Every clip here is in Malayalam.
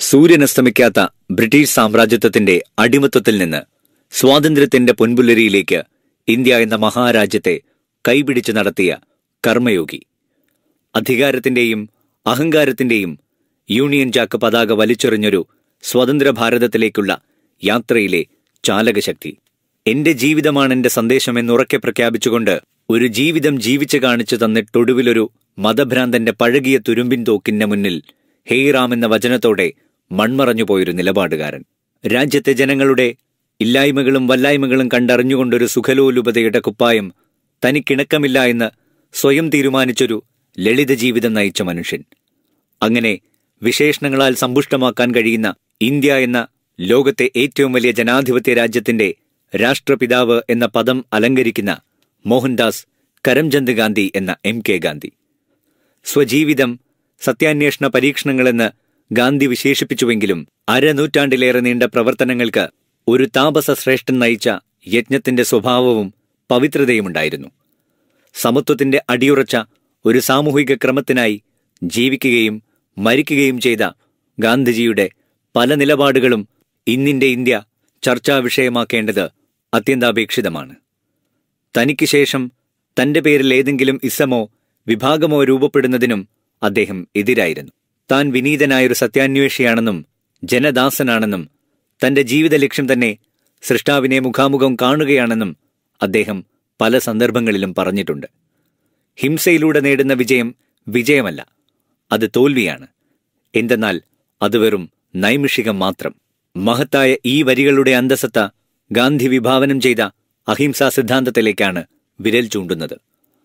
സൂര്യനസ്തമിക്കാത്ത ബ്രിട്ടീഷ് സാമ്രാജ്യത്വത്തിന്റെ അടിമത്വത്തിൽ നിന്ന് സ്വാതന്ത്ര്യത്തിന്റെ പൊൻപുലരിയിലേക്ക് ഇന്ത്യ എന്ന മഹാരാജ്യത്തെ കൈപിടിച്ചു നടത്തിയ കർമ്മയോഗി അധികാരത്തിന്റെയും അഹങ്കാരത്തിന്റെയും യൂണിയൻ ജാക്ക് പതാക വലിച്ചെറിഞ്ഞൊരു സ്വതന്ത്ര ഭാരതത്തിലേക്കുള്ള യാത്രയിലെ ചാലകശക്തി എന്റെ ജീവിതമാണ് എന്റെ സന്ദേശമെന്നുറക്കെ പ്രഖ്യാപിച്ചുകൊണ്ട് ഒരു ജീവിതം ജീവിച്ചു കാണിച്ചു തന്നിട്ടൊടുവിലൊരു മതഭ്രാന്തന്റെ പഴകിയ തുരുമ്പിൻ തോക്കിന്റെ മുന്നിൽ ഹേറാം എന്ന വചനത്തോടെ മൺമറഞ്ഞുപോയൊരു നിലപാടുകാരൻ രാജ്യത്തെ ജനങ്ങളുടെ ഇല്ലായ്മകളും വല്ലായ്മകളും കണ്ടറിഞ്ഞുകൊണ്ടൊരു സുഖലോലുപതയുടെ കുപ്പായം തനിക്കിണക്കമില്ല എന്ന് സ്വയം തീരുമാനിച്ചൊരു ലളിത ജീവിതം നയിച്ച മനുഷ്യൻ അങ്ങനെ വിശേഷണങ്ങളാൽ സമ്പുഷ്ടമാക്കാൻ കഴിയുന്ന ഇന്ത്യ എന്ന ലോകത്തെ ഏറ്റവും വലിയ ജനാധിപത്യ രാജ്യത്തിന്റെ രാഷ്ട്രപിതാവ് എന്ന പദം അലങ്കരിക്കുന്ന മോഹൻദാസ് കരംചന്ദ് ഗാന്ധി എന്ന എം കെ ഗാന്ധി സ്വജീവിതം സത്യാന്വേഷണ പരീക്ഷണങ്ങളെന്ന് ഗാന്ധി വിശേഷിപ്പിച്ചുവെങ്കിലും അരനൂറ്റാണ്ടിലേറെ നീണ്ട പ്രവർത്തനങ്ങൾക്ക് ഒരു താപസ ശ്രേഷ്ഠൻ നയിച്ച യജ്ഞത്തിന്റെ സ്വഭാവവും പവിത്രതയുമുണ്ടായിരുന്നു സമത്വത്തിന്റെ അടിയുറച്ച ഒരു സാമൂഹിക ക്രമത്തിനായി ജീവിക്കുകയും മരിക്കുകയും ചെയ്ത ഗാന്ധിജിയുടെ പല നിലപാടുകളും ഇന്നിന്റെ ഇന്ത്യ ചർച്ചാ വിഷയമാക്കേണ്ടത് അത്യന്താപേക്ഷിതമാണ് തനിക്ക് ശേഷം തന്റെ പേരിൽ ഏതെങ്കിലും ഇസമോ വിഭാഗമോ രൂപപ്പെടുന്നതിനും അദ്ദേഹം എതിരായിരുന്നു താൻ വിനീതനായൊരു സത്യാന്വേഷിയാണെന്നും ജനദാസനാണെന്നും തന്റെ ജീവിത ലക്ഷ്യം തന്നെ സൃഷ്ടാവിനെ മുഖാമുഖം കാണുകയാണെന്നും അദ്ദേഹം പല സന്ദർഭങ്ങളിലും പറഞ്ഞിട്ടുണ്ട് ഹിംസയിലൂടെ നേടുന്ന വിജയം വിജയമല്ല അത് തോൽവിയാണ് എന്തെന്നാൽ അത് വെറും നൈമിഷികം മാത്രം മഹത്തായ ഈ വരികളുടെ അന്തസത്ത ഗാന്ധി വിഭാവനം ചെയ്ത അഹിംസാ സിദ്ധാന്തത്തിലേക്കാണ് വിരൽ ചൂണ്ടുന്നത്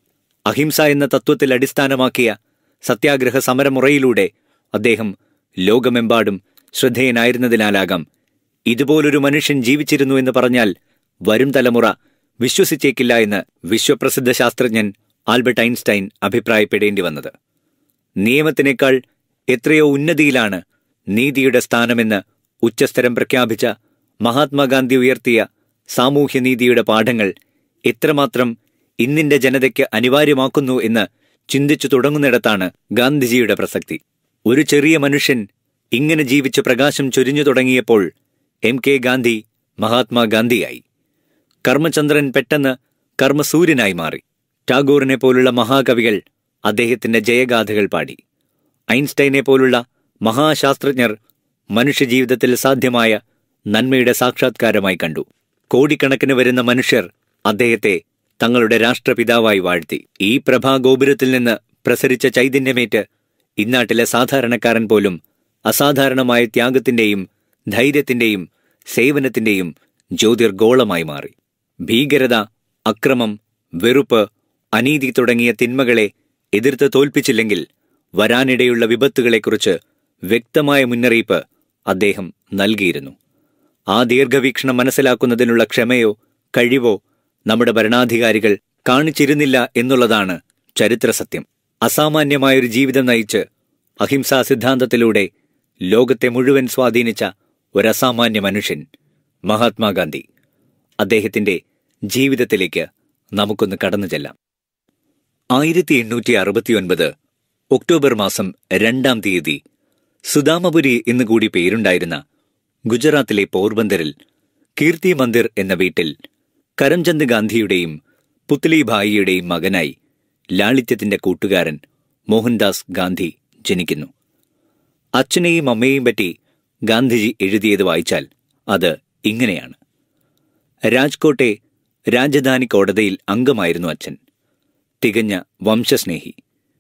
അഹിംസ എന്ന തത്വത്തിൽ അടിസ്ഥാനമാക്കിയ സത്യാഗ്രഹ സമരമുറയിലൂടെ അദ്ദേഹം ലോകമെമ്പാടും ശ്രദ്ധേയനായിരുന്നതിനാലാകാം ഇതുപോലൊരു മനുഷ്യൻ ജീവിച്ചിരുന്നു എന്ന് പറഞ്ഞാൽ വരും തലമുറ വിശ്വസിച്ചേക്കില്ല എന്ന് വിശ്വപ്രസിദ്ധ ശാസ്ത്രജ്ഞൻ ആൽബർട്ട് ഐൻസ്റ്റൈൻ അഭിപ്രായപ്പെടേണ്ടി വന്നത് നിയമത്തിനേക്കാൾ എത്രയോ ഉന്നതിയിലാണ് നീതിയുടെ സ്ഥാനമെന്ന് ഉച്ചസ്ഥരം പ്രഖ്യാപിച്ച മഹാത്മാഗാന്ധി ഉയർത്തിയ സാമൂഹ്യനീതിയുടെ പാഠങ്ങൾ എത്രമാത്രം ഇന്നിന്റെ ജനതയ്ക്ക് അനിവാര്യമാക്കുന്നു എന്ന് ചിന്തിച്ചു തുടങ്ങുന്നിടത്താണ് ഗാന്ധിജിയുടെ പ്രസക്തി ഒരു ചെറിയ മനുഷ്യൻ ഇങ്ങനെ ജീവിച്ച് പ്രകാശം ചൊരിഞ്ഞു തുടങ്ങിയപ്പോൾ എം കെ ഗാന്ധി മഹാത്മാഗാന്ധിയായി കർമ്മചന്ദ്രൻ പെട്ടെന്ന് കർമ്മസൂര്യനായി മാറി ടാഗോറിനെ പോലുള്ള മഹാകവികൾ അദ്ദേഹത്തിന്റെ ജയഗാഥകൾ പാടി ഐൻസ്റ്റൈനെ പോലുള്ള മഹാശാസ്ത്രജ്ഞർ മനുഷ്യജീവിതത്തിൽ സാധ്യമായ നന്മയുടെ സാക്ഷാത്കാരമായി കണ്ടു കോടിക്കണക്കിന് വരുന്ന മനുഷ്യർ അദ്ദേഹത്തെ തങ്ങളുടെ രാഷ്ട്രപിതാവായി വാഴ്ത്തി ഈ പ്രഭാഗോപുരത്തിൽ നിന്ന് പ്രസരിച്ച ചൈതന്യമേറ്റ് ഇന്നാട്ടിലെ സാധാരണക്കാരൻ പോലും അസാധാരണമായ ത്യാഗത്തിന്റെയും ധൈര്യത്തിന്റെയും സേവനത്തിന്റെയും ജ്യോതിർഗോളമായി മാറി ഭീകരത അക്രമം വെറുപ്പ് അനീതി തുടങ്ങിയ തിന്മകളെ എതിർത്ത് തോൽപ്പിച്ചില്ലെങ്കിൽ വരാനിടയുള്ള വിപത്തുകളെക്കുറിച്ച് വ്യക്തമായ മുന്നറിയിപ്പ് അദ്ദേഹം നൽകിയിരുന്നു ആ ദീർഘവീക്ഷണം മനസ്സിലാക്കുന്നതിനുള്ള ക്ഷമയോ കഴിവോ നമ്മുടെ ഭരണാധികാരികൾ കാണിച്ചിരുന്നില്ല എന്നുള്ളതാണ് ചരിത്രസത്യം അസാമാന്യമായൊരു ജീവിതം നയിച്ച് അഹിംസാ സിദ്ധാന്തത്തിലൂടെ ലോകത്തെ മുഴുവൻ സ്വാധീനിച്ച ഒരസാമാന്യ മനുഷ്യൻ മഹാത്മാഗാന്ധി അദ്ദേഹത്തിന്റെ ജീവിതത്തിലേക്ക് നമുക്കൊന്ന് കടന്നു ചെല്ലാം ആയിരത്തി എണ്ണൂറ്റി അറുപത്തിയൊൻപത് ഒക്ടോബർ മാസം രണ്ടാം തീയതി സുദാമപുരി എന്നുകൂടി പേരുണ്ടായിരുന്ന ഗുജറാത്തിലെ പോർബന്തറിൽ കീർത്തി മന്ദിർ എന്ന വീട്ടിൽ കരംചന്ദ് ഗാന്ധിയുടെയും പുത്ലിഭായിയുടെയും മകനായി ലാളിത്യത്തിന്റെ കൂട്ടുകാരൻ മോഹൻദാസ് ഗാന്ധി ജനിക്കുന്നു അച്ഛനെയും അമ്മയെയും പറ്റി ഗാന്ധിജി എഴുതിയത് വായിച്ചാൽ അത് ഇങ്ങനെയാണ് രാജ്കോട്ടെ രാജധാനി കോടതിയിൽ അംഗമായിരുന്നു അച്ഛൻ തികഞ്ഞ വംശസ്നേഹി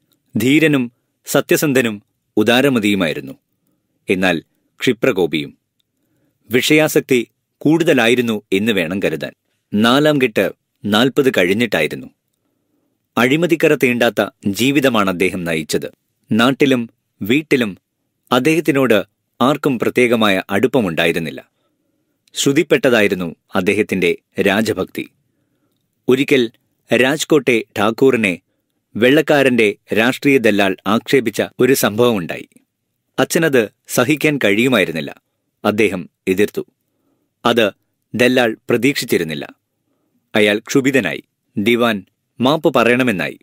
ധീരനും സത്യസന്ധനും ഉദാരമതിയുമായിരുന്നു എന്നാൽ ക്ഷിപ്രകോപിയും വിഷയാസക്തി കൂടുതലായിരുന്നു എന്ന് വേണം കരുതാൻ നാലാം കെട്ട് നാൽപ്പത് കഴിഞ്ഞിട്ടായിരുന്നു അഴിമതിക്കര തീണ്ടാത്ത ജീവിതമാണ് അദ്ദേഹം നയിച്ചത് നാട്ടിലും വീട്ടിലും അദ്ദേഹത്തിനോട് ആർക്കും പ്രത്യേകമായ അടുപ്പമുണ്ടായിരുന്നില്ല ശ്രുതിപ്പെട്ടതായിരുന്നു അദ്ദേഹത്തിന്റെ രാജഭക്തി ഒരിക്കൽ രാജ്കോട്ടെ ഠാക്കൂറിനെ വെള്ളക്കാരന്റെ രാഷ്ട്രീയ ദല്ലാൽ ആക്ഷേപിച്ച ഒരു സംഭവമുണ്ടായി അച്ഛനത് സഹിക്കാൻ കഴിയുമായിരുന്നില്ല അദ്ദേഹം എതിർത്തു അത് ദല്ലാൾ പ്രതീക്ഷിച്ചിരുന്നില്ല അയാൾ ക്ഷുഭിതനായി ദിവാൻ മാപ്പ് പറയണമെന്നായി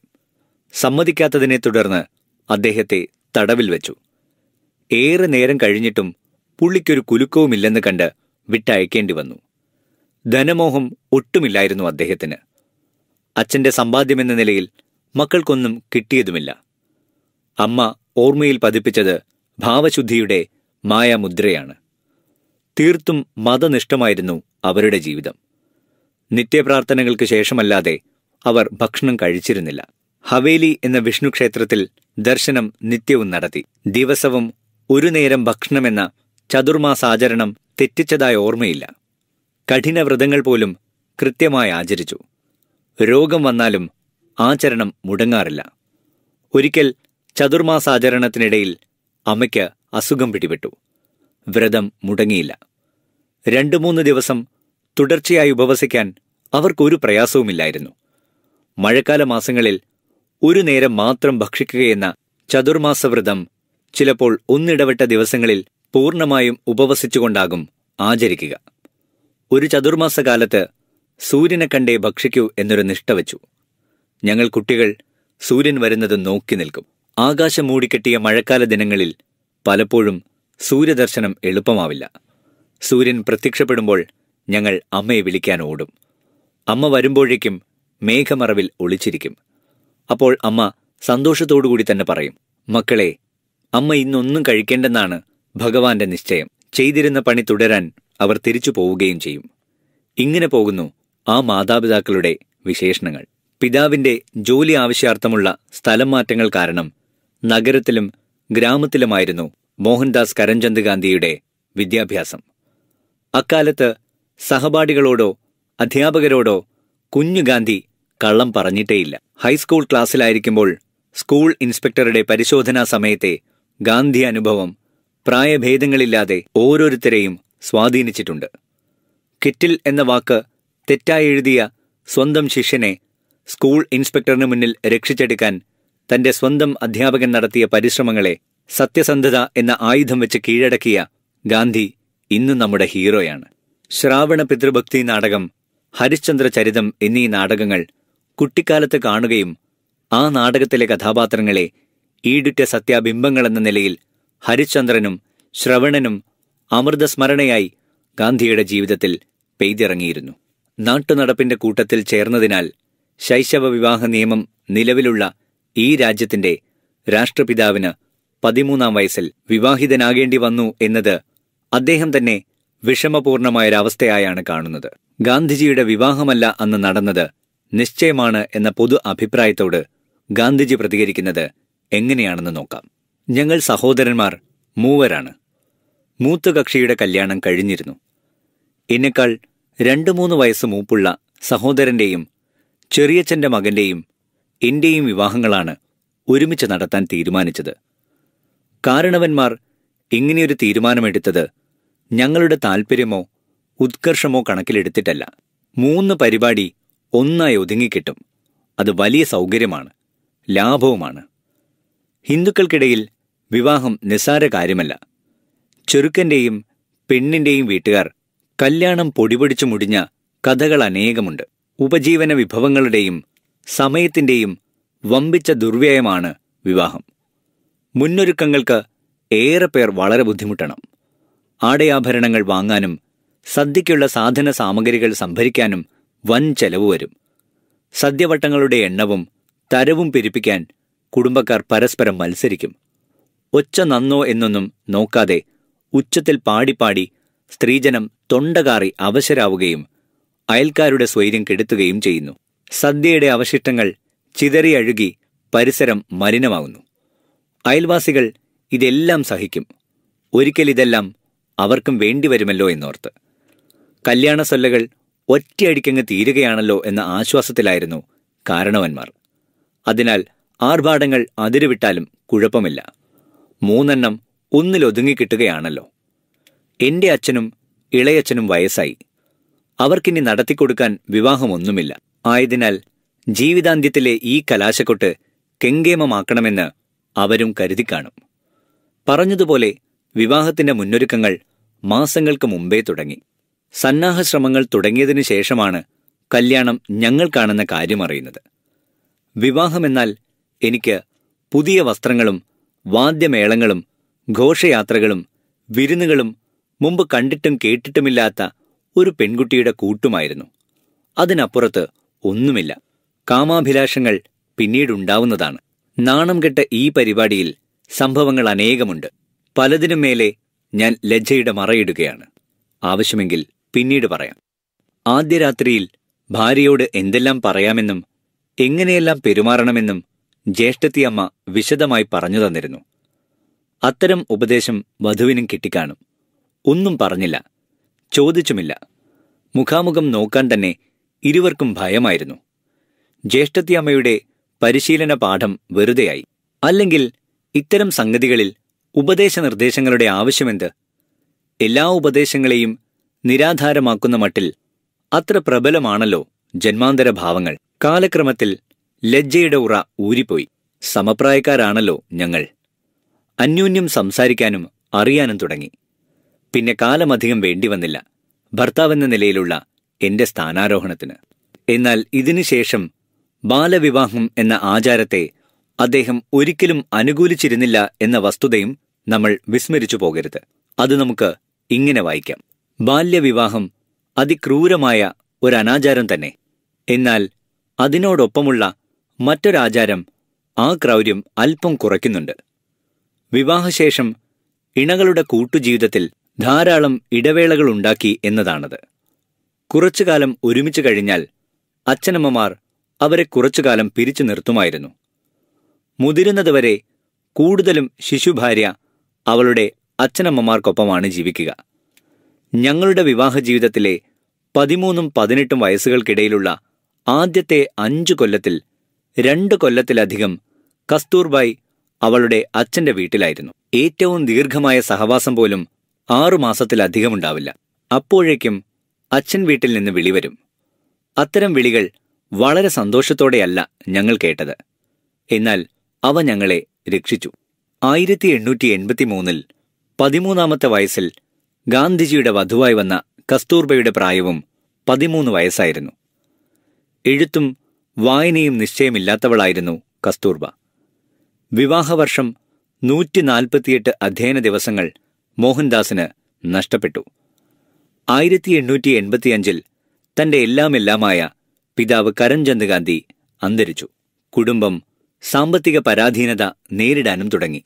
സമ്മതിക്കാത്തതിനെ തുടർന്ന് അദ്ദേഹത്തെ തടവിൽ വെച്ചു ഏറെ നേരം കഴിഞ്ഞിട്ടും പുള്ളിക്കൊരു കുലുക്കവുമില്ലെന്ന് കണ്ട് വിട്ടയക്കേണ്ടി വന്നു ധനമോഹം ഒട്ടുമില്ലായിരുന്നു അദ്ദേഹത്തിന് അച്ഛന്റെ സമ്പാദ്യമെന്ന നിലയിൽ മക്കൾക്കൊന്നും കിട്ടിയതുമില്ല അമ്മ ഓർമ്മയിൽ പതിപ്പിച്ചത് ഭാവശുദ്ധിയുടെ മായാമുദ്രയാണ് തീർത്തും മതനിഷ്ഠമായിരുന്നു അവരുടെ ജീവിതം നിത്യപ്രാർത്ഥനകൾക്ക് ശേഷമല്ലാതെ അവർ ഭക്ഷണം കഴിച്ചിരുന്നില്ല ഹവേലി എന്ന വിഷ്ണു ക്ഷേത്രത്തിൽ ദർശനം നിത്യവും നടത്തി ദിവസവും ഒരു നേരം ഭക്ഷണമെന്ന ചതുർമാസാചരണം തെറ്റിച്ചതായ ഓർമ്മയില്ല കഠിന വ്രതങ്ങൾ പോലും കൃത്യമായി ആചരിച്ചു രോഗം വന്നാലും ആചരണം മുടങ്ങാറില്ല ഒരിക്കൽ ചതുർമാസാചരണത്തിനിടയിൽ അമ്മയ്ക്ക് അസുഖം പിടിപെട്ടു വ്രതം മുടങ്ങിയില്ല രണ്ടു മൂന്ന് ദിവസം തുടർച്ചയായി ഉപവസിക്കാൻ അവർക്കൊരു പ്രയാസവുമില്ലായിരുന്നു മഴക്കാല മാസങ്ങളിൽ ഒരു നേരം മാത്രം ഭക്ഷിക്കുകയെന്ന ചതുർമാസവ്രതം ചിലപ്പോൾ ഒന്നിടവിട്ട ദിവസങ്ങളിൽ പൂർണ്ണമായും ഉപവസിച്ചുകൊണ്ടാകും ആചരിക്കുക ഒരു ചതുർമാസകാലത്ത് സൂര്യനെ കണ്ടേ ഭക്ഷിക്കൂ എന്നൊരു നിഷ്ഠ വച്ചു ഞങ്ങൾ കുട്ടികൾ സൂര്യൻ വരുന്നത് നോക്കി നിൽക്കും ആകാശം മൂടിക്കെട്ടിയ മഴക്കാല ദിനങ്ങളിൽ പലപ്പോഴും സൂര്യദർശനം എളുപ്പമാവില്ല സൂര്യൻ പ്രത്യക്ഷപ്പെടുമ്പോൾ ഞങ്ങൾ അമ്മയെ വിളിക്കാൻ ഓടും അമ്മ വരുമ്പോഴേക്കും മേഘമറവിൽ ഒളിച്ചിരിക്കും അപ്പോൾ അമ്മ സന്തോഷത്തോടുകൂടി തന്നെ പറയും മക്കളെ അമ്മ ഇന്നൊന്നും കഴിക്കേണ്ടെന്നാണ് ഭഗവാന്റെ നിശ്ചയം ചെയ്തിരുന്ന പണി തുടരാൻ അവർ തിരിച്ചു പോവുകയും ചെയ്യും ഇങ്ങനെ പോകുന്നു ആ മാതാപിതാക്കളുടെ വിശേഷണങ്ങൾ പിതാവിന്റെ ജോലി ആവശ്യാർത്ഥമുള്ള സ്ഥലം മാറ്റങ്ങൾ കാരണം നഗരത്തിലും ഗ്രാമത്തിലുമായിരുന്നു മോഹൻദാസ് കരംചന്ദ് ഗാന്ധിയുടെ വിദ്യാഭ്യാസം അക്കാലത്ത് സഹപാഠികളോടോ അധ്യാപകരോടോ കുഞ്ഞു ഗാന്ധി കള്ളം പറഞ്ഞിട്ടേയില്ല ഹൈസ്കൂൾ ക്ലാസ്സിലായിരിക്കുമ്പോൾ സ്കൂൾ ഇൻസ്പെക്ടറുടെ പരിശോധനാ സമയത്തെ ഗാന്ധി അനുഭവം പ്രായഭേദങ്ങളില്ലാതെ ഓരോരുത്തരെയും സ്വാധീനിച്ചിട്ടുണ്ട് കിറ്റിൽ എന്ന വാക്ക് തെറ്റായി എഴുതിയ സ്വന്തം ശിഷ്യനെ സ്കൂൾ ഇൻസ്പെക്ടറിന് മുന്നിൽ രക്ഷിച്ചെടുക്കാൻ തന്റെ സ്വന്തം അധ്യാപകൻ നടത്തിയ പരിശ്രമങ്ങളെ സത്യസന്ധത എന്ന ആയുധം വെച്ച് കീഴടക്കിയ ഗാന്ധി ഇന്ന് നമ്മുടെ ഹീറോയാണ് ശ്രാവണ പിതൃഭക്തി നാടകം ഹരിശ്ചന്ദ്ര ചരിതം എന്നീ നാടകങ്ങൾ കുട്ടിക്കാലത്ത് കാണുകയും ആ നാടകത്തിലെ കഥാപാത്രങ്ങളെ ഈടുറ്റ സത്യാബിംബങ്ങളെന്ന നിലയിൽ ഹരിശ്ചന്ദ്രനും ശ്രവണനും അമൃതസ്മരണയായി ഗാന്ധിയുടെ ജീവിതത്തിൽ പെയ്തിറങ്ങിയിരുന്നു നാട്ടുനടപ്പിന്റെ കൂട്ടത്തിൽ ചേർന്നതിനാൽ ശൈശവ വിവാഹ നിയമം നിലവിലുള്ള ഈ രാജ്യത്തിന്റെ രാഷ്ട്രപിതാവിന് പതിമൂന്നാം വയസ്സിൽ വിവാഹിതനാകേണ്ടി വന്നു എന്നത് അദ്ദേഹം തന്നെ വിഷമപൂർണമായൊരവസ്ഥയായാണ് കാണുന്നത് ഗാന്ധിജിയുടെ വിവാഹമല്ല അന്ന് നടന്നത് നിശ്ചയമാണ് എന്ന പൊതു അഭിപ്രായത്തോട് ഗാന്ധിജി പ്രതികരിക്കുന്നത് എങ്ങനെയാണെന്ന് നോക്കാം ഞങ്ങൾ സഹോദരന്മാർ മൂവരാണ് മൂത്ത കക്ഷിയുടെ കല്യാണം കഴിഞ്ഞിരുന്നു എന്നെക്കാൾ രണ്ടു മൂന്ന് വയസ്സ് മൂപ്പുള്ള സഹോദരന്റെയും ചെറിയച്ഛന്റെ മകന്റെയും എന്റെയും വിവാഹങ്ങളാണ് ഒരുമിച്ച് നടത്താൻ തീരുമാനിച്ചത് കാരണവന്മാർ ഇങ്ങനെയൊരു തീരുമാനമെടുത്തത് ഞങ്ങളുടെ താൽപ്പര്യമോ ഉത്കർഷമോ കണക്കിലെടുത്തിട്ടല്ല മൂന്ന് പരിപാടി ഒന്നായി ഒതുങ്ങിക്കിട്ടും അത് വലിയ സൗകര്യമാണ് ലാഭവുമാണ് ഹിന്ദുക്കൾക്കിടയിൽ വിവാഹം നിസ്സാര കാര്യമല്ല ചെറുക്കന്റെയും പെണ്ണിന്റെയും വീട്ടുകാർ കല്യാണം പൊടിപൊടിച്ചു മുടിഞ്ഞ കഥകൾ അനേകമുണ്ട് ഉപജീവന വിഭവങ്ങളുടെയും സമയത്തിന്റെയും വമ്പിച്ച ദുർവ്യയമാണ് വിവാഹം മുന്നൊരുക്കങ്ങൾക്ക് ഏറെ പേർ വളരെ ബുദ്ധിമുട്ടണം ആടയാഭരണങ്ങൾ വാങ്ങാനും സദ്യയ്ക്കുള്ള സാധന സാമഗ്രികൾ സംഭരിക്കാനും വൻ ചെലവ് വരും സദ്യവട്ടങ്ങളുടെ എണ്ണവും തരവും പെരുപ്പിക്കാൻ കുടുംബക്കാർ പരസ്പരം മത്സരിക്കും ഒച്ച നന്നോ എന്നൊന്നും നോക്കാതെ ഉച്ചത്തിൽ പാടിപ്പാടി സ്ത്രീജനം തൊണ്ടകാറി അവശരാവുകയും അയൽക്കാരുടെ സ്വൈര്യം കെടുത്തുകയും ചെയ്യുന്നു സദ്യയുടെ അവശിഷ്ടങ്ങൾ ചിതറിയഴുകി പരിസരം മലിനമാകുന്നു അയൽവാസികൾ ഇതെല്ലാം സഹിക്കും ഒരിക്കൽ ഇതെല്ലാം അവർക്കും വേണ്ടിവരുമല്ലോ എന്നോർത്ത് കല്യാണസൊല്ലകൾ ഒറ്റയടിക്കങ്ങ് തീരുകയാണല്ലോ എന്ന ആശ്വാസത്തിലായിരുന്നു കാരണവന്മാർ അതിനാൽ ആർഭാടങ്ങൾ അതിരുവിട്ടാലും കുഴപ്പമില്ല മൂന്നെണ്ണം ഒന്നിലൊതുങ്ങിക്കിട്ടുകയാണല്ലോ എന്റെ അച്ഛനും ഇളയച്ഛനും വയസ്സായി അവർക്കിനി നടത്തിക്കൊടുക്കാൻ വിവാഹമൊന്നുമില്ല ആയതിനാൽ ജീവിതാന്ത്യത്തിലെ ഈ കലാശക്കൊട്ട് കെങ്കേമമാക്കണമെന്ന് അവരും കരുതിക്കാണും പറഞ്ഞതുപോലെ വിവാഹത്തിന്റെ മുന്നൊരുക്കങ്ങൾ മാസങ്ങൾക്ക് മുമ്പേ തുടങ്ങി സന്നാഹശ്രമങ്ങൾ തുടങ്ങിയതിനു ശേഷമാണ് കല്യാണം ഞങ്ങൾ കാണുന്ന കാര്യമറിയുന്നത് വിവാഹമെന്നാൽ എനിക്ക് പുതിയ വസ്ത്രങ്ങളും വാദ്യമേളങ്ങളും ഘോഷയാത്രകളും വിരുന്നുകളും മുമ്പ് കണ്ടിട്ടും കേട്ടിട്ടുമില്ലാത്ത ഒരു പെൺകുട്ടിയുടെ കൂട്ടുമായിരുന്നു അതിനപ്പുറത്ത് ഒന്നുമില്ല കാമാഭിലാഷങ്ങൾ പിന്നീടുണ്ടാവുന്നതാണ് നാണം കെട്ട ഈ പരിപാടിയിൽ സംഭവങ്ങൾ അനേകമുണ്ട് പലതിനും മേലെ ഞാൻ ലജ്ജയുടെ മറയിടുകയാണ് ആവശ്യമെങ്കിൽ പിന്നീട് പറയാം ആദ്യ രാത്രിയിൽ ഭാര്യയോട് എന്തെല്ലാം പറയാമെന്നും എങ്ങനെയെല്ലാം പെരുമാറണമെന്നും ജ്യേഷ്ഠത്തിയമ്മ വിശദമായി പറഞ്ഞു തന്നിരുന്നു അത്തരം ഉപദേശം വധുവിനും കിട്ടിക്കാണും ഒന്നും പറഞ്ഞില്ല ചോദിച്ചുമില്ല മുഖാമുഖം നോക്കാൻ തന്നെ ഇരുവർക്കും ഭയമായിരുന്നു ജ്യേഷ്ഠത്തിയമ്മയുടെ പരിശീലന പാഠം വെറുതെയായി അല്ലെങ്കിൽ ഇത്തരം സംഗതികളിൽ ഉപദേശ നിർദ്ദേശങ്ങളുടെ ആവശ്യമെന്ത് എല്ലാ ഉപദേശങ്ങളെയും നിരാധാരമാക്കുന്ന മട്ടിൽ അത്ര പ്രബലമാണല്ലോ ജന്മാന്തര ഭാവങ്ങൾ കാലക്രമത്തിൽ ലജ്ജയുടെ ഉറ ഊരിപ്പോയി സമപ്രായക്കാരാണല്ലോ ഞങ്ങൾ അന്യോന്യം സംസാരിക്കാനും അറിയാനും തുടങ്ങി പിന്നെ കാലമധികം വേണ്ടിവന്നില്ല ഭർത്താവെന്ന നിലയിലുള്ള എന്റെ സ്ഥാനാരോഹണത്തിന് എന്നാൽ ഇതിനുശേഷം ബാലവിവാഹം എന്ന ആചാരത്തെ അദ്ദേഹം ഒരിക്കലും അനുകൂലിച്ചിരുന്നില്ല എന്ന വസ്തുതയും നമ്മൾ വിസ്മരിച്ചു പോകരുത് അത് നമുക്ക് ഇങ്ങനെ വായിക്കാം ബാല്യവിവാഹം അതിക്രൂരമായ ഒരു അനാചാരം തന്നെ എന്നാൽ അതിനോടൊപ്പമുള്ള മറ്റൊരാചാരം ആ ക്രൗര്യം അല്പം കുറയ്ക്കുന്നുണ്ട് വിവാഹശേഷം ഇണകളുടെ കൂട്ടുജീവിതത്തിൽ ധാരാളം ഇടവേളകളുണ്ടാക്കി എന്നതാണത് കുറച്ചുകാലം ഒരുമിച്ച് കഴിഞ്ഞാൽ അച്ഛനമ്മമാർ അവരെ കുറച്ചുകാലം പിരിച്ചു നിർത്തുമായിരുന്നു മുതിരുന്നതുവരെ കൂടുതലും ശിശുഭാര്യ അവളുടെ അച്ഛനമ്മമാർക്കൊപ്പമാണ് ജീവിക്കുക ഞങ്ങളുടെ വിവാഹ ജീവിതത്തിലെ പതിമൂന്നും പതിനെട്ടും വയസ്സുകൾക്കിടയിലുള്ള ആദ്യത്തെ അഞ്ചു കൊല്ലത്തിൽ രണ്ട് കൊല്ലത്തിലധികം കസ്തൂർബായി അവളുടെ അച്ഛന്റെ വീട്ടിലായിരുന്നു ഏറ്റവും ദീർഘമായ സഹവാസം പോലും ആറുമാസത്തിലധികമുണ്ടാവില്ല അപ്പോഴേക്കും അച്ഛൻ വീട്ടിൽ നിന്ന് വിളിവരും അത്തരം വിളികൾ വളരെ സന്തോഷത്തോടെയല്ല ഞങ്ങൾ കേട്ടത് എന്നാൽ അവ ഞങ്ങളെ രക്ഷിച്ചു ആയിരത്തി എണ്ണൂറ്റി എൺപത്തിമൂന്നിൽ പതിമൂന്നാമത്തെ വയസ്സിൽ ഗാന്ധിജിയുടെ വധുവായി വന്ന കസ്തൂർബയുടെ പ്രായവും പതിമൂന്ന് വയസ്സായിരുന്നു എഴുത്തും വായനയും നിശ്ചയമില്ലാത്തവളായിരുന്നു കസ്തൂർബ വിവാഹവർഷം നൂറ്റി നാൽപ്പത്തിയെട്ട് അധ്യയന ദിവസങ്ങൾ മോഹൻദാസിന് നഷ്ടപ്പെട്ടു ആയിരത്തി എണ്ണൂറ്റി എൺപത്തിയഞ്ചിൽ തന്റെ എല്ലാമെല്ലാമായ പിതാവ് കരംചന്ദ് ഗാന്ധി അന്തരിച്ചു കുടുംബം സാമ്പത്തിക പരാധീനത നേരിടാനും തുടങ്ങി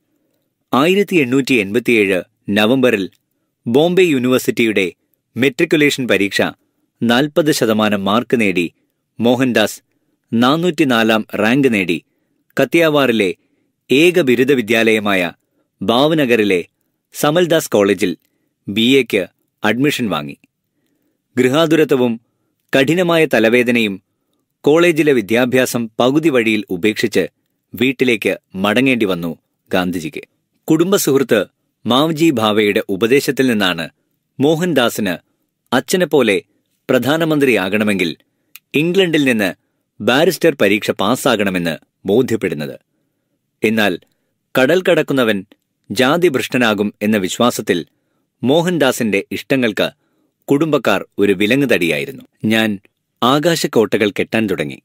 ആയിരത്തി എണ്ണൂറ്റി എൺപത്തിയേഴ് നവംബറിൽ ബോംബെ യൂണിവേഴ്സിറ്റിയുടെ മെട്രിക്കുലേഷൻ പരീക്ഷ നാൽപ്പത് ശതമാനം മാർക്ക് നേടി മോഹൻദാസ് നാനൂറ്റിനാലാം റാങ്ക് നേടി കത്തിയാവാറിലെ ഏക ബിരുദ വിദ്യാലയമായ ഭാവനഗറിലെ സമൽദാസ് കോളേജിൽ ബി എക്ക് അഡ്മിഷൻ വാങ്ങി ഗൃഹാതുരത്വവും കഠിനമായ തലവേദനയും കോളേജിലെ വിദ്യാഭ്യാസം പകുതി വഴിയിൽ ഉപേക്ഷിച്ച് വീട്ടിലേക്ക് മടങ്ങേണ്ടി വന്നു ഗാന്ധിജിക്ക് കുടുംബസുഹൃത്ത് മാവ്ജി ഭാവയുടെ ഉപദേശത്തിൽ നിന്നാണ് മോഹൻദാസിന് അച്ഛനെപ്പോലെ പ്രധാനമന്ത്രിയാകണമെങ്കിൽ ഇംഗ്ലണ്ടിൽ നിന്ന് ബാരിസ്റ്റർ പരീക്ഷ പാസ്സാകണമെന്ന് ബോധ്യപ്പെടുന്നത് എന്നാൽ കടൽ കടക്കുന്നവൻ ജാതിഭ്രഷ്ടനാകും എന്ന വിശ്വാസത്തിൽ മോഹൻദാസിന്റെ ഇഷ്ടങ്ങൾക്ക് കുടുംബക്കാർ ഒരു വിലങ്ങുതടിയായിരുന്നു ഞാൻ ആകാശക്കോട്ടകൾ കെട്ടാൻ തുടങ്ങി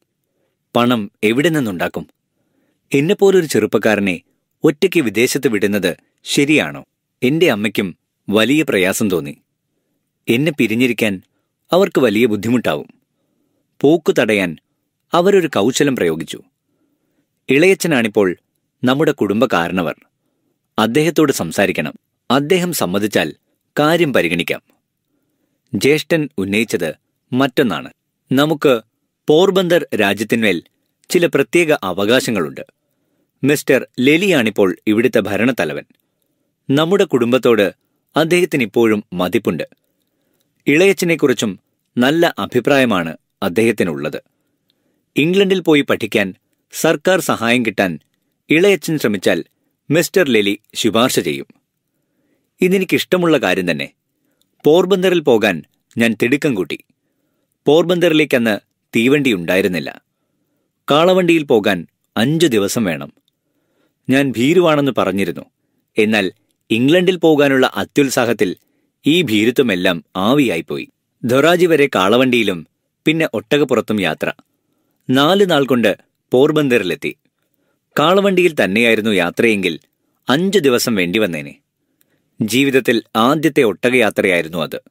പണം എവിടെ നിന്നുണ്ടാക്കും എന്നെപ്പോലൊരു ചെറുപ്പക്കാരനെ ഒറ്റയ്ക്ക് വിദേശത്ത് വിടുന്നത് ശരിയാണോ എന്റെ അമ്മയ്ക്കും വലിയ പ്രയാസം തോന്നി എന്നെ പിരിഞ്ഞിരിക്കാൻ അവർക്ക് വലിയ ബുദ്ധിമുട്ടാവും പോക്കു തടയാൻ അവരൊരു കൗശലം പ്രയോഗിച്ചു ഇളയച്ചനാണിപ്പോൾ നമ്മുടെ കുടുംബകാരണവർ അദ്ദേഹത്തോട് സംസാരിക്കണം അദ്ദേഹം സമ്മതിച്ചാൽ കാര്യം പരിഗണിക്കാം ജ്യേഷ്ഠൻ ഉന്നയിച്ചത് മറ്റൊന്നാണ് നമുക്ക് പോർബന്ദർ രാജ്യത്തിന്മേൽ ചില പ്രത്യേക അവകാശങ്ങളുണ്ട് മിസ്റ്റർ ലെലിയാണിപ്പോൾ ഇവിടുത്തെ ഭരണത്തലവൻ നമ്മുടെ കുടുംബത്തോട് അദ്ദേഹത്തിന് ഇപ്പോഴും മതിപ്പുണ്ട് ഇളയച്ചനെക്കുറിച്ചും നല്ല അഭിപ്രായമാണ് അദ്ദേഹത്തിനുള്ളത് ഇംഗ്ലണ്ടിൽ പോയി പഠിക്കാൻ സർക്കാർ സഹായം കിട്ടാൻ ഇളയച്ചൻ ശ്രമിച്ചാൽ മിസ്റ്റർ ലെലി ശുപാർശ ചെയ്യും ഇതെനിക്കിഷ്ടമുള്ള കാര്യം തന്നെ പോർബന്തറിൽ പോകാൻ ഞാൻ തിടുക്കം കൂട്ടി പോർബന്തറിലേക്കന്ന് തീവണ്ടി ഉണ്ടായിരുന്നില്ല കാളവണ്ടിയിൽ പോകാൻ അഞ്ചു ദിവസം വേണം ഞാൻ ഭീരുവാണെന്ന് പറഞ്ഞിരുന്നു എന്നാൽ ഇംഗ്ലണ്ടിൽ പോകാനുള്ള അത്യുത്സാഹത്തിൽ ഈ ഭീരുത്വമെല്ലാം ആവിയായിപ്പോയി ധൊറാജി വരെ കാളവണ്ടിയിലും പിന്നെ ഒട്ടകപ്പുറത്തും യാത്ര നാല് നാൾ കൊണ്ട് പോർബന്തറിലെത്തി കാളവണ്ടിയിൽ തന്നെയായിരുന്നു യാത്രയെങ്കിൽ അഞ്ചു ദിവസം വേണ്ടി വന്നേനെ ജീവിതത്തിൽ ആദ്യത്തെ ഒട്ടകയാത്രയായിരുന്നു അത്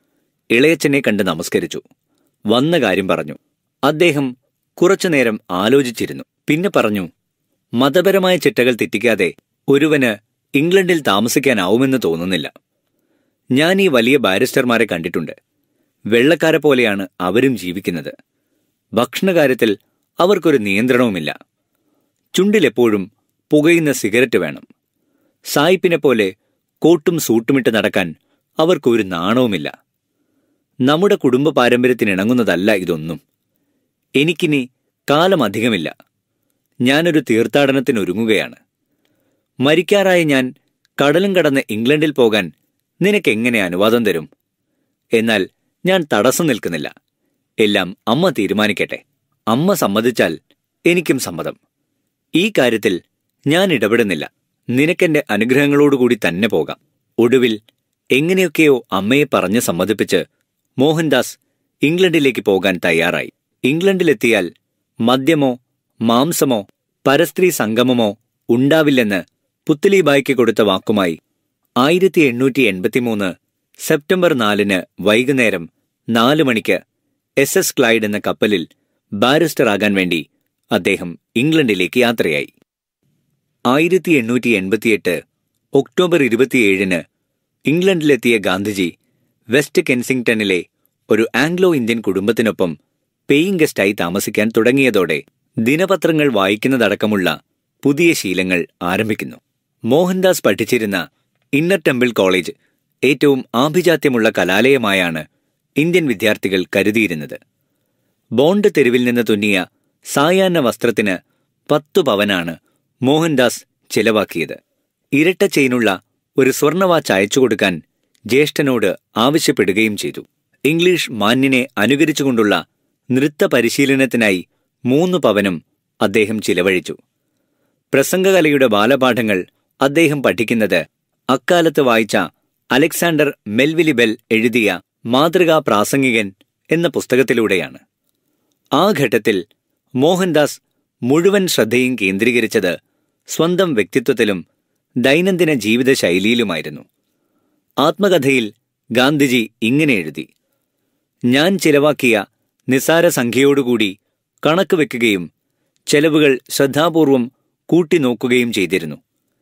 ഇളയച്ചനെ കണ്ട് നമസ്കരിച്ചു വന്ന കാര്യം പറഞ്ഞു അദ്ദേഹം കുറച്ചുനേരം ആലോചിച്ചിരുന്നു പിന്നെ പറഞ്ഞു മതപരമായ ചിട്ടകൾ തെറ്റിക്കാതെ ഒരുവന് ഇംഗ്ലണ്ടിൽ താമസിക്കാനാവുമെന്ന് തോന്നുന്നില്ല ഞാൻ ഈ വലിയ ബാരിസ്റ്റർമാരെ കണ്ടിട്ടുണ്ട് വെള്ളക്കാരെ പോലെയാണ് അവരും ജീവിക്കുന്നത് ഭക്ഷണകാര്യത്തിൽ അവർക്കൊരു നിയന്ത്രണവുമില്ല ചുണ്ടിലെപ്പോഴും പുകയുന്ന സിഗരറ്റ് വേണം സായിപ്പിനെ പോലെ കോട്ടും സൂട്ടുമിട്ട് നടക്കാൻ അവർക്കൊരു നാണവുമില്ല നമ്മുടെ കുടുംബ പാരമ്പര്യത്തിനിണങ്ങുന്നതല്ല ഇതൊന്നും എനിക്കിനി കാലം അധികമില്ല ഞാനൊരു തീർത്ഥാടനത്തിനൊരുങ്ങുകയാണ് മരിക്കാറായ ഞാൻ കടലും കടന്ന് ഇംഗ്ലണ്ടിൽ പോകാൻ നിനക്കെങ്ങനെ അനുവാദം തരും എന്നാൽ ഞാൻ തടസ്സം നിൽക്കുന്നില്ല എല്ലാം അമ്മ തീരുമാനിക്കട്ടെ അമ്മ സമ്മതിച്ചാൽ എനിക്കും സമ്മതം ഈ കാര്യത്തിൽ ഞാൻ ഇടപെടുന്നില്ല നിനക്കെന്റെ അനുഗ്രഹങ്ങളോടുകൂടി തന്നെ പോകാം ഒടുവിൽ എങ്ങനെയൊക്കെയോ അമ്മയെ പറഞ്ഞ് സമ്മതിപ്പിച്ച് മോഹൻദാസ് ഇംഗ്ലണ്ടിലേക്ക് പോകാൻ തയ്യാറായി ഇംഗ്ലണ്ടിലെത്തിയാൽ മദ്യമോ മാംസമോ പരസ്ത്രീ സംഗമമോ ഉണ്ടാവില്ലെന്ന് പുത്തലിബായിക്ക് കൊടുത്ത വാക്കുമായി ആയിരത്തി എണ്ണൂറ്റി എൺപത്തിമൂന്ന് സെപ്റ്റംബർ നാലിന് വൈകുന്നേരം നാല് മണിക്ക് എസ് എസ് ക്ലൈഡ് എന്ന കപ്പലിൽ ബാരിസ്റ്റർ ആകാൻ വേണ്ടി അദ്ദേഹം ഇംഗ്ലണ്ടിലേക്ക് യാത്രയായി ആയിരത്തി എണ്ണൂറ്റി എൺപത്തിയെട്ട് ഒക്ടോബർ ഇരുപത്തിയേഴിന് ഇംഗ്ലണ്ടിലെത്തിയ ഗാന്ധിജി വെസ്റ്റ് കെൻസിംഗ്ടണിലെ ഒരു ആംഗ്ലോ ഇന്ത്യൻ കുടുംബത്തിനൊപ്പം പേയിങ് ഗസ്റ്റായി താമസിക്കാൻ തുടങ്ങിയതോടെ ദിനപത്രങ്ങൾ വായിക്കുന്നതടക്കമുള്ള പുതിയ ശീലങ്ങൾ ആരംഭിക്കുന്നു മോഹൻദാസ് പഠിച്ചിരുന്ന ഇന്നർ ടെമ്പിൾ കോളേജ് ഏറ്റവും ആഭിജാത്യമുള്ള കലാലയമായാണ് ഇന്ത്യൻ വിദ്യാർത്ഥികൾ കരുതിയിരുന്നത് ബോണ്ട് തെരുവിൽ നിന്ന് തുന്നിയ സായാഹ്ന വസ്ത്രത്തിന് പത്തു പവനാണ് മോഹൻദാസ് ചെലവാക്കിയത് ഇരട്ട ചെയിനുള്ള ഒരു സ്വർണവാച്ച് അയച്ചു കൊടുക്കാൻ ജ്യേഷ്ഠനോട് ആവശ്യപ്പെടുകയും ചെയ്തു ഇംഗ്ലീഷ് മാന്യനെ അനുകരിച്ചുകൊണ്ടുള്ള നൃത്ത പരിശീലനത്തിനായി മൂന്ന് പവനും അദ്ദേഹം ചിലവഴിച്ചു പ്രസംഗകലയുടെ ബാലപാഠങ്ങൾ അദ്ദേഹം പഠിക്കുന്നത് അക്കാലത്ത് വായിച്ച അലക്സാണ്ടർ മെൽവിലി ബെൽ എഴുതിയ മാതൃകാ പ്രാസംഗികൻ എന്ന പുസ്തകത്തിലൂടെയാണ് ആ ഘട്ടത്തിൽ മോഹൻദാസ് മുഴുവൻ ശ്രദ്ധയും കേന്ദ്രീകരിച്ചത് സ്വന്തം വ്യക്തിത്വത്തിലും ദൈനംദിന ജീവിത ശൈലിയിലുമായിരുന്നു ആത്മകഥയിൽ ഗാന്ധിജി ഇങ്ങനെ എഴുതി ഞാൻ ചിലവാക്കിയ നിസാര സംഖ്യയോടുകൂടി കണക്ക് വെക്കുകയും ചെലവുകൾ ശ്രദ്ധാപൂർവം കൂട്ടിനോക്കുകയും ചെയ്തിരുന്നു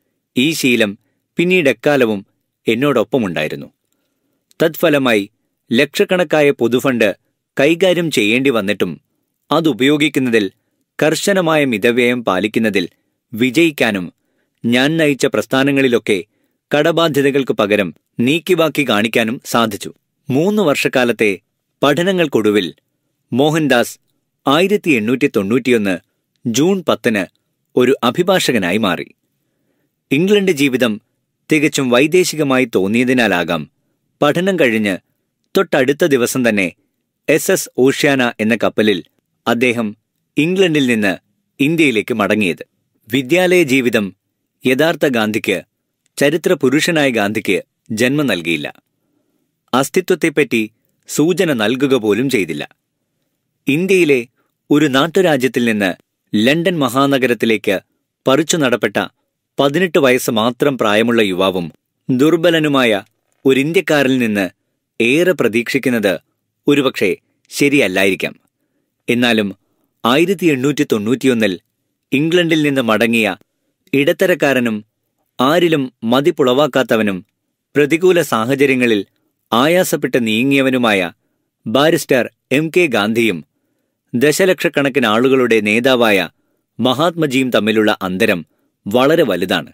ഈ ശീലം പിന്നീട് എക്കാലവും എന്നോടൊപ്പമുണ്ടായിരുന്നു തത്ഫലമായി ലക്ഷക്കണക്കായ പൊതുഫണ്ട് കൈകാര്യം ചെയ്യേണ്ടി വന്നിട്ടും അതുപയോഗിക്കുന്നതിൽ കർശനമായ മിതവ്യയം പാലിക്കുന്നതിൽ വിജയിക്കാനും ഞാൻ നയിച്ച പ്രസ്ഥാനങ്ങളിലൊക്കെ കടബാധ്യതകൾക്ക് പകരം നീക്കിവാക്കി കാണിക്കാനും സാധിച്ചു മൂന്ന് വർഷക്കാലത്തെ പഠനങ്ങൾക്കൊടുവിൽ മോഹൻദാസ് ആയിരത്തി എണ്ണൂറ്റി തൊണ്ണൂറ്റിയൊന്ന് ജൂൺ പത്തിന് ഒരു അഭിഭാഷകനായി മാറി ഇംഗ്ലണ്ട് ജീവിതം തികച്ചും വൈദേശികമായി തോന്നിയതിനാലാകാം പഠനം കഴിഞ്ഞ് തൊട്ടടുത്ത ദിവസം തന്നെ എസ് എസ് ഓഷ്യാന എന്ന കപ്പലിൽ അദ്ദേഹം ഇംഗ്ലണ്ടിൽ നിന്ന് ഇന്ത്യയിലേക്ക് മടങ്ങിയത് വിദ്യാലയ ജീവിതം യഥാർത്ഥ ഗാന്ധിക്ക് ചരിത്ര പുരുഷനായ ഗാന്ധിക്ക് ജന്മം നൽകിയില്ല അസ്തിത്വത്തെപ്പറ്റി സൂചന നൽകുക പോലും ചെയ്തില്ല ഇന്ത്യയിലെ ഒരു നാട്ടുരാജ്യത്തിൽ നിന്ന് ലണ്ടൻ മഹാനഗരത്തിലേക്ക് പറിച്ചു നടപ്പെട്ട പതിനെട്ട് വയസ്സ് മാത്രം പ്രായമുള്ള യുവാവും ദുർബലനുമായ ഒരു ഇന്ത്യക്കാരിൽ നിന്ന് ഏറെ പ്രതീക്ഷിക്കുന്നത് ഒരുപക്ഷെ ശരിയല്ലായിരിക്കാം എന്നാലും ആയിരത്തി എണ്ണൂറ്റി തൊണ്ണൂറ്റിയൊന്നിൽ ഇംഗ്ലണ്ടിൽ നിന്ന് മടങ്ങിയ ഇടത്തരക്കാരനും ആരിലും മതിപ്പുളവാക്കാത്തവനും പ്രതികൂല സാഹചര്യങ്ങളിൽ ആയാസപ്പെട്ട് നീങ്ങിയവനുമായ ബാരിസ്റ്റർ എം കെ ഗാന്ധിയും ദശലക്ഷക്കണക്കിന് ആളുകളുടെ നേതാവായ മഹാത്മജിയും തമ്മിലുള്ള അന്തരം വളരെ വലുതാണ്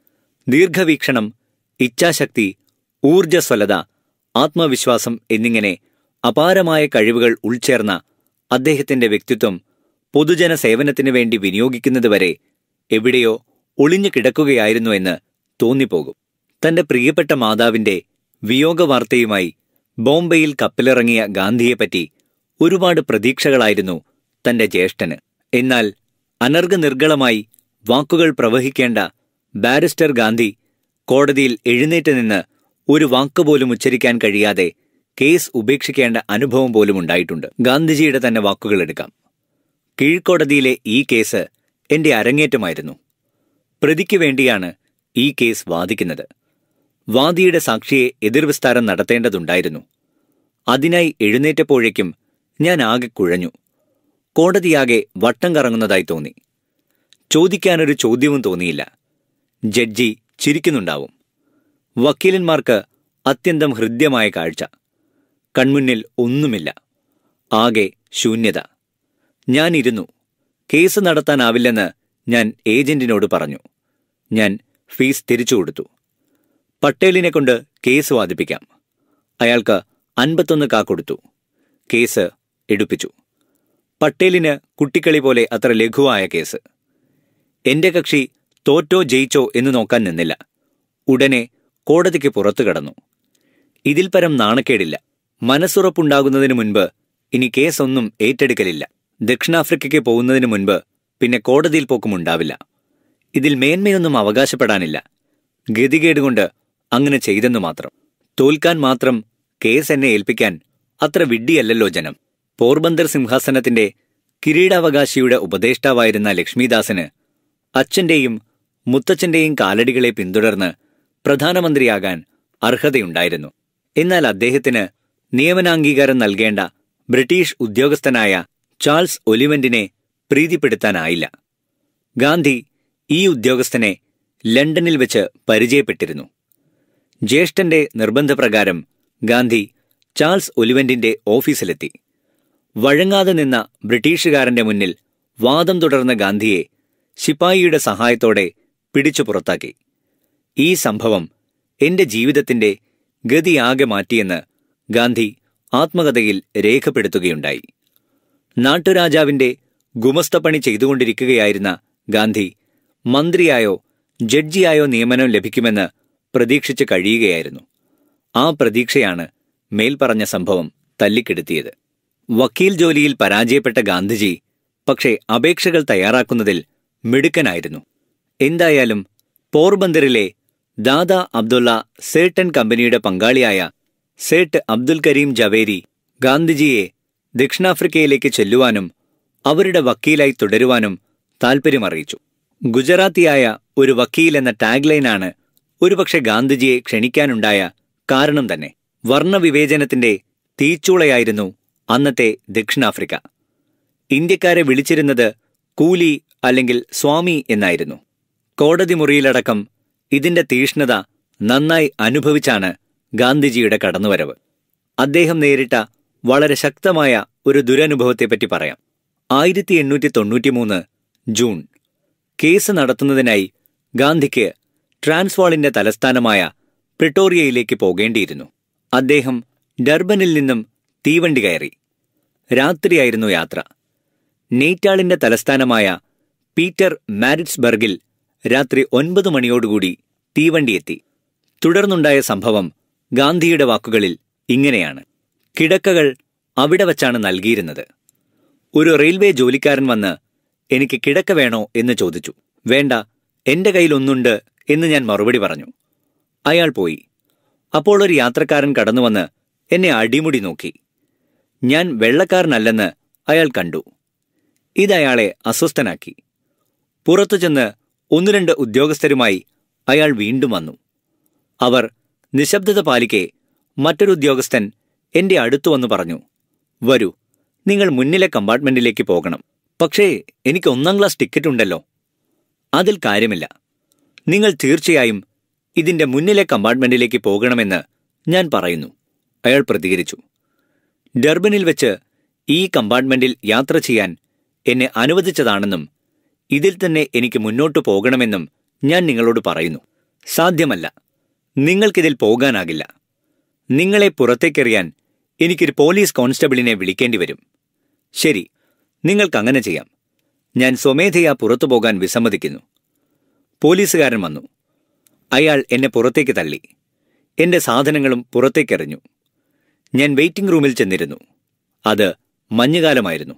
ദീർഘവീക്ഷണം ഇച്ഛാശക്തി ഊർജ്ജസ്വലത ആത്മവിശ്വാസം എന്നിങ്ങനെ അപാരമായ കഴിവുകൾ ഉൾച്ചേർന്ന അദ്ദേഹത്തിന്റെ വ്യക്തിത്വം പൊതുജന സേവനത്തിനു വേണ്ടി വിനിയോഗിക്കുന്നതുവരെ എവിടെയോ ഒളിഞ്ഞു കിടക്കുകയായിരുന്നു എന്ന് തോന്നിപ്പോകും തന്റെ പ്രിയപ്പെട്ട മാതാവിന്റെ വിയോഗവാർത്തയുമായി ബോംബെയിൽ കപ്പലിറങ്ങിയ ഗാന്ധിയെപ്പറ്റി ഒരുപാട് പ്രതീക്ഷകളായിരുന്നു തന്റെ ജ്യേഷ്ഠന് എന്നാൽ അനർഘനിർഗളമായി വാക്കുകൾ പ്രവഹിക്കേണ്ട ബാരിസ്റ്റർ ഗാന്ധി കോടതിയിൽ എഴുന്നേറ്റ് നിന്ന് ഒരു വാക്കുപോലും ഉച്ചരിക്കാൻ കഴിയാതെ കേസ് ഉപേക്ഷിക്കേണ്ട അനുഭവം പോലും ഉണ്ടായിട്ടുണ്ട് ഗാന്ധിജിയുടെ തന്നെ വാക്കുകൾ എടുക്കാം കീഴ്ക്കോടതിയിലെ ഈ കേസ് എന്റെ അരങ്ങേറ്റമായിരുന്നു പ്രതിക്ക് വേണ്ടിയാണ് ഈ കേസ് വാദിക്കുന്നത് വാദിയുടെ സാക്ഷിയെ എതിർവിസ്താരം നടത്തേണ്ടതുണ്ടായിരുന്നു അതിനായി എഴുന്നേറ്റപ്പോഴേക്കും ഞാൻ ആകെ കുഴഞ്ഞു കോടതിയാകെ വട്ടം കറങ്ങുന്നതായി തോന്നി ചോദിക്കാനൊരു ചോദ്യവും തോന്നിയില്ല ജഡ്ജി ചിരിക്കുന്നുണ്ടാവും വക്കീലന്മാർക്ക് അത്യന്തം ഹൃദ്യമായ കാഴ്ച കൺമുന്നിൽ ഒന്നുമില്ല ആകെ ശൂന്യത ഞാൻ ഇരുന്നു കേസ് നടത്താനാവില്ലെന്ന് ഞാൻ ഏജന്റിനോട് പറഞ്ഞു ഞാൻ ഫീസ് തിരിച്ചു കൊടുത്തു പട്ടേലിനെ കൊണ്ട് കേസ് വാദിപ്പിക്കാം അയാൾക്ക് അൻപത്തൊന്ന് കാ കൊടുത്തു കേസ് എടുപ്പിച്ചു പട്ടേലിന് കുട്ടിക്കളി പോലെ അത്ര ലഘുവായ കേസ് എന്റെ കക്ഷി തോറ്റോ ജയിച്ചോ എന്ന് നോക്കാൻ നിന്നില്ല ഉടനെ കോടതിക്ക് പുറത്തു കടന്നു ഇതിൽ പരം നാണക്കേടില്ല മനസ്സുറപ്പുണ്ടാകുന്നതിനു മുൻപ് ഇനി കേസൊന്നും ഏറ്റെടുക്കലില്ല ദക്ഷിണാഫ്രിക്കയ്ക്ക് പോകുന്നതിനു മുൻപ് പിന്നെ കോടതിയിൽ പോക്കും ഉണ്ടാവില്ല ഇതിൽ മേന്മയൊന്നും അവകാശപ്പെടാനില്ല ഗതികേടുകൊണ്ട് അങ്ങനെ ചെയ്തെന്നു മാത്രം തോൽക്കാൻ മാത്രം കേസ് എന്നെ ഏൽപ്പിക്കാൻ അത്ര വിഡ്ഢിയല്ലല്ലോ ജനം പോർബന്ദർ സിംഹാസനത്തിന്റെ കിരീടാവകാശിയുടെ ഉപദേഷ്ടാവായിരുന്ന ലക്ഷ്മിദാസന് അച്ഛന്റെയും മുത്തച്ഛന്റെയും കാലടികളെ പിന്തുടർന്ന് പ്രധാനമന്ത്രിയാകാൻ അർഹതയുണ്ടായിരുന്നു എന്നാൽ അദ്ദേഹത്തിന് നിയമനാംഗീകാരം നൽകേണ്ട ബ്രിട്ടീഷ് ഉദ്യോഗസ്ഥനായ ചാൾസ് ഒലിവന്റിനെ പ്രീതിപ്പെടുത്താനായില്ല ഗാന്ധി ഈ ഉദ്യോഗസ്ഥനെ ലണ്ടനിൽ വെച്ച് പരിചയപ്പെട്ടിരുന്നു ജ്യേഷ്ഠന്റെ നിർബന്ധപ്രകാരം ഗാന്ധി ചാൾസ് ഒലിവന്റിന്റെ ഓഫീസിലെത്തി വഴങ്ങാതെ നിന്ന ബ്രിട്ടീഷുകാരന്റെ മുന്നിൽ വാദം തുടർന്ന ഗാന്ധിയെ ശിപ്പായിയുടെ സഹായത്തോടെ പിടിച്ചു പുറത്താക്കി ഈ സംഭവം എന്റെ ജീവിതത്തിന്റെ ഗതിയാകെ മാറ്റിയെന്ന് ഗാന്ധി ആത്മകഥയിൽ രേഖപ്പെടുത്തുകയുണ്ടായി നാട്ടുരാജാവിന്റെ ഗുമസ്തപ്പണി ചെയ്തുകൊണ്ടിരിക്കുകയായിരുന്ന ഗാന്ധി മന്ത്രിയായോ ജഡ്ജിയായോ നിയമനം ലഭിക്കുമെന്ന് പ്രതീക്ഷിച്ച് കഴിയുകയായിരുന്നു ആ പ്രതീക്ഷയാണ് മേൽപ്പറഞ്ഞ സംഭവം തല്ലിക്കെടുത്തിയത് വക്കീൽ ജോലിയിൽ പരാജയപ്പെട്ട ഗാന്ധിജി പക്ഷേ അപേക്ഷകൾ തയ്യാറാക്കുന്നതിൽ മിടുക്കനായിരുന്നു എന്തായാലും പോർബന്ദറിലെ ദാദാ അബ്ദുള്ള സേട്ടൻ കമ്പനിയുടെ പങ്കാളിയായ സേട്ട് അബ്ദുൽ കരീം ജവേരി ഗാന്ധിജിയെ ദക്ഷിണാഫ്രിക്കയിലേക്ക് ചെല്ലുവാനും അവരുടെ വക്കീലായി തുടരുവാനും താൽപ്പര്യമറിയിച്ചു ഗുജറാത്തിയായ ഒരു വക്കീൽ എന്ന ടാഗ്ലൈനാണ് ഒരുപക്ഷെ ഗാന്ധിജിയെ ക്ഷണിക്കാനുണ്ടായ കാരണം തന്നെ വർണ്ണവിവേചനത്തിന്റെ തീച്ചൂളയായിരുന്നു അന്നത്തെ ദക്ഷിണാഫ്രിക്ക ഇന്ത്യക്കാരെ വിളിച്ചിരുന്നത് കൂലി അല്ലെങ്കിൽ സ്വാമി എന്നായിരുന്നു കോടതി മുറിയിലടക്കം ഇതിന്റെ തീഷ്ണത നന്നായി അനുഭവിച്ചാണ് ഗാന്ധിജിയുടെ കടന്നുവരവ് അദ്ദേഹം നേരിട്ട വളരെ ശക്തമായ ഒരു ദുരനുഭവത്തെപ്പറ്റി പറയാം ആയിരത്തി എണ്ണൂറ്റി തൊണ്ണൂറ്റിമൂന്ന് ജൂൺ കേസ് നടത്തുന്നതിനായി ഗാന്ധിക്ക് ട്രാൻസ്വാളിന്റെ തലസ്ഥാനമായ പ്രിട്ടോറിയയിലേക്ക് പോകേണ്ടിയിരുന്നു അദ്ദേഹം ഡർബനിൽ നിന്നും തീവണ്ടി കയറി രാത്രിയായിരുന്നു യാത്ര നെയ്റ്റാളിന്റെ തലസ്ഥാനമായ പീറ്റർ മാരിറ്റ്സ്ബർഗിൽ രാത്രി ഒൻപത് മണിയോടുകൂടി തീവണ്ടിയെത്തി തുടർന്നുണ്ടായ സംഭവം ഗാന്ധിയുടെ വാക്കുകളിൽ ഇങ്ങനെയാണ് കിടക്കകൾ അവിടെ വച്ചാണ് നൽകിയിരുന്നത് ഒരു റെയിൽവേ ജോലിക്കാരൻ വന്ന് എനിക്ക് കിടക്ക വേണോ എന്ന് ചോദിച്ചു വേണ്ട എന്റെ കയ്യിലൊന്നുണ്ട് എന്ന് ഞാൻ മറുപടി പറഞ്ഞു അയാൾ പോയി അപ്പോൾ ഒരു യാത്രക്കാരൻ കടന്നുവന്ന് എന്നെ അടിമുടി നോക്കി ഞാൻ വെള്ളക്കാരനല്ലെന്ന് അയാൾ കണ്ടു ഇതയാളെ അസ്വസ്ഥനാക്കി പുറത്തു ചെന്ന് ഒന്നു രണ്ട് ഉദ്യോഗസ്ഥരുമായി അയാൾ വീണ്ടും വന്നു അവർ നിശബ്ദത പാലിക്കെ മറ്റൊരു ഉദ്യോഗസ്ഥൻ എന്റെ അടുത്തു വന്നു പറഞ്ഞു വരൂ നിങ്ങൾ മുന്നിലെ കമ്പാർട്ട്മെന്റിലേക്ക് പോകണം പക്ഷേ എനിക്ക് ഒന്നാം ക്ലാസ് ടിക്കറ്റ് ഉണ്ടല്ലോ അതിൽ കാര്യമില്ല നിങ്ങൾ തീർച്ചയായും ഇതിന്റെ മുന്നിലെ കമ്പാർട്ട്മെന്റിലേക്ക് പോകണമെന്ന് ഞാൻ പറയുന്നു അയാൾ പ്രതികരിച്ചു ഡർബനിൽ വെച്ച് ഈ കമ്പാർട്ട്മെന്റിൽ യാത്ര ചെയ്യാൻ എന്നെ അനുവദിച്ചതാണെന്നും ഇതിൽ തന്നെ എനിക്ക് മുന്നോട്ടു പോകണമെന്നും ഞാൻ നിങ്ങളോട് പറയുന്നു സാധ്യമല്ല നിങ്ങൾക്കിതിൽ പോകാനാകില്ല നിങ്ങളെ പുറത്തേക്കെറിയാൻ എനിക്കൊരു പോലീസ് കോൺസ്റ്റബിളിനെ വിളിക്കേണ്ടി വരും ശരി നിങ്ങൾക്കങ്ങനെ ചെയ്യാം ഞാൻ സ്വമേധയാ പുറത്തു പോകാൻ വിസമ്മതിക്കുന്നു പോലീസുകാരൻ വന്നു അയാൾ എന്നെ പുറത്തേക്ക് തള്ളി എന്റെ സാധനങ്ങളും പുറത്തേക്കെറിഞ്ഞു ഞാൻ വെയിറ്റിംഗ് റൂമിൽ ചെന്നിരുന്നു അത് മഞ്ഞുകാലമായിരുന്നു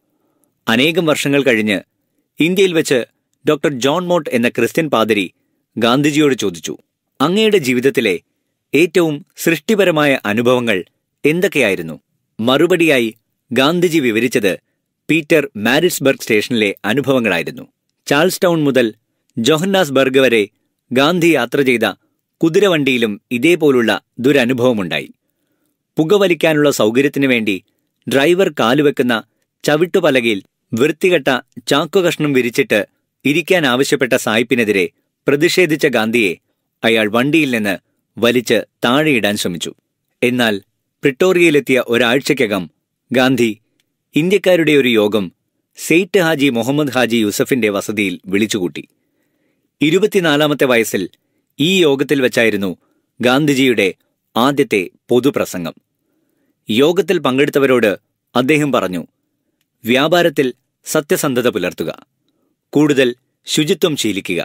അനേകം വർഷങ്ങൾ കഴിഞ്ഞ് ഇന്ത്യയിൽ വെച്ച് ഡോക്ടർ ജോൺ മോട്ട് എന്ന ക്രിസ്ത്യൻ പാതിരി ഗാന്ധിജിയോട് ചോദിച്ചു അങ്ങയുടെ ജീവിതത്തിലെ ഏറ്റവും സൃഷ്ടിപരമായ അനുഭവങ്ങൾ എന്തൊക്കെയായിരുന്നു മറുപടിയായി ഗാന്ധിജി വിവരിച്ചത് പീറ്റർ മാരിറ്റ്സ്ബർഗ് സ്റ്റേഷനിലെ അനുഭവങ്ങളായിരുന്നു ചാൾസ് ടൗൺ മുതൽ ജോഹന്നാസ്ബർഗ് വരെ ഗാന്ധി യാത്ര ചെയ്ത കുതിരവണ്ടിയിലും ഇതേപോലുള്ള ദുരനുഭവമുണ്ടായി പുകവലിക്കാനുള്ള സൗകര്യത്തിനു വേണ്ടി ഡ്രൈവർ കാലുവെക്കുന്ന ചവിട്ടുപലകയിൽ വൃത്തികെട്ട ചാക്കുകഷ്ണം വിരിച്ചിട്ട് ഇരിക്കാൻ ആവശ്യപ്പെട്ട സായിപ്പിനെതിരെ പ്രതിഷേധിച്ച ഗാന്ധിയെ അയാൾ വണ്ടിയിൽ നിന്ന് വലിച്ച് താഴെയിടാൻ ശ്രമിച്ചു എന്നാൽ പ്രിട്ടോറിയയിലെത്തിയ ഒരാഴ്ചയ്ക്കകം ഗാന്ധി ഇന്ത്യക്കാരുടെ ഒരു യോഗം സെയ്റ്റ് ഹാജി മുഹമ്മദ് ഹാജി യൂസഫിന്റെ വസതിയിൽ വിളിച്ചുകൂട്ടി ഇരുപത്തിനാലാമത്തെ വയസ്സിൽ ഈ യോഗത്തിൽ വെച്ചായിരുന്നു ഗാന്ധിജിയുടെ ആദ്യത്തെ പൊതുപ്രസംഗം യോഗത്തിൽ പങ്കെടുത്തവരോട് അദ്ദേഹം പറഞ്ഞു വ്യാപാരത്തിൽ സത്യസന്ധത പുലർത്തുക കൂടുതൽ ശുചിത്വം ശീലിക്കുക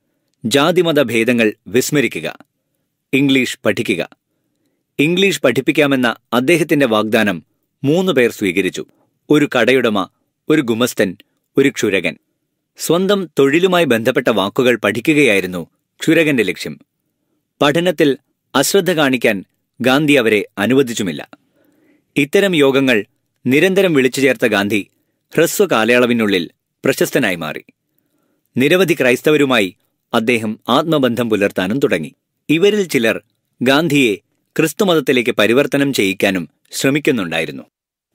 ജാതിമത ഭേദങ്ങൾ വിസ്മരിക്കുക ഇംഗ്ലീഷ് പഠിക്കുക ഇംഗ്ലീഷ് പഠിപ്പിക്കാമെന്ന അദ്ദേഹത്തിന്റെ വാഗ്ദാനം മൂന്ന് പേർ സ്വീകരിച്ചു ഒരു കടയുടമ ഒരു ഗുമസ്തൻ ഒരു ക്ഷുരകൻ സ്വന്തം തൊഴിലുമായി ബന്ധപ്പെട്ട വാക്കുകൾ പഠിക്കുകയായിരുന്നു ക്ഷുരകന്റെ ലക്ഷ്യം പഠനത്തിൽ അശ്രദ്ധ കാണിക്കാൻ ഗാന്ധി അവരെ അനുവദിച്ചുമില്ല ഇത്തരം യോഗങ്ങൾ നിരന്തരം വിളിച്ചു ചേർത്ത ഗാന്ധി ഹ്രസ്വ കാലയളവിനുള്ളിൽ പ്രശസ്തനായി മാറി നിരവധി ക്രൈസ്തവരുമായി അദ്ദേഹം ആത്മബന്ധം പുലർത്താനും തുടങ്ങി ഇവരിൽ ചിലർ ഗാന്ധിയെ ക്രിസ്തുമതത്തിലേക്ക് പരിവർത്തനം ചെയ്യിക്കാനും ശ്രമിക്കുന്നുണ്ടായിരുന്നു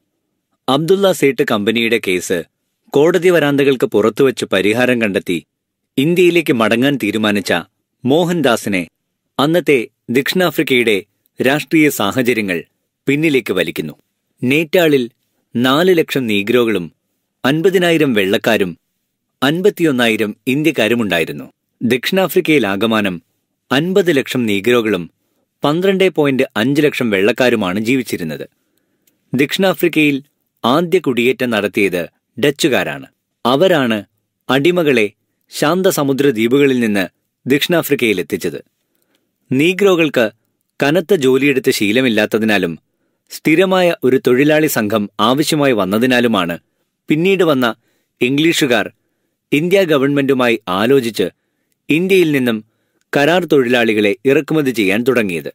അബ്ദുള്ള സേട്ട് കമ്പനിയുടെ കേസ് കോടതി വരാന്തകൾക്ക് പുറത്തുവച്ച് പരിഹാരം കണ്ടെത്തി ഇന്ത്യയിലേക്ക് മടങ്ങാൻ തീരുമാനിച്ച മോഹൻദാസിനെ അന്നത്തെ ദക്ഷിണാഫ്രിക്കയുടെ രാഷ്ട്രീയ സാഹചര്യങ്ങൾ പിന്നിലേക്ക് വലിക്കുന്നു നേറ്റാളിൽ നാല് ലക്ഷം നീഗ്രോകളും അൻപതിനായിരം വെള്ളക്കാരും അൻപത്തിയൊന്നായിരം ഇന്ത്യക്കാരുമുണ്ടായിരുന്നു ദക്ഷിണാഫ്രിക്കയിൽ ആകമാനം അൻപത് ലക്ഷം നീഗ്രോകളും പന്ത്രണ്ട് പോയിന്റ് അഞ്ച് ലക്ഷം വെള്ളക്കാരുമാണ് ജീവിച്ചിരുന്നത് ദക്ഷിണാഫ്രിക്കയിൽ ആദ്യ കുടിയേറ്റം നടത്തിയത് ഡച്ചുകാരാണ് അവരാണ് അടിമകളെ ശാന്തസമുദ്ര ദ്വീപുകളിൽ നിന്ന് ദക്ഷിണാഫ്രിക്കയിൽ എത്തിച്ചത് നീഗ്രോകൾക്ക് കനത്ത ജോലിയെടുത്ത് ശീലമില്ലാത്തതിനാലും സ്ഥിരമായ ഒരു തൊഴിലാളി സംഘം ആവശ്യമായി വന്നതിനാലുമാണ് പിന്നീട് വന്ന ഇംഗ്ലീഷുകാർ ഇന്ത്യ ഗവൺമെന്റുമായി ആലോചിച്ച് ഇന്ത്യയിൽ നിന്നും കരാർ തൊഴിലാളികളെ ഇറക്കുമതി ചെയ്യാൻ തുടങ്ങിയത്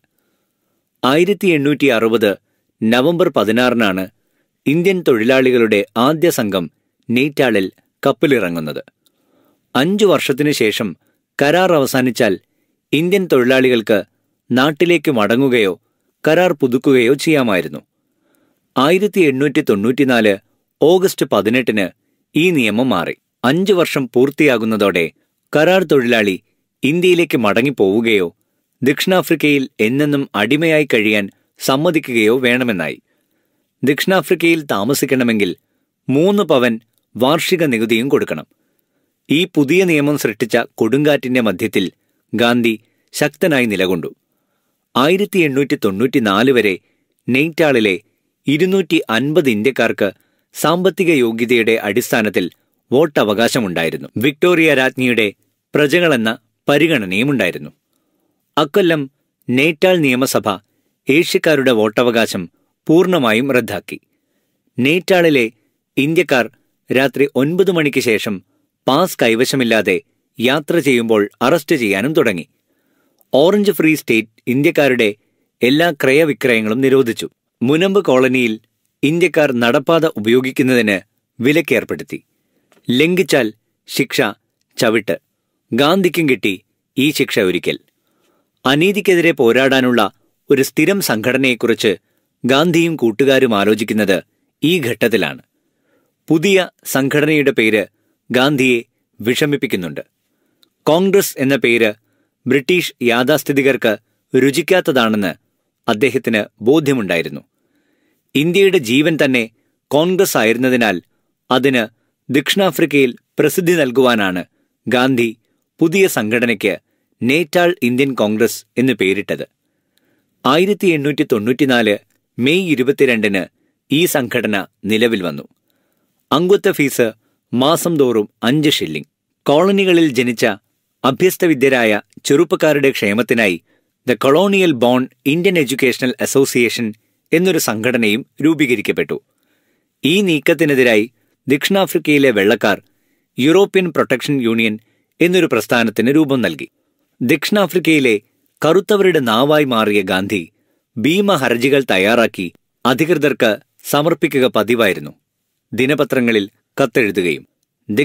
ആയിരത്തി എണ്ണൂറ്റി അറുപത് നവംബർ പതിനാറിനാണ് ഇന്ത്യൻ തൊഴിലാളികളുടെ ആദ്യ സംഘം നെയ്റ്റാളിൽ കപ്പലിറങ്ങുന്നത് അഞ്ചു വർഷത്തിനു ശേഷം കരാർ അവസാനിച്ചാൽ ഇന്ത്യൻ തൊഴിലാളികൾക്ക് നാട്ടിലേക്ക് മടങ്ങുകയോ കരാർ പുതുക്കുകയോ ചെയ്യാമായിരുന്നു ആയിരത്തി എണ്ണൂറ്റി തൊണ്ണൂറ്റിനാല് ഓഗസ്റ്റ് പതിനെട്ടിന് ഈ നിയമം മാറി അഞ്ചു വർഷം പൂർത്തിയാകുന്നതോടെ കരാർ തൊഴിലാളി ഇന്ത്യയിലേക്ക് മടങ്ങിപ്പോവുകയോ ദക്ഷിണാഫ്രിക്കയിൽ എന്നെന്നും അടിമയായി കഴിയാൻ സമ്മതിക്കുകയോ വേണമെന്നായി ദക്ഷിണാഫ്രിക്കയിൽ താമസിക്കണമെങ്കിൽ മൂന്ന് പവൻ വാർഷിക നികുതിയും കൊടുക്കണം ഈ പുതിയ നിയമം സൃഷ്ടിച്ച കൊടുങ്കാറ്റിന്റെ മധ്യത്തിൽ ഗാന്ധി ശക്തനായി നിലകൊണ്ടു ആയിരത്തി എണ്ണൂറ്റി തൊണ്ണൂറ്റിനാല് വരെ നെയ്റ്റാളിലെ ഇരുന്നൂറ്റി അൻപത് ഇന്ത്യക്കാർക്ക് സാമ്പത്തിക യോഗ്യതയുടെ അടിസ്ഥാനത്തിൽ വോട്ടവകാശമുണ്ടായിരുന്നു വിക്ടോറിയ രാജ്ഞിയുടെ പ്രജകളെന്ന പരിഗണനയുമുണ്ടായിരുന്നു അക്കൊല്ലം നേറ്റാൾ നിയമസഭ ഏഷ്യക്കാരുടെ വോട്ടവകാശം പൂർണ്ണമായും റദ്ദാക്കി നേറ്റാളിലെ ഇന്ത്യക്കാർ രാത്രി ഒൻപത് മണിക്ക് ശേഷം പാസ് കൈവശമില്ലാതെ യാത്ര ചെയ്യുമ്പോൾ അറസ്റ്റ് ചെയ്യാനും തുടങ്ങി ഓറഞ്ച് ഫ്രീ സ്റ്റേറ്റ് ഇന്ത്യക്കാരുടെ എല്ലാ ക്രയവിക്രയങ്ങളും നിരോധിച്ചു മുനമ്പ് കോളനിയിൽ ഇന്ത്യക്കാർ നടപ്പാത ഉപയോഗിക്കുന്നതിന് വിലക്കേർപ്പെടുത്തി ലംഘിച്ചാൽ ശിക്ഷ ചവിട്ട് ഗാന്ധിക്കും കിട്ടി ഈ ശിക്ഷ ഒരിക്കൽ അനീതിക്കെതിരെ പോരാടാനുള്ള ഒരു സ്ഥിരം സംഘടനയെക്കുറിച്ച് ഗാന്ധിയും കൂട്ടുകാരും ആലോചിക്കുന്നത് ഈ ഘട്ടത്തിലാണ് പുതിയ സംഘടനയുടെ പേര് ഗാന്ധിയെ വിഷമിപ്പിക്കുന്നുണ്ട് കോൺഗ്രസ് എന്ന പേര് ബ്രിട്ടീഷ് യാഥാസ്ഥിതികർക്ക് രുചിക്കാത്തതാണെന്ന് അദ്ദേഹത്തിന് ബോധ്യമുണ്ടായിരുന്നു ഇന്ത്യയുടെ ജീവൻ തന്നെ കോൺഗ്രസ് ആയിരുന്നതിനാൽ അതിന് ദക്ഷിണാഫ്രിക്കയിൽ പ്രസിദ്ധി നൽകുവാനാണ് ഗാന്ധി പുതിയ സംഘടനയ്ക്ക് നേറ്റാൾ ഇന്ത്യൻ കോൺഗ്രസ് എന്ന് പേരിട്ടത് ആയിരത്തി എണ്ണൂറ്റി തൊണ്ണൂറ്റിനാല് മെയ് ഇരുപത്തിരണ്ടിന് ഈ സംഘടന നിലവിൽ വന്നു അംഗത്വ ഫീസ് മാസം തോറും അഞ്ച് ഷില്ലിംഗ് കോളനികളിൽ ജനിച്ച അഭ്യസ്തവിദ്യരായ ചെറുപ്പക്കാരുടെ ക്ഷേമത്തിനായി the colonial born Indian educational association എന്നൊരു സംഘടനയും രൂപീകരിക്കപ്പെട്ടു ഈ നീക്കത്തിനെതിരായി ദക്ഷിണാഫ്രിക്കയിലെ വെള്ളക്കാർ യൂറോപ്യൻ പ്രൊട്ടക്ഷൻ യൂണിയൻ എന്നൊരു പ്രസ്ഥാനത്തിന് രൂപം നൽകി ദക്ഷിണാഫ്രിക്കയിലെ കറുത്തവരുടെ നാവായി മാറിയ ഗാന്ധി ഭീമ ഹർജികൾ തയ്യാറാക്കി അധികൃതർക്ക് സമർപ്പിക്കുക പതിവായിരുന്നു ദിനപത്രങ്ങളിൽ കത്തെഴുതുകയും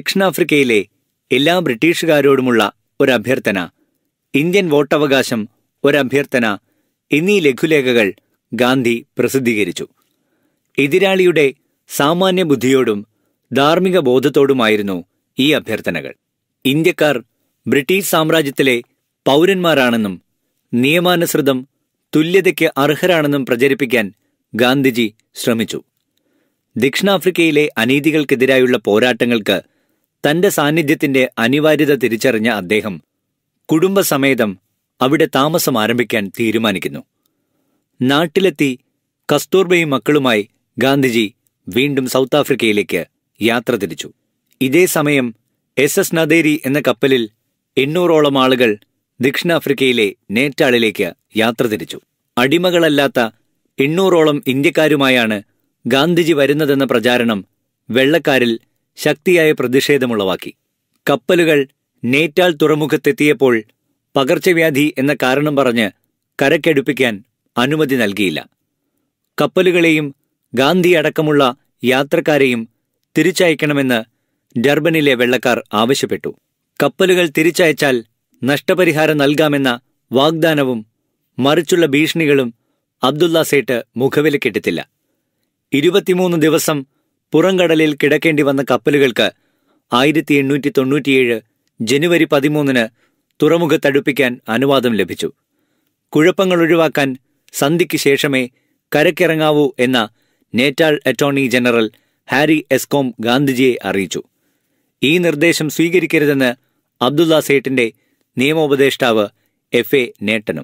ദക്ഷിണാഫ്രിക്കയിലെ എല്ലാ ബ്രിട്ടീഷുകാരോടുമുള്ള ഒരു അഭ്യർത്ഥന ഇന്ത്യൻ വോട്ടവകാശം ഒരഭ്യർത്ഥന എന്നീ ലഘുലേഖകൾ ഗാന്ധി പ്രസിദ്ധീകരിച്ചു എതിരാളിയുടെ സാമാന്യ ബുദ്ധിയോടും ധാർമ്മിക ബോധത്തോടുമായിരുന്നു ഈ അഭ്യർത്ഥനകൾ ഇന്ത്യക്കാർ ബ്രിട്ടീഷ് സാമ്രാജ്യത്തിലെ പൗരന്മാരാണെന്നും നിയമാനുസൃതം തുല്യതയ്ക്ക് അർഹരാണെന്നും പ്രചരിപ്പിക്കാൻ ഗാന്ധിജി ശ്രമിച്ചു ദക്ഷിണാഫ്രിക്കയിലെ അനീതികൾക്കെതിരായുള്ള പോരാട്ടങ്ങൾക്ക് തന്റെ സാന്നിധ്യത്തിന്റെ അനിവാര്യത തിരിച്ചറിഞ്ഞ അദ്ദേഹം കുടുംബസമേതം അവിടെ താമസം ആരംഭിക്കാൻ തീരുമാനിക്കുന്നു നാട്ടിലെത്തി കസ്തൂർബയും മക്കളുമായി ഗാന്ധിജി വീണ്ടും സൗത്ത് ആഫ്രിക്കയിലേക്ക് യാത്ര തിരിച്ചു ഇതേ സമയം എസ് എസ് നദേരി എന്ന കപ്പലിൽ എണ്ണൂറോളം ആളുകൾ ദക്ഷിണാഫ്രിക്കയിലെ നേറ്റാളിലേക്ക് യാത്ര തിരിച്ചു അടിമകളല്ലാത്ത എണ്ണൂറോളം ഇന്ത്യക്കാരുമായാണ് ഗാന്ധിജി വരുന്നതെന്ന പ്രചാരണം വെള്ളക്കാരിൽ ശക്തിയായ പ്രതിഷേധമുളവാക്കി കപ്പലുകൾ നേറ്റാൾ തുറമുഖത്തെത്തിയപ്പോൾ പകർച്ചവ്യാധി എന്ന കാരണം പറഞ്ഞ് കരക്കടുപ്പിക്കാൻ അനുമതി നൽകിയില്ല കപ്പലുകളെയും ഗാന്ധി അടക്കമുള്ള യാത്രക്കാരെയും തിരിച്ചയക്കണമെന്ന് ഡർബനിലെ വെള്ളക്കാർ ആവശ്യപ്പെട്ടു കപ്പലുകൾ തിരിച്ചയച്ചാൽ നഷ്ടപരിഹാരം നൽകാമെന്ന വാഗ്ദാനവും മറിച്ചുള്ള ഭീഷണികളും അബ്ദുള്ള സേട്ട് മുഖവിലക്കെടുത്തില്ല ഇരുപത്തിമൂന്ന് ദിവസം പുറംകടലിൽ കിടക്കേണ്ടി വന്ന കപ്പലുകൾക്ക് ആയിരത്തി എണ്ണൂറ്റി തൊണ്ണൂറ്റിയേഴ് ജനുവരി പതിമൂന്നിന് തുറമുഖത്തടുപ്പിക്കാൻ അനുവാദം ലഭിച്ചു കുഴപ്പങ്ങൾ ഒഴിവാക്കാൻ സന്ധിക്ക് ശേഷമേ കരക്കിറങ്ങാവൂ എന്ന Natal attorney general Harry Escombe ഗാന്ധിജിയെ അറിയിച്ചു ഈ നിർദ്ദേശം സ്വീകരിക്കരുതെന്ന് അബ്ദുള്ള സേട്ടിന്റെ നിയമോപദേഷ്ടാവ് എഫ് എ നേട്ടനും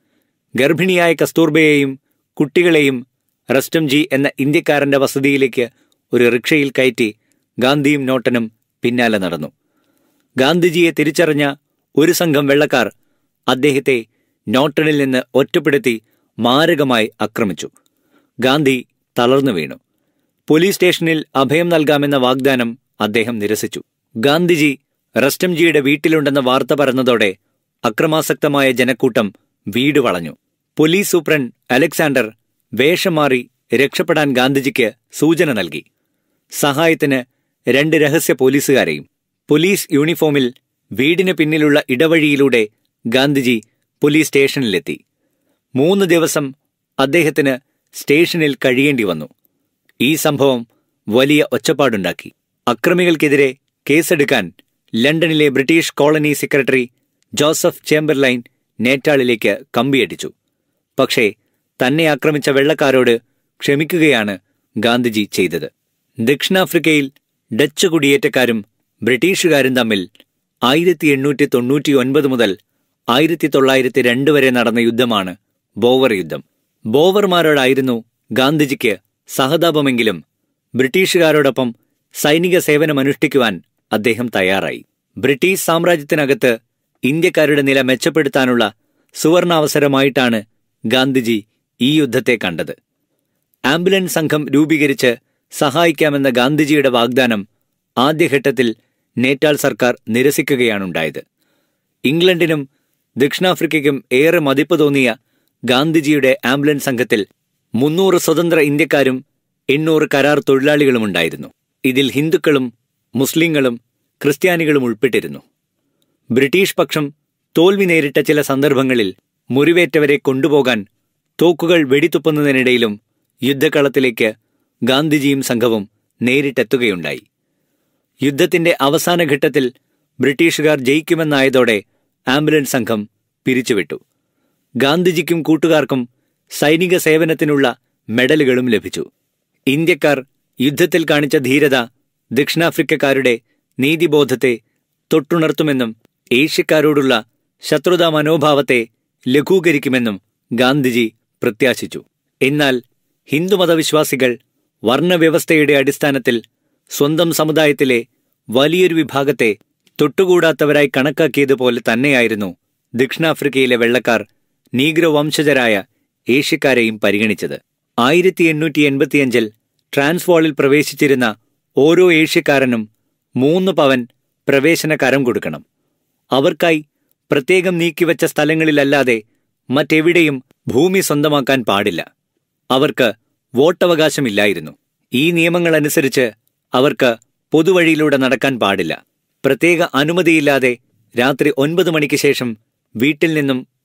ഗർഭിണിയായ കസ്തൂർബയെയും കുട്ടികളെയും റസ്റ്റംജി എന്ന ഇന്ത്യക്കാരന്റെ വസതിയിലേക്ക് ഒരു റിക്ഷയിൽ കയറ്റി ഗാന്ധിയും നോട്ടനും പിന്നാലെ നടന്നു ഗാന്ധിജിയെ തിരിച്ചറിഞ്ഞ ഒരു സംഘം വെള്ളക്കാർ അദ്ദേഹത്തെ നോട്ടണിൽ നിന്ന് ഒറ്റപ്പെടുത്തി മാരകമായി ആക്രമിച്ചു ഗാന്ധി തളർന്നു വീണു പോലീസ് സ്റ്റേഷനിൽ അഭയം നൽകാമെന്ന വാഗ്ദാനം അദ്ദേഹം നിരസിച്ചു ഗാന്ധിജി റസ്റ്റംജിയുടെ വീട്ടിലുണ്ടെന്ന വാർത്ത പരന്നതോടെ അക്രമാസക്തമായ ജനക്കൂട്ടം വീട് വളഞ്ഞു പോലീസ് സൂപ്രണ്ട് അലക്സാണ്ടർ വേഷം മാറി രക്ഷപ്പെടാൻ ഗാന്ധിജിക്ക് സൂചന നൽകി സഹായത്തിന് രണ്ട് രഹസ്യ പോലീസുകാരെയും പോലീസ് യൂണിഫോമിൽ വീടിന് പിന്നിലുള്ള ഇടവഴിയിലൂടെ ഗാന്ധിജി പോലീസ് സ്റ്റേഷനിലെത്തി മൂന്ന് ദിവസം അദ്ദേഹത്തിന് സ്റ്റേഷനിൽ കഴിയേണ്ടി വന്നു ഈ സംഭവം വലിയ ഒച്ചപ്പാടുണ്ടാക്കി അക്രമികൾക്കെതിരെ കേസെടുക്കാൻ ലണ്ടനിലെ British colony secretary Joseph Chamberlain നേറ്റാളിലേക്ക് കമ്പിയടിച്ചു പക്ഷേ തന്നെ ആക്രമിച്ച വെള്ളക്കാരോട് ക്ഷമിക്കുകയാണ് ഗാന്ധിജി ചെയ്തത് ദക്ഷിണാഫ്രിക്കയിൽ ഡച്ച് കുടിയേറ്റക്കാരും ബ്രിട്ടീഷുകാരും തമ്മിൽ ആയിരത്തി എണ്ണൂറ്റി തൊണ്ണൂറ്റി ഒൻപത് മുതൽ ആയിരത്തി തൊള്ളായിരത്തി രണ്ട് വരെ നടന്ന യുദ്ധമാണ് ബോവർ യുദ്ധം ബോവർമാരോടായിരുന്നു ഗാന്ധിജിക്ക് സഹതാപമെങ്കിലും ബ്രിട്ടീഷുകാരോടൊപ്പം സൈനിക സേവനമനുഷ്ഠിക്കുവാൻ അദ്ദേഹം തയ്യാറായി ബ്രിട്ടീഷ് സാമ്രാജ്യത്തിനകത്ത് ഇന്ത്യക്കാരുടെ നില മെച്ചപ്പെടുത്താനുള്ള സുവർണാവസരമായിട്ടാണ് ഗാന്ധിജി ഈ യുദ്ധത്തെ കണ്ടത് ആംബുലൻസ് സംഘം രൂപീകരിച്ച് സഹായിക്കാമെന്ന ഗാന്ധിജിയുടെ വാഗ്ദാനം ആദ്യഘട്ടത്തിൽ നേറ്റാൾ സർക്കാർ നിരസിക്കുകയാണുണ്ടായത് ഇംഗ്ലണ്ടിനും ദക്ഷിണാഫ്രിക്കയ്ക്കും ഏറെ മതിപ്പ് തോന്നിയ ഗാന്ധിജിയുടെ ആംബുലൻസ് സംഘത്തിൽ മുന്നൂറ് സ്വതന്ത്ര ഇന്ത്യക്കാരും എണ്ണൂറ് കരാർ തൊഴിലാളികളുമുണ്ടായിരുന്നു ഇതിൽ ഹിന്ദുക്കളും മുസ്ലിങ്ങളും ക്രിസ്ത്യാനികളും ഉൾപ്പെട്ടിരുന്നു ബ്രിട്ടീഷ് പക്ഷം തോൽവി നേരിട്ട ചില സന്ദർഭങ്ങളിൽ മുറിവേറ്റവരെ കൊണ്ടുപോകാൻ തോക്കുകൾ വെടിത്തുപ്പുന്നതിനിടയിലും യുദ്ധക്കളത്തിലേക്ക് ഗാന്ധിജിയും സംഘവും നേരിട്ടെത്തുകയുണ്ടായി യുദ്ധത്തിന്റെ അവസാന ഘട്ടത്തിൽ ബ്രിട്ടീഷുകാർ ജയിക്കുമെന്നായതോടെ ആംബുലൻസ് സംഘം പിരിച്ചുവിട്ടു ഗാന്ധിജിക്കും കൂട്ടുകാർക്കും സൈനിക സേവനത്തിനുള്ള മെഡലുകളും ലഭിച്ചു ഇന്ത്യക്കാർ യുദ്ധത്തിൽ കാണിച്ച ധീരത ദക്ഷിണാഫ്രിക്കക്കാരുടെ നീതിബോധത്തെ തൊട്ടുണർത്തുമെന്നും ഏഷ്യക്കാരോടുള്ള ശത്രുതാ മനോഭാവത്തെ ലഘൂകരിക്കുമെന്നും ഗാന്ധിജി പ്രത്യാശിച്ചു എന്നാൽ ഹിന്ദുമതവിശ്വാസികൾ വർണ്ണവ്യവസ്ഥയുടെ അടിസ്ഥാനത്തിൽ സ്വന്തം സമുദായത്തിലെ വലിയൊരു വിഭാഗത്തെ തൊട്ടുകൂടാത്തവരായി കണക്കാക്കിയതുപോലെ തന്നെയായിരുന്നു ദക്ഷിണാഫ്രിക്കയിലെ വെള്ളക്കാർ നീഗ്രോ വംശജരായ ഏഷ്യക്കാരെയും പരിഗണിച്ചത് ആയിരത്തി എണ്ണൂറ്റി എൺപത്തിയഞ്ചിൽ ട്രാൻസ്വാളിൽ പ്രവേശിച്ചിരുന്ന ഓരോ ഏഷ്യക്കാരനും മൂന്ന് പവൻ പ്രവേശന കരം കൊടുക്കണം അവർക്കായി പ്രത്യേകം നീക്കിവച്ച സ്ഥലങ്ങളിലല്ലാതെ മറ്റെവിടെയും ഭൂമി സ്വന്തമാക്കാൻ പാടില്ല അവർക്ക് വോട്ടവകാശമില്ലായിരുന്നു ഈ നിയമങ്ങളനുസരിച്ച് അവർക്ക് പൊതുവഴിയിലൂടെ നടക്കാൻ പാടില്ല പ്രത്യേക അനുമതിയില്ലാതെ രാത്രി ഒൻപത് മണിക്ക് ശേഷം വീട്ടിൽ നിന്നും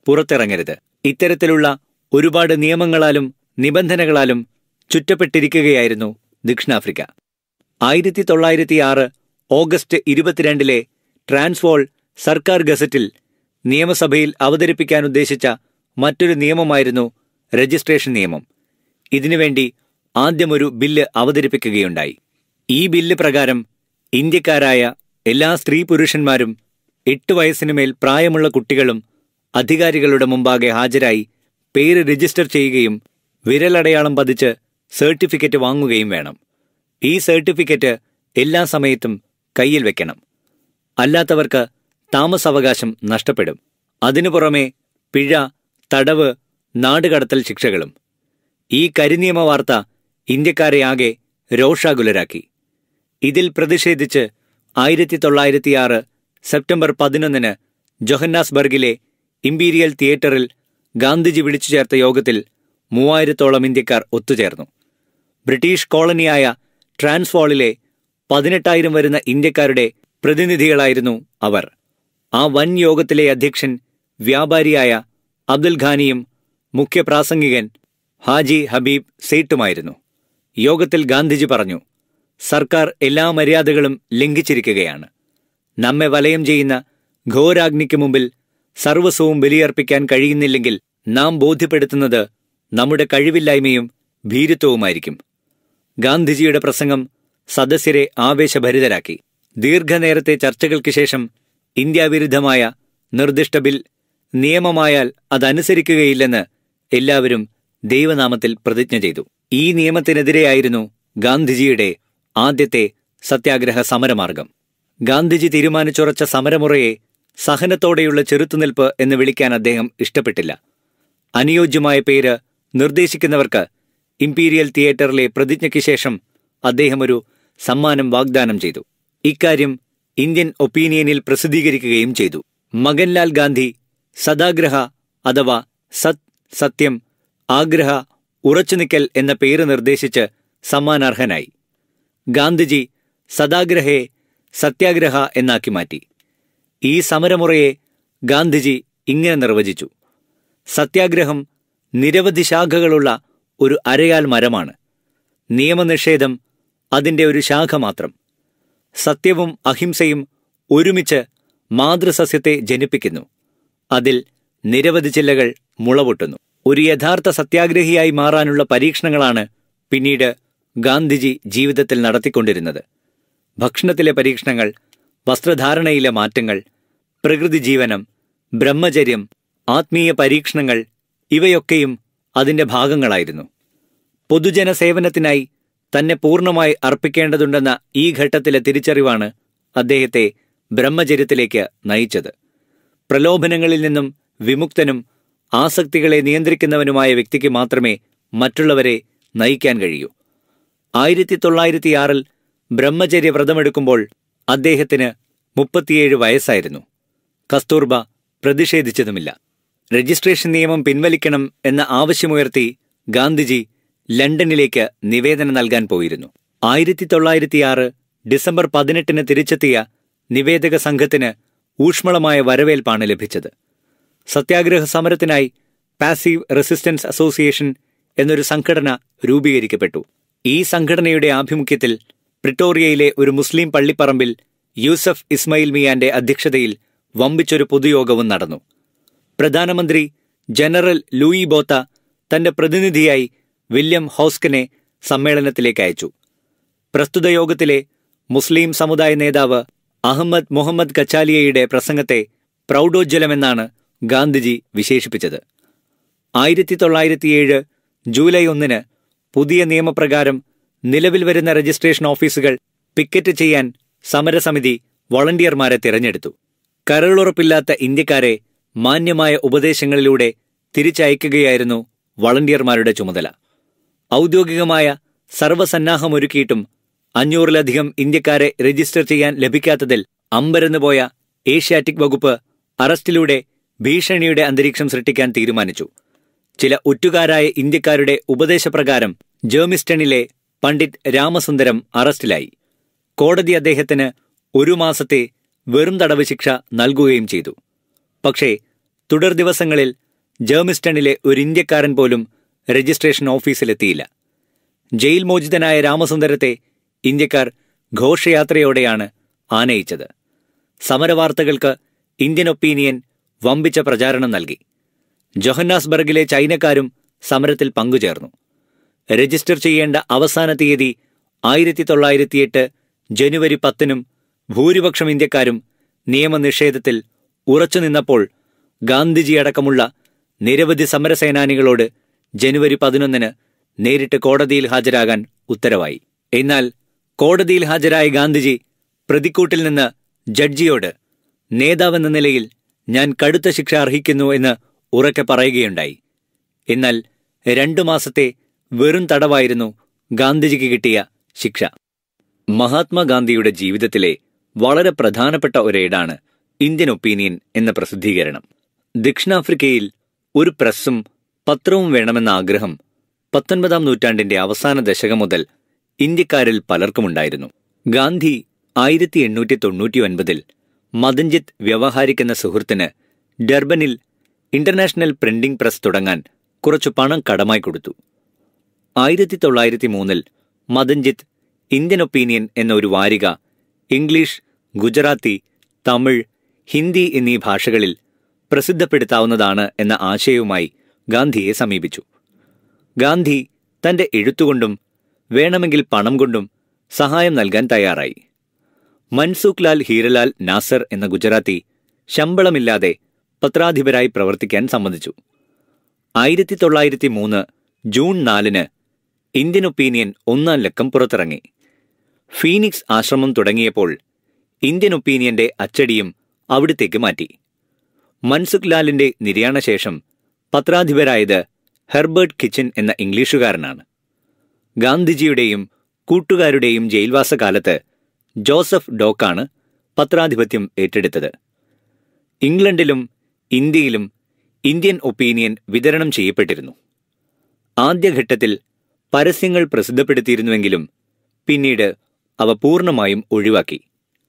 പുറത്തിറങ്ങരുത് ഇത്തരത്തിലുള്ള ഒരുപാട് നിയമങ്ങളാലും നിബന്ധനകളാലും ചുറ്റപ്പെട്ടിരിക്കുകയായിരുന്നു ദക്ഷിണാഫ്രിക്ക ആയിരത്തി തൊള്ളായിരത്തി ആറ് ഓഗസ്റ്റ് ഇരുപത്തിരണ്ടിലെ ട്രാൻസ്വാൾ സർക്കാർ ഗസറ്റിൽ നിയമസഭയിൽ അവതരിപ്പിക്കാൻ ഉദ്ദേശിച്ച മറ്റൊരു നിയമമായിരുന്നു രജിസ്ട്രേഷൻ നിയമം ഇതിനുവേണ്ടി ആദ്യം ഒരു ബില്ല് അവതരിപ്പിക്കുകയുണ്ടായി ഈ ബില്ല് പ്രകാരം ഇന്ത്യക്കാരായ എല്ലാ സ്ത്രീ പുരുഷന്മാരും എട്ട് വയസ്സിനുമേൽ പ്രായമുള്ള കുട്ടികളും അധികാരികളുടെ മുമ്പാകെ ഹാജരായി പേര് രജിസ്റ്റർ ചെയ്യുകയും വിരലടയാളം പതിച്ച് സർട്ടിഫിക്കറ്റ് വാങ്ങുകയും വേണം ഈ സർട്ടിഫിക്കറ്റ് എല്ലാ സമയത്തും കയ്യിൽ വെക്കണം അല്ലാത്തവർക്ക് താമസാവകാശം നഷ്ടപ്പെടും അതിനു പുറമെ പിഴ തടവ് നാടുകടത്തൽ ശിക്ഷകളും ഈ കരിനിയമ വാർത്ത ഇന്ത്യക്കാരെ ആകെ രോഷാകുലരാക്കി ഇതിൽ പ്രതിഷേധിച്ച് ആയിരത്തി തൊള്ളായിരത്തിയാറ് സെപ്റ്റംബർ പതിനൊന്നിന് ജൊഹന്നാസ്ബർഗിലെ ഇമ്പീരിയൽ തിയേറ്ററിൽ ഗാന്ധിജി വിളിച്ചു ചേർത്ത യോഗത്തിൽ മൂവായിരത്തോളം ഇന്ത്യക്കാർ ഒത്തുചേർന്നു ബ്രിട്ടീഷ് കോളനിയായ ട്രാൻസ്വാളിലെ പതിനെട്ടായിരം വരുന്ന ഇന്ത്യക്കാരുടെ പ്രതിനിധികളായിരുന്നു അവർ ആ വൻ യോഗത്തിലെ അധ്യക്ഷൻ വ്യാപാരിയായ അബ്ദുൽ ഖാനിയും മുഖ്യപ്രാസംഗികൻ ഹാജി ഹബീബ് സേട്ടുമായിരുന്നു യോഗത്തിൽ ഗാന്ധിജി പറഞ്ഞു സർക്കാർ എല്ലാ മര്യാദകളും ലംഘിച്ചിരിക്കുകയാണ് നമ്മെ വലയം ചെയ്യുന്ന ഘോരാഗ്നിക്ക് മുമ്പിൽ സർവസ്വവും ബലിയർപ്പിക്കാൻ കഴിയുന്നില്ലെങ്കിൽ നാം ബോധ്യപ്പെടുത്തുന്നത് നമ്മുടെ കഴിവില്ലായ്മയും ഭീരുത്വവുമായിരിക്കും ഗാന്ധിജിയുടെ പ്രസംഗം സദസ്യരെ ആവേശഭരിതരാക്കി ദീർഘനേരത്തെ ചർച്ചകൾക്ക് ശേഷം ഇന്ത്യാവിരുദ്ധമായ നിർദ്ദിഷ്ട ബിൽ നിയമമായാൽ അതനുസരിക്കുകയില്ലെന്ന് എല്ലാവരും ദൈവനാമത്തിൽ പ്രതിജ്ഞ ചെയ്തു ഈ നിയമത്തിനെതിരെയായിരുന്നു ഗാന്ധിജിയുടെ ആദ്യത്തെ സത്യാഗ്രഹ സമരമാർഗം ഗാന്ധിജി തീരുമാനിച്ചുറച്ച സമരമുറയെ സഹനത്തോടെയുള്ള ചെറുത്തുനിൽപ്പ് എന്ന് വിളിക്കാൻ അദ്ദേഹം ഇഷ്ടപ്പെട്ടില്ല അനുയോജ്യമായ പേര് നിർദ്ദേശിക്കുന്നവർക്ക് ഇംപീരിയൽ തിയേറ്ററിലെ പ്രതിജ്ഞയ്ക്ക് ശേഷം അദ്ദേഹം ഒരു സമ്മാനം വാഗ്ദാനം ചെയ്തു ഇക്കാര്യം ഇന്ത്യൻ ഒപ്പീനിയനിൽ പ്രസിദ്ധീകരിക്കുകയും ചെയ്തു മകൻലാൽ ഗാന്ധി സദാഗ്രഹ അഥവാ സത് സത്യം ആഗ്രഹ ഉറച്ചുനിക്കൽ എന്ന പേര് നിർദ്ദേശിച്ച് സമ്മാനാർഹനായി ഗാന്ധിജി സദാഗ്രഹയെ സത്യാഗ്രഹ എന്നാക്കി മാറ്റി ഈ സമരമുറയെ ഗാന്ധിജി ഇങ്ങനെ നിർവചിച്ചു സത്യാഗ്രഹം നിരവധി ശാഖകളുള്ള ഒരു അരയാൽ മരമാണ് നിയമനിഷേധം അതിന്റെ ഒരു ശാഖ മാത്രം സത്യവും അഹിംസയും ഒരുമിച്ച് മാതൃസസ്യത്തെ ജനിപ്പിക്കുന്നു അതിൽ നിരവധി ചില്ലകൾ മുളപൊട്ടുന്നു ഒരു യഥാർത്ഥ സത്യാഗ്രഹിയായി മാറാനുള്ള പരീക്ഷണങ്ങളാണ് പിന്നീട് ഗാന്ധിജി ജീവിതത്തിൽ നടത്തിക്കൊണ്ടിരുന്നത് ഭക്ഷണത്തിലെ പരീക്ഷണങ്ങൾ വസ്ത്രധാരണയിലെ മാറ്റങ്ങൾ പ്രകൃതി ജീവനം ബ്രഹ്മചര്യം ആത്മീയ പരീക്ഷണങ്ങൾ ഇവയൊക്കെയും അതിന്റെ ഭാഗങ്ങളായിരുന്നു പൊതുജന സേവനത്തിനായി തന്നെ പൂർണ്ണമായി അർപ്പിക്കേണ്ടതുണ്ടെന്ന ഈ ഘട്ടത്തിലെ തിരിച്ചറിവാണ് അദ്ദേഹത്തെ ബ്രഹ്മചര്യത്തിലേക്ക് നയിച്ചത് പ്രലോഭനങ്ങളിൽ നിന്നും വിമുക്തനും ആസക്തികളെ നിയന്ത്രിക്കുന്നവനുമായ വ്യക്തിക്ക് മാത്രമേ മറ്റുള്ളവരെ നയിക്കാൻ കഴിയൂ ആയിരത്തി തൊള്ളായിരത്തിയാറിൽ ബ്രഹ്മചര്യ വ്രതമെടുക്കുമ്പോൾ അദ്ദേഹത്തിന് മുപ്പത്തിയേഴ് വയസ്സായിരുന്നു കസ്തൂർബ പ്രതിഷേധിച്ചതുമില്ല രജിസ്ട്രേഷൻ നിയമം പിൻവലിക്കണം എന്ന ആവശ്യമുയർത്തി ഗാന്ധിജി ലണ്ടനിലേക്ക് നിവേദനം നൽകാൻ പോയിരുന്നു ആയിരത്തി തൊള്ളായിരത്തിയാറ് ഡിസംബർ പതിനെട്ടിന് തിരിച്ചെത്തിയ നിവേദക സംഘത്തിന് ഊഷ്മളമായ വരവേൽപ്പാണ് ലഭിച്ചത് സത്യാഗ്രഹ സമരത്തിനായി പാസീവ് റെസിസ്റ്റൻസ് അസോസിയേഷൻ എന്നൊരു സംഘടന രൂപീകരിക്കപ്പെട്ടു ഈ സംഘടനയുടെ ആഭിമുഖ്യത്തിൽ പ്രിട്ടോറിയയിലെ ഒരു മുസ്ലിം പള്ളിപ്പറമ്പിൽ യൂസഫ് ഇസ്മയിൽ മിയാന്റെ അധ്യക്ഷതയിൽ വമ്പിച്ചൊരു പൊതുയോഗവും നടന്നു പ്രധാനമന്ത്രി ജനറൽ ലൂയി ബോത്ത തന്റെ പ്രതിനിധിയായി വില്യം ഹോസ്കിനെ സമ്മേളനത്തിലേക്ക് അയച്ചു പ്രസ്തുത യോഗത്തിലെ മുസ്ലിം സമുദായ നേതാവ് അഹമ്മദ് മുഹമ്മദ് കച്ചാലിയയുടെ പ്രസംഗത്തെ പ്രൗഢോജ്വലമെന്നാണ് ഗാന്ധിജി വിശേഷിപ്പിച്ചത് ആയിരത്തി തൊള്ളായിരത്തിയേഴ് ജൂലൈ ഒന്നിന് പുതിയ നിയമപ്രകാരം നിലവിൽ വരുന്ന രജിസ്ട്രേഷൻ ഓഫീസുകൾ പിക്കറ്റ് ചെയ്യാൻ സമരസമിതി വളണ്ടിയർമാരെ തിരഞ്ഞെടുത്തു കരളുറപ്പില്ലാത്ത ഇന്ത്യക്കാരെ മാന്യമായ ഉപദേശങ്ങളിലൂടെ തിരിച്ചയക്കുകയായിരുന്നു വളണ്ടിയർമാരുടെ ചുമതല ഔദ്യോഗികമായ സർവ്വസന്നാഹമൊരുക്കിയിട്ടും അഞ്ഞൂറിലധികം ഇന്ത്യക്കാരെ രജിസ്റ്റർ ചെയ്യാൻ ലഭിക്കാത്തതിൽ അമ്പരന്നുപോയ ഏഷ്യാറ്റിക് വകുപ്പ് അറസ്റ്റിലൂടെ ഭീഷണിയുടെ അന്തരീക്ഷം സൃഷ്ടിക്കാൻ തീരുമാനിച്ചു ചില ഒറ്റുകാരായ ഇന്ത്യക്കാരുടെ ഉപദേശപ്രകാരം ജേമിസ്റ്റണിലെ പണ്ഡിറ്റ് രാമസുന്ദരം അറസ്റ്റിലായി കോടതി അദ്ദേഹത്തിന് ഒരു മാസത്തെ വെറും തടവ് ശിക്ഷ നൽകുകയും ചെയ്തു പക്ഷേ തുടർ ദിവസങ്ങളിൽ ജേമിസ്റ്റണിലെ ഒരു ഇന്ത്യക്കാരൻ പോലും രജിസ്ട്രേഷൻ ഓഫീസിലെത്തിയില്ല ജയിൽ മോചിതനായ രാമസുന്ദരത്തെ ഇന്ത്യക്കാർ ഘോഷയാത്രയോടെയാണ് ആനയിച്ചത് സമരവാർത്തകൾക്ക് ഇന്ത്യൻ ഒപ്പീനിയൻ വമ്പിച്ച പ്രചാരണം നൽകി ജൊഹന്നാസ്ബർഗിലെ ചൈനക്കാരും സമരത്തിൽ പങ്കുചേർന്നു രജിസ്റ്റർ ചെയ്യേണ്ട അവസാന തീയതി ആയിരത്തി തൊള്ളായിരത്തിയെട്ട് ജനുവരി പത്തിനും ഭൂരിപക്ഷം ഇന്ത്യക്കാരും നിയമനിഷേധത്തിൽ ഉറച്ചുനിന്നപ്പോൾ ഗാന്ധിജി അടക്കമുള്ള നിരവധി സമരസേനാനികളോട് ജനുവരി പതിനൊന്നിന് നേരിട്ട് കോടതിയിൽ ഹാജരാകാൻ ഉത്തരവായി എന്നാൽ കോടതിയിൽ ഹാജരായ ഗാന്ധിജി പ്രതിക്കൂട്ടിൽ നിന്ന് ജഡ്ജിയോട് നേതാവെന്ന നിലയിൽ ഞാൻ കടുത്ത ശിക്ഷ അർഹിക്കുന്നു എന്ന് ഉറക്കെ പറയുകയുണ്ടായി എന്നാൽ രണ്ടു മാസത്തെ വെറും തടവായിരുന്നു ഗാന്ധിജിക്ക് കിട്ടിയ ശിക്ഷ മഹാത്മാഗാന്ധിയുടെ ജീവിതത്തിലെ വളരെ പ്രധാനപ്പെട്ട ഒരേടാണ് ഇന്ത്യൻ ഒപ്പീനിയൻ എന്ന പ്രസിദ്ധീകരണം ദക്ഷിണാഫ്രിക്കയിൽ ഒരു പ്രസ്സും പത്രവും വേണമെന്ന ആഗ്രഹം പത്തൊൻപതാം നൂറ്റാണ്ടിന്റെ അവസാന ദശകം മുതൽ ഇന്ത്യക്കാരിൽ പലർക്കുമുണ്ടായിരുന്നു ഗാന്ധി ആയിരത്തി എണ്ണൂറ്റി തൊണ്ണൂറ്റി ഒൻപതിൽ മദൻജിത്ത് വ്യവഹാരിക് എന്ന സുഹൃത്തിന് ഡർബനിൽ ഇന്റർനാഷണൽ പ്രിന്റിംഗ് പ്രസ് തുടങ്ങാൻ കുറച്ചു പണം കടമായി കൊടുത്തു ആയിരത്തി തൊള്ളായിരത്തി മൂന്നിൽ മദൻജിത്ത് ഇന്ത്യൻ ഒപ്പീനിയൻ എന്ന ഒരു വാരിക ഇംഗ്ലീഷ് ഗുജറാത്തി തമിഴ് ഹിന്ദി എന്നീ ഭാഷകളിൽ പ്രസിദ്ധപ്പെടുത്താവുന്നതാണ് എന്ന ആശയവുമായി ഗാന്ധിയെ സമീപിച്ചു ഗാന്ധി തന്റെ എഴുത്തുകൊണ്ടും വേണമെങ്കിൽ പണം കൊണ്ടും സഹായം നൽകാൻ തയ്യാറായി മൻസൂഖ് ലാൽ ഹീരലാൽ നാസർ എന്ന ഗുജറാത്തി ശമ്പളമില്ലാതെ പത്രാധിപരായി പ്രവർത്തിക്കാൻ സമ്മതിച്ചു ആയിരത്തി തൊള്ളായിരത്തി മൂന്ന് ജൂൺ നാലിന് ഇന്ത്യൻ ഒപ്പീനിയൻ ഒന്നാം ലക്കം പുറത്തിറങ്ങി ഫീനിക്സ് ആശ്രമം തുടങ്ങിയപ്പോൾ ഇന്ത്യൻ ഒപ്പീനിയന്റെ അച്ചടിയും അവിടത്തേക്ക് മാറ്റി മൻസുഖ് ലാലിന്റെ നിര്യാണശേഷം പത്രാധിപരായത് ഹെർബർട്ട് കിച്ചൻ എന്ന ഇംഗ്ലീഷുകാരനാണ് ഗാന്ധിജിയുടെയും കൂട്ടുകാരുടെയും ജയിൽവാസകാലത്ത് ജോസഫ് ഡോക്കാണ് പത്രാധിപത്യം ഏറ്റെടുത്തത് ഇംഗ്ലണ്ടിലും ഇന്ത്യയിലും ഇന്ത്യൻ ഒപ്പീനിയൻ വിതരണം ചെയ്യപ്പെട്ടിരുന്നു ആദ്യഘട്ടത്തിൽ പരസ്യങ്ങൾ പ്രസിദ്ധപ്പെടുത്തിയിരുന്നുവെങ്കിലും പിന്നീട് അവ പൂർണ്ണമായും ഒഴിവാക്കി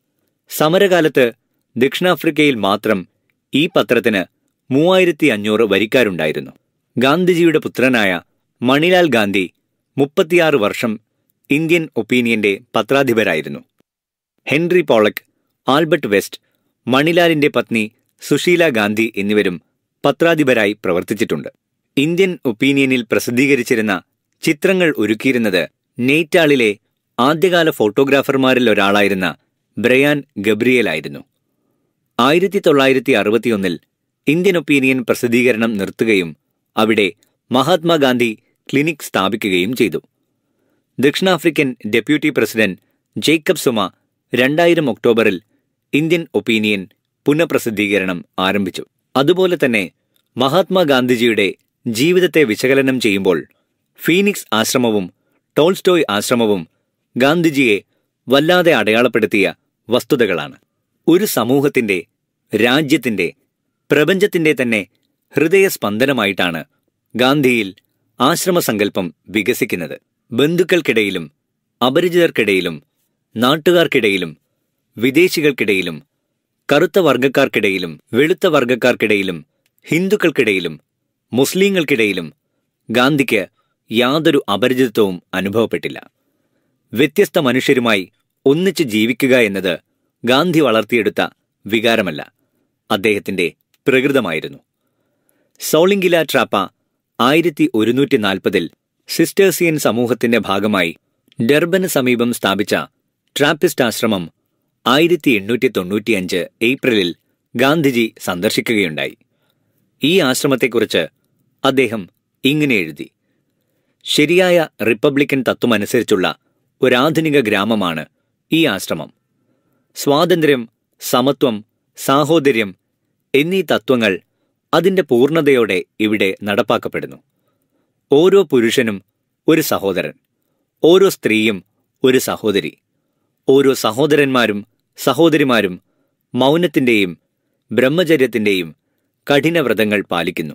സമരകാലത്ത് ദക്ഷിണാഫ്രിക്കയിൽ മാത്രം ഈ പത്രത്തിന് മൂവായിരത്തി അഞ്ഞൂറ് വരിക്കാരുണ്ടായിരുന്നു ഗാന്ധിജിയുടെ പുത്രനായ മണിലാൽ ഗാന്ധി മുപ്പത്തിയാറ് വർഷം ഇന്ത്യൻ ഒപ്പീനിയന്റെ പത്രാധിപരായിരുന്നു ഹെൻറി പോളക് ആൽബർട്ട് വെസ്റ്റ് മണിലാലിന്റെ പത്നി സുശീല ഗാന്ധി എന്നിവരും പത്രാധിപരായി പ്രവർത്തിച്ചിട്ടുണ്ട് ഇന്ത്യൻ ഒപ്പീനിയനിൽ പ്രസിദ്ധീകരിച്ചിരുന്ന ചിത്രങ്ങൾ ഒരുക്കിയിരുന്നത് നെയ്റ്റാളിലെ ആദ്യകാല ഫോട്ടോഗ്രാഫർമാരിൽ ഒരാളായിരുന്ന ബ്രയാൻ ഗബ്രിയേലായിരുന്നു ആയിരത്തി തൊള്ളായിരത്തി അറുപത്തിയൊന്നിൽ ഇന്ത്യൻ ഒപ്പീനിയൻ പ്രസിദ്ധീകരണം നിർത്തുകയും അവിടെ മഹാത്മാഗാന്ധി ക്ലിനിക് സ്ഥാപിക്കുകയും ചെയ്തു ദക്ഷിണാഫ്രിക്കൻ ഡെപ്യൂട്ടി പ്രസിഡന്റ് ജേക്കബ് സുമ രണ്ടായിരം ഒക്ടോബറിൽ ഇന്ത്യൻ ഒപ്പീനിയൻ പുനഃപ്രസിദ്ധീകരണം ആരംഭിച്ചു അതുപോലെ തന്നെ മഹാത്മാഗാന്ധിജിയുടെ ജീവിതത്തെ വിശകലനം ചെയ്യുമ്പോൾ ഫീനിക്സ് ആശ്രമവും ടോൾസ്റ്റോയ് ആശ്രമവും ഗാന്ധിജിയെ വല്ലാതെ അടയാളപ്പെടുത്തിയ വസ്തുതകളാണ് ഒരു സമൂഹത്തിന്റെ രാജ്യത്തിന്റെ പ്രപഞ്ചത്തിന്റെ തന്നെ ഹൃദയസ്പന്ദനമായിട്ടാണ് ഗാന്ധിയിൽ ആശ്രമസങ്കല്പം വികസിക്കുന്നത് ബന്ധുക്കൾക്കിടയിലും അപരിചിതർക്കിടയിലും നാട്ടുകാർക്കിടയിലും വിദേശികൾക്കിടയിലും കറുത്ത വർഗക്കാർക്കിടയിലും വെളുത്ത വർഗക്കാർക്കിടയിലും ഹിന്ദുക്കൾക്കിടയിലും മുസ്ലിങ്ങൾക്കിടയിലും ഗാന്ധിക്ക് യാതൊരു അപരിചിതത്വവും അനുഭവപ്പെട്ടില്ല വ്യത്യസ്ത മനുഷ്യരുമായി ഒന്നിച്ച് ജീവിക്കുക എന്നത് ഗാന്ധി വളർത്തിയെടുത്ത വികാരമല്ല അദ്ദേഹത്തിന്റെ പ്രകൃതമായിരുന്നു സോളിംഗില ട്രാപ്പ ആയിരത്തി ഒരുന്നൂറ്റി നാൽപ്പതിൽ സിസ്റ്റേഴ്സിയൻ സമൂഹത്തിന്റെ ഭാഗമായി ഡർബന് സമീപം സ്ഥാപിച്ച ട്രാപ്പിസ്റ്റ് ആശ്രമം ആയിരത്തി എണ്ണൂറ്റി തൊണ്ണൂറ്റിയഞ്ച് ഏപ്രിലിൽ ഗാന്ധിജി സന്ദർശിക്കുകയുണ്ടായി ഈ ആശ്രമത്തെക്കുറിച്ച് അദ്ദേഹം ഇങ്ങനെ എഴുതി ശരിയായ റിപ്പബ്ലിക്കൻ തത്വമനുസരിച്ചുള്ള ഒരാധുനിക ഗ്രാമമാണ് ഈ ആശ്രമം സ്വാതന്ത്ര്യം സമത്വം സാഹോദര്യം എന്നീ തത്വങ്ങൾ അതിന്റെ പൂർണ്ണതയോടെ ഇവിടെ നടപ്പാക്കപ്പെടുന്നു ഓരോ പുരുഷനും ഒരു സഹോദരൻ ഓരോ സ്ത്രീയും ഒരു സഹോദരി ഓരോ സഹോദരന്മാരും സഹോദരിമാരും മൗനത്തിന്റെയും ബ്രഹ്മചര്യത്തിന്റെയും കഠിനവ്രതങ്ങൾ പാലിക്കുന്നു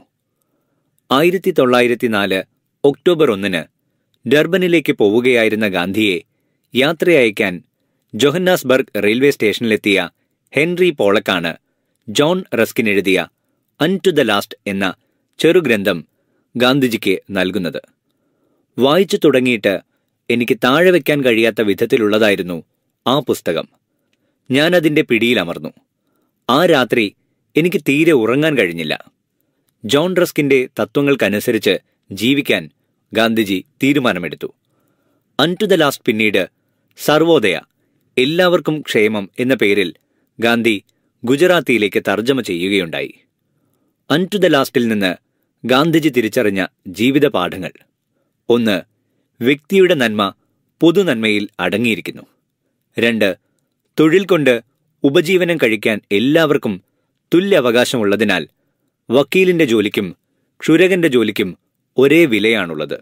ആയിരത്തി തൊള്ളായിരത്തി നാല് ഒക്ടോബർ ഒന്നിന് ഡർബനിലേക്ക് പോവുകയായിരുന്ന ഗാന്ധിയെ യാത്രയയക്കാൻ ജൊഹന്നാസ്ബർഗ് റെയിൽവേ സ്റ്റേഷനിലെത്തിയ ഹെൻറി പോളക്കാണ് ജോൺ റസ്കിൻ എഴുതിയ അൺ ടു ദ ലാസ്റ്റ് എന്ന ചെറുഗ്രന്ഥം ഗാന്ധിജിക്ക് നൽകുന്നത് വായിച്ചു തുടങ്ങിയിട്ട് എനിക്ക് താഴെ വയ്ക്കാൻ കഴിയാത്ത വിധത്തിലുള്ളതായിരുന്നു ആ പുസ്തകം ഞാനതിൻ്റെ പിടിയിലമർന്നു ആ രാത്രി എനിക്ക് തീരെ ഉറങ്ങാൻ കഴിഞ്ഞില്ല ജോൺ റസ്കിന്റെ തത്വങ്ങൾക്കനുസരിച്ച് ജീവിക്കാൻ ഗാന്ധിജി തീരുമാനമെടുത്തു അൺ ടു ദ ലാസ്റ്റ് പിന്നീട് സർവോദയ എല്ലാവർക്കും ക്ഷേമം എന്ന പേരിൽ ഗാന്ധി ഗുജറാത്തിയിലേക്ക് തർജ്ജമ ചെയ്യുകയുണ്ടായി അൺ ടു ദ ലാസ്റ്റിൽ നിന്ന് ഗാന്ധിജി തിരിച്ചറിഞ്ഞ ജീവിത പാഠങ്ങൾ ഒന്ന് വ്യക്തിയുടെ നന്മ പൊതുനന്മയിൽ അടങ്ങിയിരിക്കുന്നു രണ്ട് തൊഴിൽ കൊണ്ട് ഉപജീവനം കഴിക്കാൻ എല്ലാവർക്കും തുല്യ അവകാശമുള്ളതിനാൽ വക്കീലിന്റെ ജോലിക്കും ക്ഷുരകന്റെ ജോലിക്കും ഒരേ വിലയാണുള്ളത്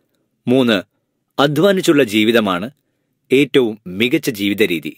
മൂന്ന് അധ്വാനിച്ചുള്ള ജീവിതമാണ് ഏറ്റവും മികച്ച ജീവിത രീതി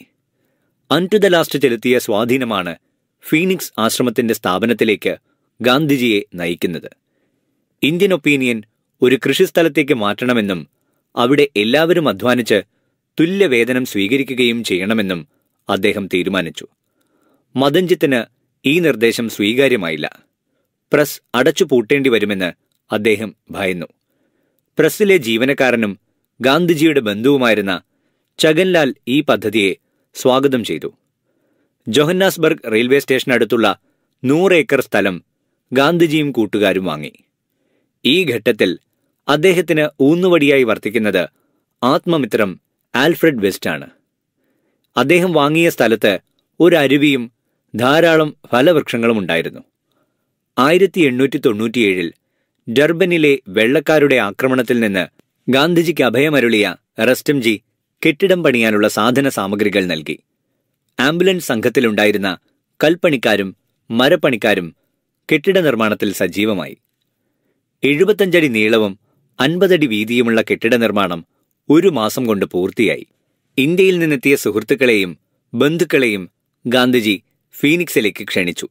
അൺ ടു ദ ലാസ്റ്റ് ചെലുത്തിയ സ്വാധീനമാണ് ഫീനിക്സ് ആശ്രമത്തിന്റെ സ്ഥാപനത്തിലേക്ക് ഗാന്ധിജിയെ നയിക്കുന്നത് ഇന്ത്യൻ ഒപ്പീനിയൻ ഒരു കൃഷിസ്ഥലത്തേക്ക് മാറ്റണമെന്നും അവിടെ എല്ലാവരും അധ്വാനിച്ച് തുല്യവേതനം സ്വീകരിക്കുകയും ചെയ്യണമെന്നും അദ്ദേഹം തീരുമാനിച്ചു മദൻജിത്തിന് ഈ നിർദ്ദേശം സ്വീകാര്യമായില്ല പ്രസ് അടച്ചു പൂട്ടേണ്ടി വരുമെന്ന് അദ്ദേഹം ഭയന്നു പ്രസ്സിലെ ജീവനക്കാരനും ഗാന്ധിജിയുടെ ബന്ധുവുമായിരുന്ന ചഗൻലാൽ ഈ പദ്ധതിയെ സ്വാഗതം ചെയ്തു ജൊഹന്നാസ്ബർഗ് റെയിൽവേ സ്റ്റേഷനടുത്തുള്ള നൂറ് ഏക്കർ സ്ഥലം ഗാന്ധിജിയും കൂട്ടുകാരും വാങ്ങി ഈ ഘട്ടത്തിൽ അദ്ദേഹത്തിന് ഊന്നുവടിയായി വർത്തിക്കുന്നത് ആത്മമിത്രം ആൽഫ്രഡ് വെസ്റ്റാണ് അദ്ദേഹം വാങ്ങിയ സ്ഥലത്ത് ഒരു അരുവിയും ധാരാളം ഫലവൃക്ഷങ്ങളും ഉണ്ടായിരുന്നു ആയിരത്തി എണ്ണൂറ്റി തൊണ്ണൂറ്റിയേഴിൽ ഡർബനിലെ വെള്ളക്കാരുടെ ആക്രമണത്തിൽ നിന്ന് ഗാന്ധിജിക്ക് അഭയമരുളിയ റസ്റ്റംജി കെട്ടിടം പണിയാനുള്ള സാധന സാമഗ്രികൾ നൽകി ആംബുലൻസ് സംഘത്തിലുണ്ടായിരുന്ന കൽപ്പണിക്കാരും മരപ്പണിക്കാരും കെട്ടിട നിർമ്മാണത്തിൽ സജീവമായി എഴുപത്തഞ്ചടി നീളവും അൻപതടി വീതിയുമുള്ള കെട്ടിട നിർമ്മാണം ഒരു മാസം കൊണ്ട് പൂർത്തിയായി ഇന്ത്യയിൽ നിന്നെത്തിയ സുഹൃത്തുക്കളെയും ബന്ധുക്കളെയും ഗാന്ധിജി ഫീനിക്സിലേക്ക് ക്ഷണിച്ചു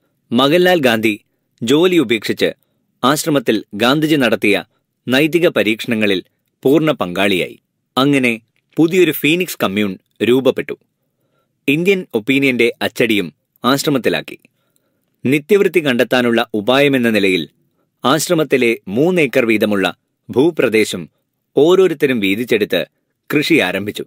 മകൻലാൽ ഗാന്ധി ജോലി ഉപേക്ഷിച്ച് ആശ്രമത്തിൽ ഗാന്ധിജി നടത്തിയ നൈതിക പരീക്ഷണങ്ങളിൽ പൂർണ്ണ പങ്കാളിയായി അങ്ങനെ പുതിയൊരു ഫീനിക്സ് കമ്മ്യൂൺ രൂപപ്പെട്ടു ഇന്ത്യൻ ഒപ്പീനിയന്റെ അച്ചടിയും ആശ്രമത്തിലാക്കി നിത്യവൃത്തി കണ്ടെത്താനുള്ള ഉപായമെന്ന നിലയിൽ ആശ്രമത്തിലെ മൂന്നേക്കർ വീതമുള്ള ഭൂപ്രദേശം ഓരോരുത്തരും വീതിച്ചെടുത്ത് കൃഷി ആരംഭിച്ചു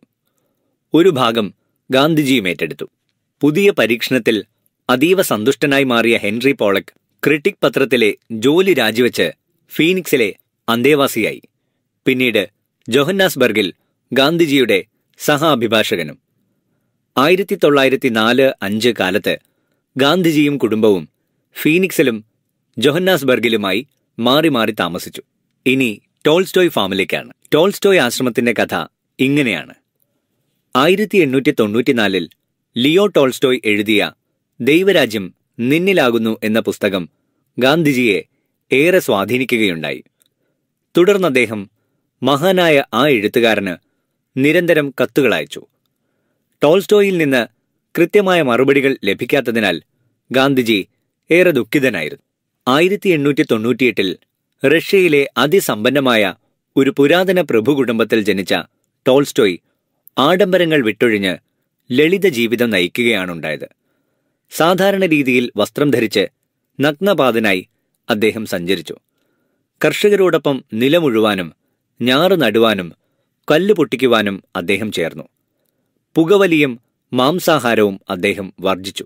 ഒരു ഭാഗം ഗാന്ധിജിയും ഏറ്റെടുത്തു പുതിയ പരീക്ഷണത്തിൽ അതീവ സന്തുഷ്ടനായി മാറിയ ഹെൻറി പോളക് ക്രിട്ടിക് പത്രത്തിലെ ജോലി രാജിവെച്ച് ഫീനിക്സിലെ അന്തേവാസിയായി പിന്നീട് ജോഹന്നാസ്ബർഗിൽ ഗാന്ധിജിയുടെ സഹ അഭിഭാഷകനും ആയിരത്തി തൊള്ളായിരത്തി നാല് അഞ്ച് കാലത്ത് ഗാന്ധിജിയും കുടുംബവും ഫീനിക്സിലും ജൊഹന്നാസ്ബർഗിലുമായി മാറി മാറി താമസിച്ചു ഇനി ടോൾസ്റ്റോയ് ഫാമിലേക്കാണ് ടോൾസ്റ്റോയ് ആശ്രമത്തിന്റെ കഥ ഇങ്ങനെയാണ് ആയിരത്തി എണ്ണൂറ്റി തൊണ്ണൂറ്റിനാലിൽ ലിയോ ടോൾസ്റ്റോയ് എഴുതിയ ദൈവരാജ്യം നിന്നിലാകുന്നു എന്ന പുസ്തകം ഗാന്ധിജിയെ ഏറെ സ്വാധീനിക്കുകയുണ്ടായി തുടർന്ന് അദ്ദേഹം മഹാനായ ആ എഴുത്തുകാരന് നിരന്തരം കത്തുകൾ അയച്ചു ടോൾസ്റ്റോയിൽ നിന്ന് കൃത്യമായ മറുപടികൾ ലഭിക്കാത്തതിനാൽ ഗാന്ധിജി ഏറെ ദുഃഖിതനായിരുന്നു ആയിരത്തി എണ്ണൂറ്റി തൊണ്ണൂറ്റിയെട്ടിൽ റഷ്യയിലെ അതിസമ്പന്നമായ ഒരു പുരാതന പ്രഭു കുടുംബത്തിൽ ജനിച്ച ടോൾസ്റ്റോയ് ആഡംബരങ്ങൾ വിട്ടൊഴിഞ്ഞ് ലളിത ജീവിതം നയിക്കുകയാണുണ്ടായത് സാധാരണ രീതിയിൽ വസ്ത്രം ധരിച്ച് നഗ്നപാതനായി അദ്ദേഹം സഞ്ചരിച്ചു കർഷകരോടൊപ്പം നിലമുഴുവാനും ഞാറ് നടുവാനും കല്ല് പൊട്ടിക്കുവാനും അദ്ദേഹം ചേർന്നു പുകവലിയും മാംസാഹാരവും അദ്ദേഹം വർജിച്ചു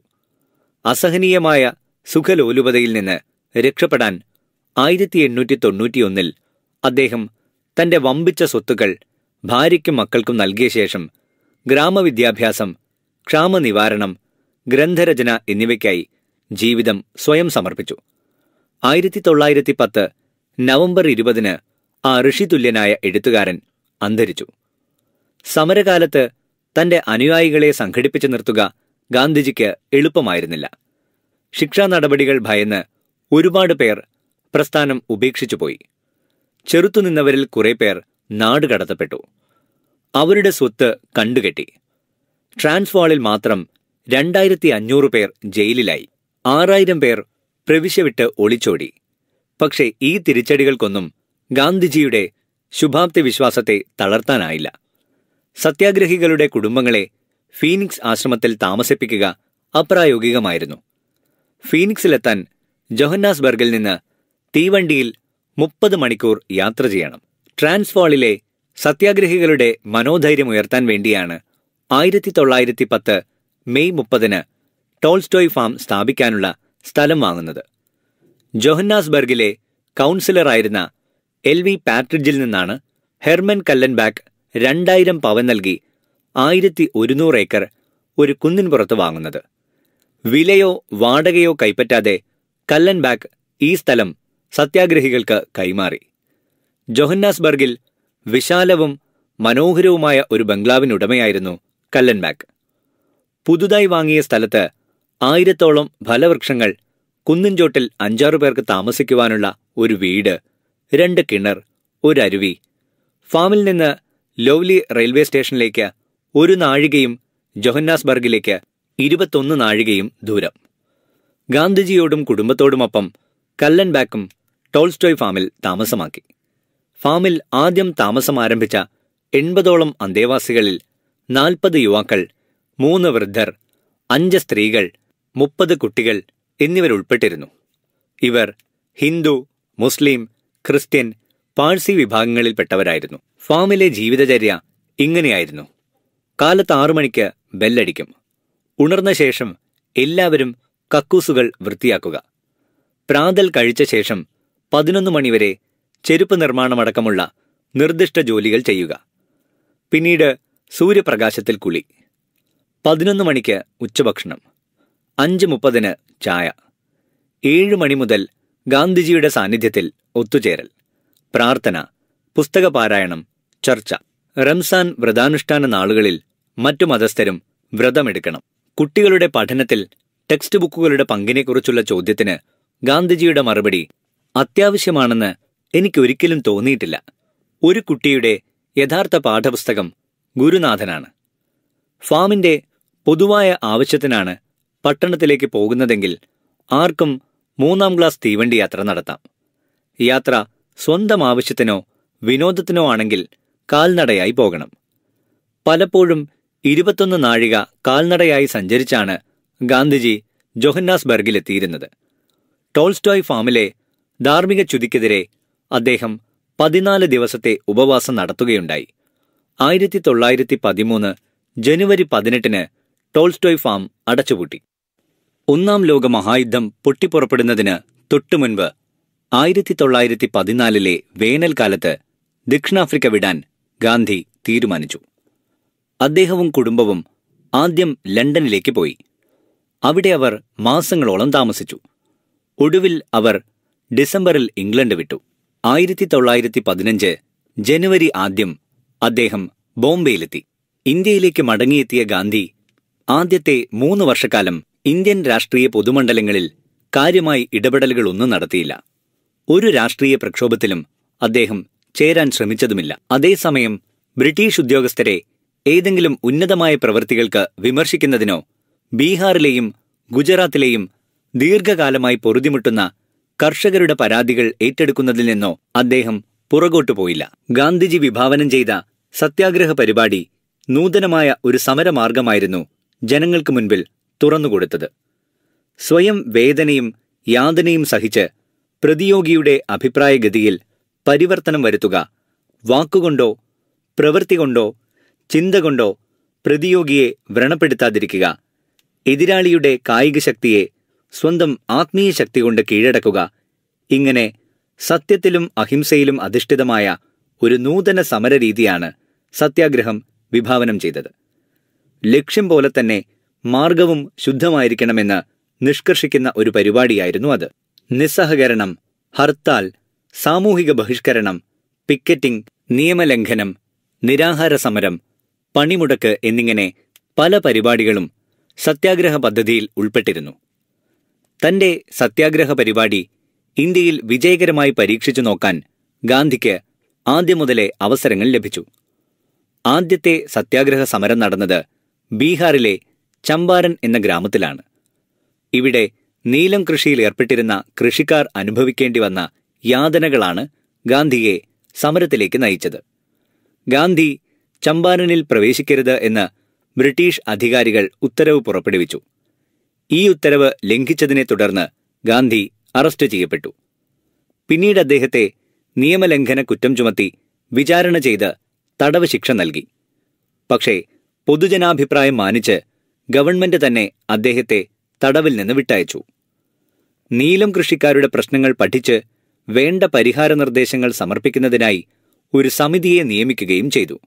അസഹനീയമായ സുഖലോലുപതയിൽ നിന്ന് രക്ഷപ്പെടാൻ ആയിരത്തി എണ്ണൂറ്റി തൊണ്ണൂറ്റിയൊന്നിൽ അദ്ദേഹം തന്റെ വമ്പിച്ച സ്വത്തുക്കൾ ഭാര്യയ്ക്കും മക്കൾക്കും നൽകിയ ശേഷം ഗ്രാമവിദ്യാഭ്യാസം ക്ഷാമനിവാരണം ഗ്രന്ഥരചന എന്നിവയ്ക്കായി ജീവിതം സ്വയം സമർപ്പിച്ചു ആയിരത്തി തൊള്ളായിരത്തി പത്ത് നവംബർ ഇരുപതിന് ആ ഋഷിതുല്യനായ എഴുത്തുകാരൻ അന്തരിച്ചു സമരകാലത്ത് തന്റെ അനുയായികളെ സംഘടിപ്പിച്ചു നിർത്തുക ഗാന്ധിജിക്ക് എളുപ്പമായിരുന്നില്ല ശിക്ഷാ നടപടികൾ ഭയന്ന് ഒരുപാട് പേർ പ്രസ്ഥാനം ഉപേക്ഷിച്ചുപോയി ചെറുത്തുനിന്നവരിൽ കുറെ പേർ നാടുകടത്തപ്പെട്ടു അവരുടെ സ്വത്ത് കണ്ടുകെട്ടി ട്രാൻസ്വാളിൽ മാത്രം രണ്ടായിരത്തി അഞ്ഞൂറ് പേർ ജയിലിലായി ആറായിരം പേർ പ്രവിശ്യ വിട്ട് ഒളിച്ചോടി പക്ഷേ ഈ തിരിച്ചടികൾക്കൊന്നും ഗാന്ധിജിയുടെ ശുഭാപ്തി വിശ്വാസത്തെ തളർത്താനായില്ല സത്യാഗ്രഹികളുടെ കുടുംബങ്ങളെ ഫീനിക്സ് ആശ്രമത്തിൽ താമസിപ്പിക്കുക അപ്രായോഗികമായിരുന്നു ഫീനിക്സിലെത്താൻ ജൊഹന്നാസ്ബർഗിൽ നിന്ന് തീവണ്ടിയിൽ മുപ്പത് മണിക്കൂർ യാത്ര ചെയ്യണം ട്രാൻസ്വാളിലെ സത്യാഗ്രഹികളുടെ മനോധൈര്യം ഉയർത്താൻ വേണ്ടിയാണ് ആയിരത്തി തൊള്ളായിരത്തി പത്ത് മെയ് മുപ്പതിന് ടോൾസ്റ്റോയ് ഫാം സ്ഥാപിക്കാനുള്ള സ്ഥലം വാങ്ങുന്നത് ജോഹന്നാസ്ബർഗിലെ കൗൺസിലറായിരുന്ന എൽ വി പാട്രിഡ്ജിൽ നിന്നാണ് ഹെർമൻ കല്ലൻബാക്ക് രണ്ടായിരം പവൻ നൽകി ആയിരത്തി ഒരുന്നൂറ് ഏക്കർ ഒരു കുന്നിൻ പുറത്ത് വാങ്ങുന്നത് വിലയോ വാടകയോ കൈപ്പറ്റാതെ കല്ലൻബാക്ക് ഈ സ്ഥലം സത്യാഗ്രഹികൾക്ക് കൈമാറി ജോഹന്നാസ്ബർഗിൽ വിശാലവും മനോഹരവുമായ ഒരു ബംഗ്ലാവിനുടമയായിരുന്നു കല്ലൻബാക്ക് പുതുതായി വാങ്ങിയ സ്ഥലത്ത് ആയിരത്തോളം ഫലവൃക്ഷങ്ങൾ കുന്നിൻചോട്ടിൽ അഞ്ചാറു പേർക്ക് താമസിക്കുവാനുള്ള ഒരു വീട് രണ്ട് കിണർ ഒരു അരുവി ഫാമിൽ നിന്ന് ലോവ്ലി റെയിൽവേ സ്റ്റേഷനിലേക്ക് ഒരു നാഴികയും ജൊഹന്നാസ്ബർഗിലേക്ക് ഇരുപത്തൊന്ന് നാഴികയും ദൂരം ഗാന്ധിജിയോടും കുടുംബത്തോടുമൊപ്പം കല്ലൻബാക്കും ടോൾസ്റ്റോയ് ഫാമിൽ താമസമാക്കി ഫാമിൽ ആദ്യം താമസം ആരംഭിച്ച എൺപതോളം അന്തേവാസികളിൽ നാൽപ്പത് യുവാക്കൾ മൂന്ന് വൃദ്ധർ അഞ്ച് സ്ത്രീകൾ മുപ്പത് കുട്ടികൾ എന്നിവരുൾപ്പെട്ടിരുന്നു ഇവർ ഹിന്ദു മുസ്ലിം ക്രിസ്ത്യൻ പാഴ്സി വിഭാഗങ്ങളിൽപ്പെട്ടവരായിരുന്നു ഫാമിലെ ജീവിതചര്യ ഇങ്ങനെയായിരുന്നു കാലത്ത് ആറു മണിക്ക് ബെല്ലടിക്കും ഉണർന്ന ശേഷം എല്ലാവരും കക്കൂസുകൾ വൃത്തിയാക്കുക പ്രാതൽ കഴിച്ച ശേഷം പതിനൊന്ന് മണിവരെ ചെരുപ്പ് നിർമ്മാണമടക്കമുള്ള നിർദ്ദിഷ്ട ജോലികൾ ചെയ്യുക പിന്നീട് സൂര്യപ്രകാശത്തിൽ കുളി പതിനൊന്ന് മണിക്ക് ഉച്ചഭക്ഷണം അഞ്ച് മുപ്പതിന് ചായ ഏഴ് മണി മുതൽ ഗാന്ധിജിയുടെ സാന്നിധ്യത്തിൽ ഒത്തുചേരൽ പ്രാർത്ഥന പുസ്തകപാരായണം ചർച്ച റംസാൻ വ്രതാനുഷ്ഠാന നാളുകളിൽ മറ്റു മതസ്ഥരും വ്രതമെടുക്കണം കുട്ടികളുടെ പഠനത്തിൽ ടെക്സ്റ്റ് ബുക്കുകളുടെ പങ്കിനെക്കുറിച്ചുള്ള ചോദ്യത്തിന് ഗാന്ധിജിയുടെ മറുപടി അത്യാവശ്യമാണെന്ന് എനിക്കൊരിക്കലും തോന്നിയിട്ടില്ല ഒരു കുട്ടിയുടെ യഥാർത്ഥ പാഠപുസ്തകം ഗുരുനാഥനാണ് ഫാമിന്റെ പൊതുവായ ആവശ്യത്തിനാണ് പട്ടണത്തിലേക്ക് പോകുന്നതെങ്കിൽ ആർക്കും മൂന്നാം ക്ലാസ് തീവണ്ടി യാത്ര നടത്താം യാത്ര സ്വന്തം ആവശ്യത്തിനോ വിനോദത്തിനോ ആണെങ്കിൽ കാൽനടയായി പോകണം പലപ്പോഴും ഇരുപത്തൊന്ന് നാഴിക കാൽനടയായി സഞ്ചരിച്ചാണ് ഗാന്ധിജി ജൊഹന്നാസ്ബർഗിലെത്തിയിരുന്നത് ടോൾസ്റ്റോയ് ഫാമിലെ ധാർമ്മിക ച്യുതിക്കെതിരെ അദ്ദേഹം പതിനാല് ദിവസത്തെ ഉപവാസം നടത്തുകയുണ്ടായി ആയിരത്തി തൊള്ളായിരത്തി പതിമൂന്ന് ജനുവരി പതിനെട്ടിന് ടോൾസ്റ്റോയ് ഫാം അടച്ചുപൂട്ടി ഒന്നാം ലോക മഹായുദ്ധം പൊട്ടിപ്പുറപ്പെടുന്നതിന് തൊട്ടുമുൻപ് ആയിരത്തി തൊള്ളായിരത്തി പതിനാലിലെ വേനൽക്കാലത്ത് ദക്ഷിണാഫ്രിക്ക വിടാൻ ഗാന്ധി തീരുമാനിച്ചു അദ്ദേഹവും കുടുംബവും ആദ്യം ലണ്ടനിലേക്ക് പോയി അവിടെ അവർ മാസങ്ങളോളം താമസിച്ചു ഒടുവിൽ അവർ ഡിസംബറിൽ ഇംഗ്ലണ്ട് വിട്ടു ആയിരത്തി തൊള്ളായിരത്തി പതിനഞ്ച് ജനുവരി ആദ്യം അദ്ദേഹം ബോംബെയിലെത്തി ഇന്ത്യയിലേക്ക് മടങ്ങിയെത്തിയ ഗാന്ധി ആദ്യത്തെ മൂന്ന് വർഷക്കാലം ഇന്ത്യൻ രാഷ്ട്രീയ പൊതുമണ്ഡലങ്ങളിൽ കാര്യമായി ഇടപെടലുകളൊന്നും നടത്തിയില്ല ഒരു രാഷ്ട്രീയ പ്രക്ഷോഭത്തിലും അദ്ദേഹം ചേരാൻ ശ്രമിച്ചതുമില്ല അതേസമയം ബ്രിട്ടീഷ് ഉദ്യോഗസ്ഥരെ ഏതെങ്കിലും ഉന്നതമായ പ്രവൃത്തികൾക്ക് വിമർശിക്കുന്നതിനോ ബീഹാറിലെയും ഗുജറാത്തിലെയും ദീർഘകാലമായി പൊറുതിമുട്ടുന്ന കർഷകരുടെ പരാതികൾ ഏറ്റെടുക്കുന്നതിൽ നിന്നോ അദ്ദേഹം പുറകോട്ടു പോയില്ല ഗാന്ധിജി വിഭാവനം ചെയ്ത സത്യാഗ്രഹ പരിപാടി നൂതനമായ ഒരു സമരമാർഗമായിരുന്നു ജനങ്ങൾക്ക് മുൻപിൽ തുറന്നുകൊടുത്തത് സ്വയം വേദനയും യാതനയും സഹിച്ച് പ്രതിയോഗിയുടെ അഭിപ്രായഗതിയിൽ പരിവർത്തനം വരുത്തുക വാക്കുകൊണ്ടോ പ്രവൃത്തി കൊണ്ടോ ചിന്ത കൊണ്ടോ പ്രതിയോഗിയെ വ്രണപ്പെടുത്താതിരിക്കുക എതിരാളിയുടെ കായിക ശക്തിയെ സ്വന്തം ആത്മീയ ശക്തി കൊണ്ട് കീഴടക്കുക ഇങ്ങനെ സത്യത്തിലും അഹിംസയിലും അധിഷ്ഠിതമായ ഒരു നൂതന സമരരീതിയാണ് സത്യാഗ്രഹം വിഭാവനം ചെയ്തത് ലക്ഷ്യം പോലെ തന്നെ മാർഗവും ശുദ്ധമായിരിക്കണമെന്ന് നിഷ്കർഷിക്കുന്ന ഒരു പരിപാടിയായിരുന്നു അത് നിസ്സഹകരണം ഹർത്താൽ സാമൂഹിക ബഹിഷ്കരണം പിക്കറ്റിംഗ് നിയമലംഘനം നിരാഹാര സമരം പണിമുടക്ക് എന്നിങ്ങനെ പല പരിപാടികളും സത്യാഗ്രഹ പദ്ധതിയിൽ ഉൾപ്പെട്ടിരുന്നു തന്റെ സത്യാഗ്രഹ പരിപാടി ഇന്ത്യയിൽ വിജയകരമായി പരീക്ഷിച്ചു നോക്കാൻ ഗാന്ധിക്ക് ആദ്യം മുതലേ അവസരങ്ങൾ ലഭിച്ചു ആദ്യത്തെ സത്യാഗ്രഹ സമരം നടന്നത് ബീഹാറിലെ ചമ്പാരൻ എന്ന ഗ്രാമത്തിലാണ് ഇവിടെ നീലം കൃഷിയിൽ ഏർപ്പെട്ടിരുന്ന കൃഷിക്കാർ അനുഭവിക്കേണ്ടി വന്ന യാതനകളാണ് ഗാന്ധിയെ സമരത്തിലേക്ക് നയിച്ചത് ഗാന്ധി ചമ്പാരനിൽ പ്രവേശിക്കരുത് എന്ന് ബ്രിട്ടീഷ് അധികാരികൾ ഉത്തരവ് പുറപ്പെടുവിച്ചു ഈ ഉത്തരവ് ലംഘിച്ചതിനെ തുടർന്ന് ഗാന്ധി അറസ്റ്റ് ചെയ്യപ്പെട്ടു പിന്നീട് അദ്ദേഹത്തെ നിയമലംഘന കുറ്റം ചുമത്തി വിചാരണ ചെയ്ത് തടവ് ശിക്ഷ നൽകി പക്ഷേ പൊതുജനാഭിപ്രായം മാനിച്ച് ഗവൺമെന്റ് തന്നെ അദ്ദേഹത്തെ തടവിൽ നിന്ന് വിട്ടയച്ചു നീലം കൃഷിക്കാരുടെ പ്രശ്നങ്ങൾ പഠിച്ച് വേണ്ട പരിഹാര നിർദ്ദേശങ്ങൾ സമർപ്പിക്കുന്നതിനായി ഒരു സമിതിയെ നിയമിക്കുകയും ചെയ്തു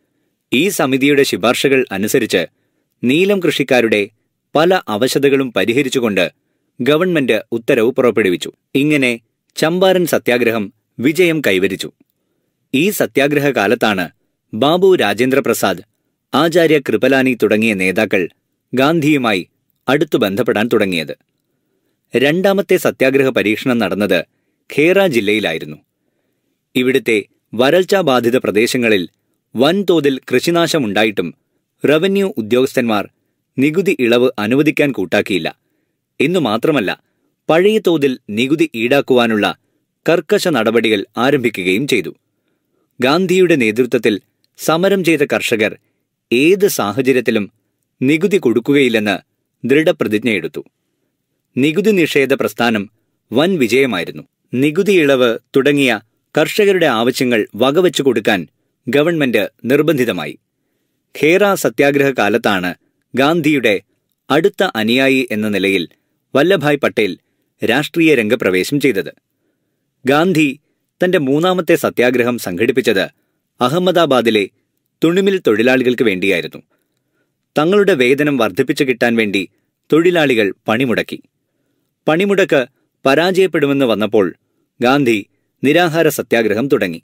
ഈ സമിതിയുടെ ശുപാർശകൾ അനുസരിച്ച് നീലം കൃഷിക്കാരുടെ പല അവശതകളും പരിഹരിച്ചുകൊണ്ട് ഗവൺമെന്റ് ഉത്തരവ് പുറപ്പെടുവിച്ചു ഇങ്ങനെ ചമ്പാരൻ സത്യാഗ്രഹം വിജയം കൈവരിച്ചു ഈ സത്യാഗ്രഹ കാലത്താണ് ബാബു രാജേന്ദ്ര പ്രസാദ് ആചാര്യ കൃപലാനി തുടങ്ങിയ നേതാക്കൾ ഗാന്ധിയുമായി അടുത്തു ബന്ധപ്പെടാൻ തുടങ്ങിയത് രണ്ടാമത്തെ സത്യാഗ്രഹ പരീക്ഷണം നടന്നത് ഖേറ ജില്ലയിലായിരുന്നു ഇവിടുത്തെ വരൾച്ച ബാധിത പ്രദേശങ്ങളിൽ വൻതോതിൽ കൃഷിനാശമുണ്ടായിട്ടും റവന്യൂ ഉദ്യോഗസ്ഥന്മാർ നികുതി ഇളവ് അനുവദിക്കാൻ കൂട്ടാക്കിയില്ല എന്നു മാത്രമല്ല പഴയ തോതിൽ നികുതി ഈടാക്കുവാനുള്ള കർക്കശ നടപടികൾ ആരംഭിക്കുകയും ചെയ്തു ഗാന്ധിയുടെ നേതൃത്വത്തിൽ സമരം ചെയ്ത കർഷകർ ഏത് സാഹചര്യത്തിലും നികുതി കൊടുക്കുകയില്ലെന്ന് ദൃഢപ്രതിജ്ഞയെടുത്തു നികുതി നിഷേധ പ്രസ്ഥാനം വൻ വിജയമായിരുന്നു നികുതി ഇളവ് തുടങ്ങിയ കർഷകരുടെ ആവശ്യങ്ങൾ വകവെച്ചു കൊടുക്കാൻ ഗവൺമെന്റ് നിർബന്ധിതമായി ഖേറ സത്യാഗ്രഹ കാലത്താണ് ഗാന്ധിയുടെ അടുത്ത അനുയായി എന്ന നിലയിൽ വല്ലഭായ് പട്ടേൽ രാഷ്ട്രീയ രംഗപ്രവേശം ചെയ്തത് ഗാന്ധി തന്റെ മൂന്നാമത്തെ സത്യാഗ്രഹം സംഘടിപ്പിച്ചത് അഹമ്മദാബാദിലെ തുണിമിൽ തൊഴിലാളികൾക്ക് വേണ്ടിയായിരുന്നു തങ്ങളുടെ വേതനം വർദ്ധിപ്പിച്ചു കിട്ടാൻ വേണ്ടി തൊഴിലാളികൾ പണിമുടക്കി പണിമുടക്ക് പരാജയപ്പെടുമെന്ന് വന്നപ്പോൾ ഗാന്ധി നിരാഹാര സത്യാഗ്രഹം തുടങ്ങി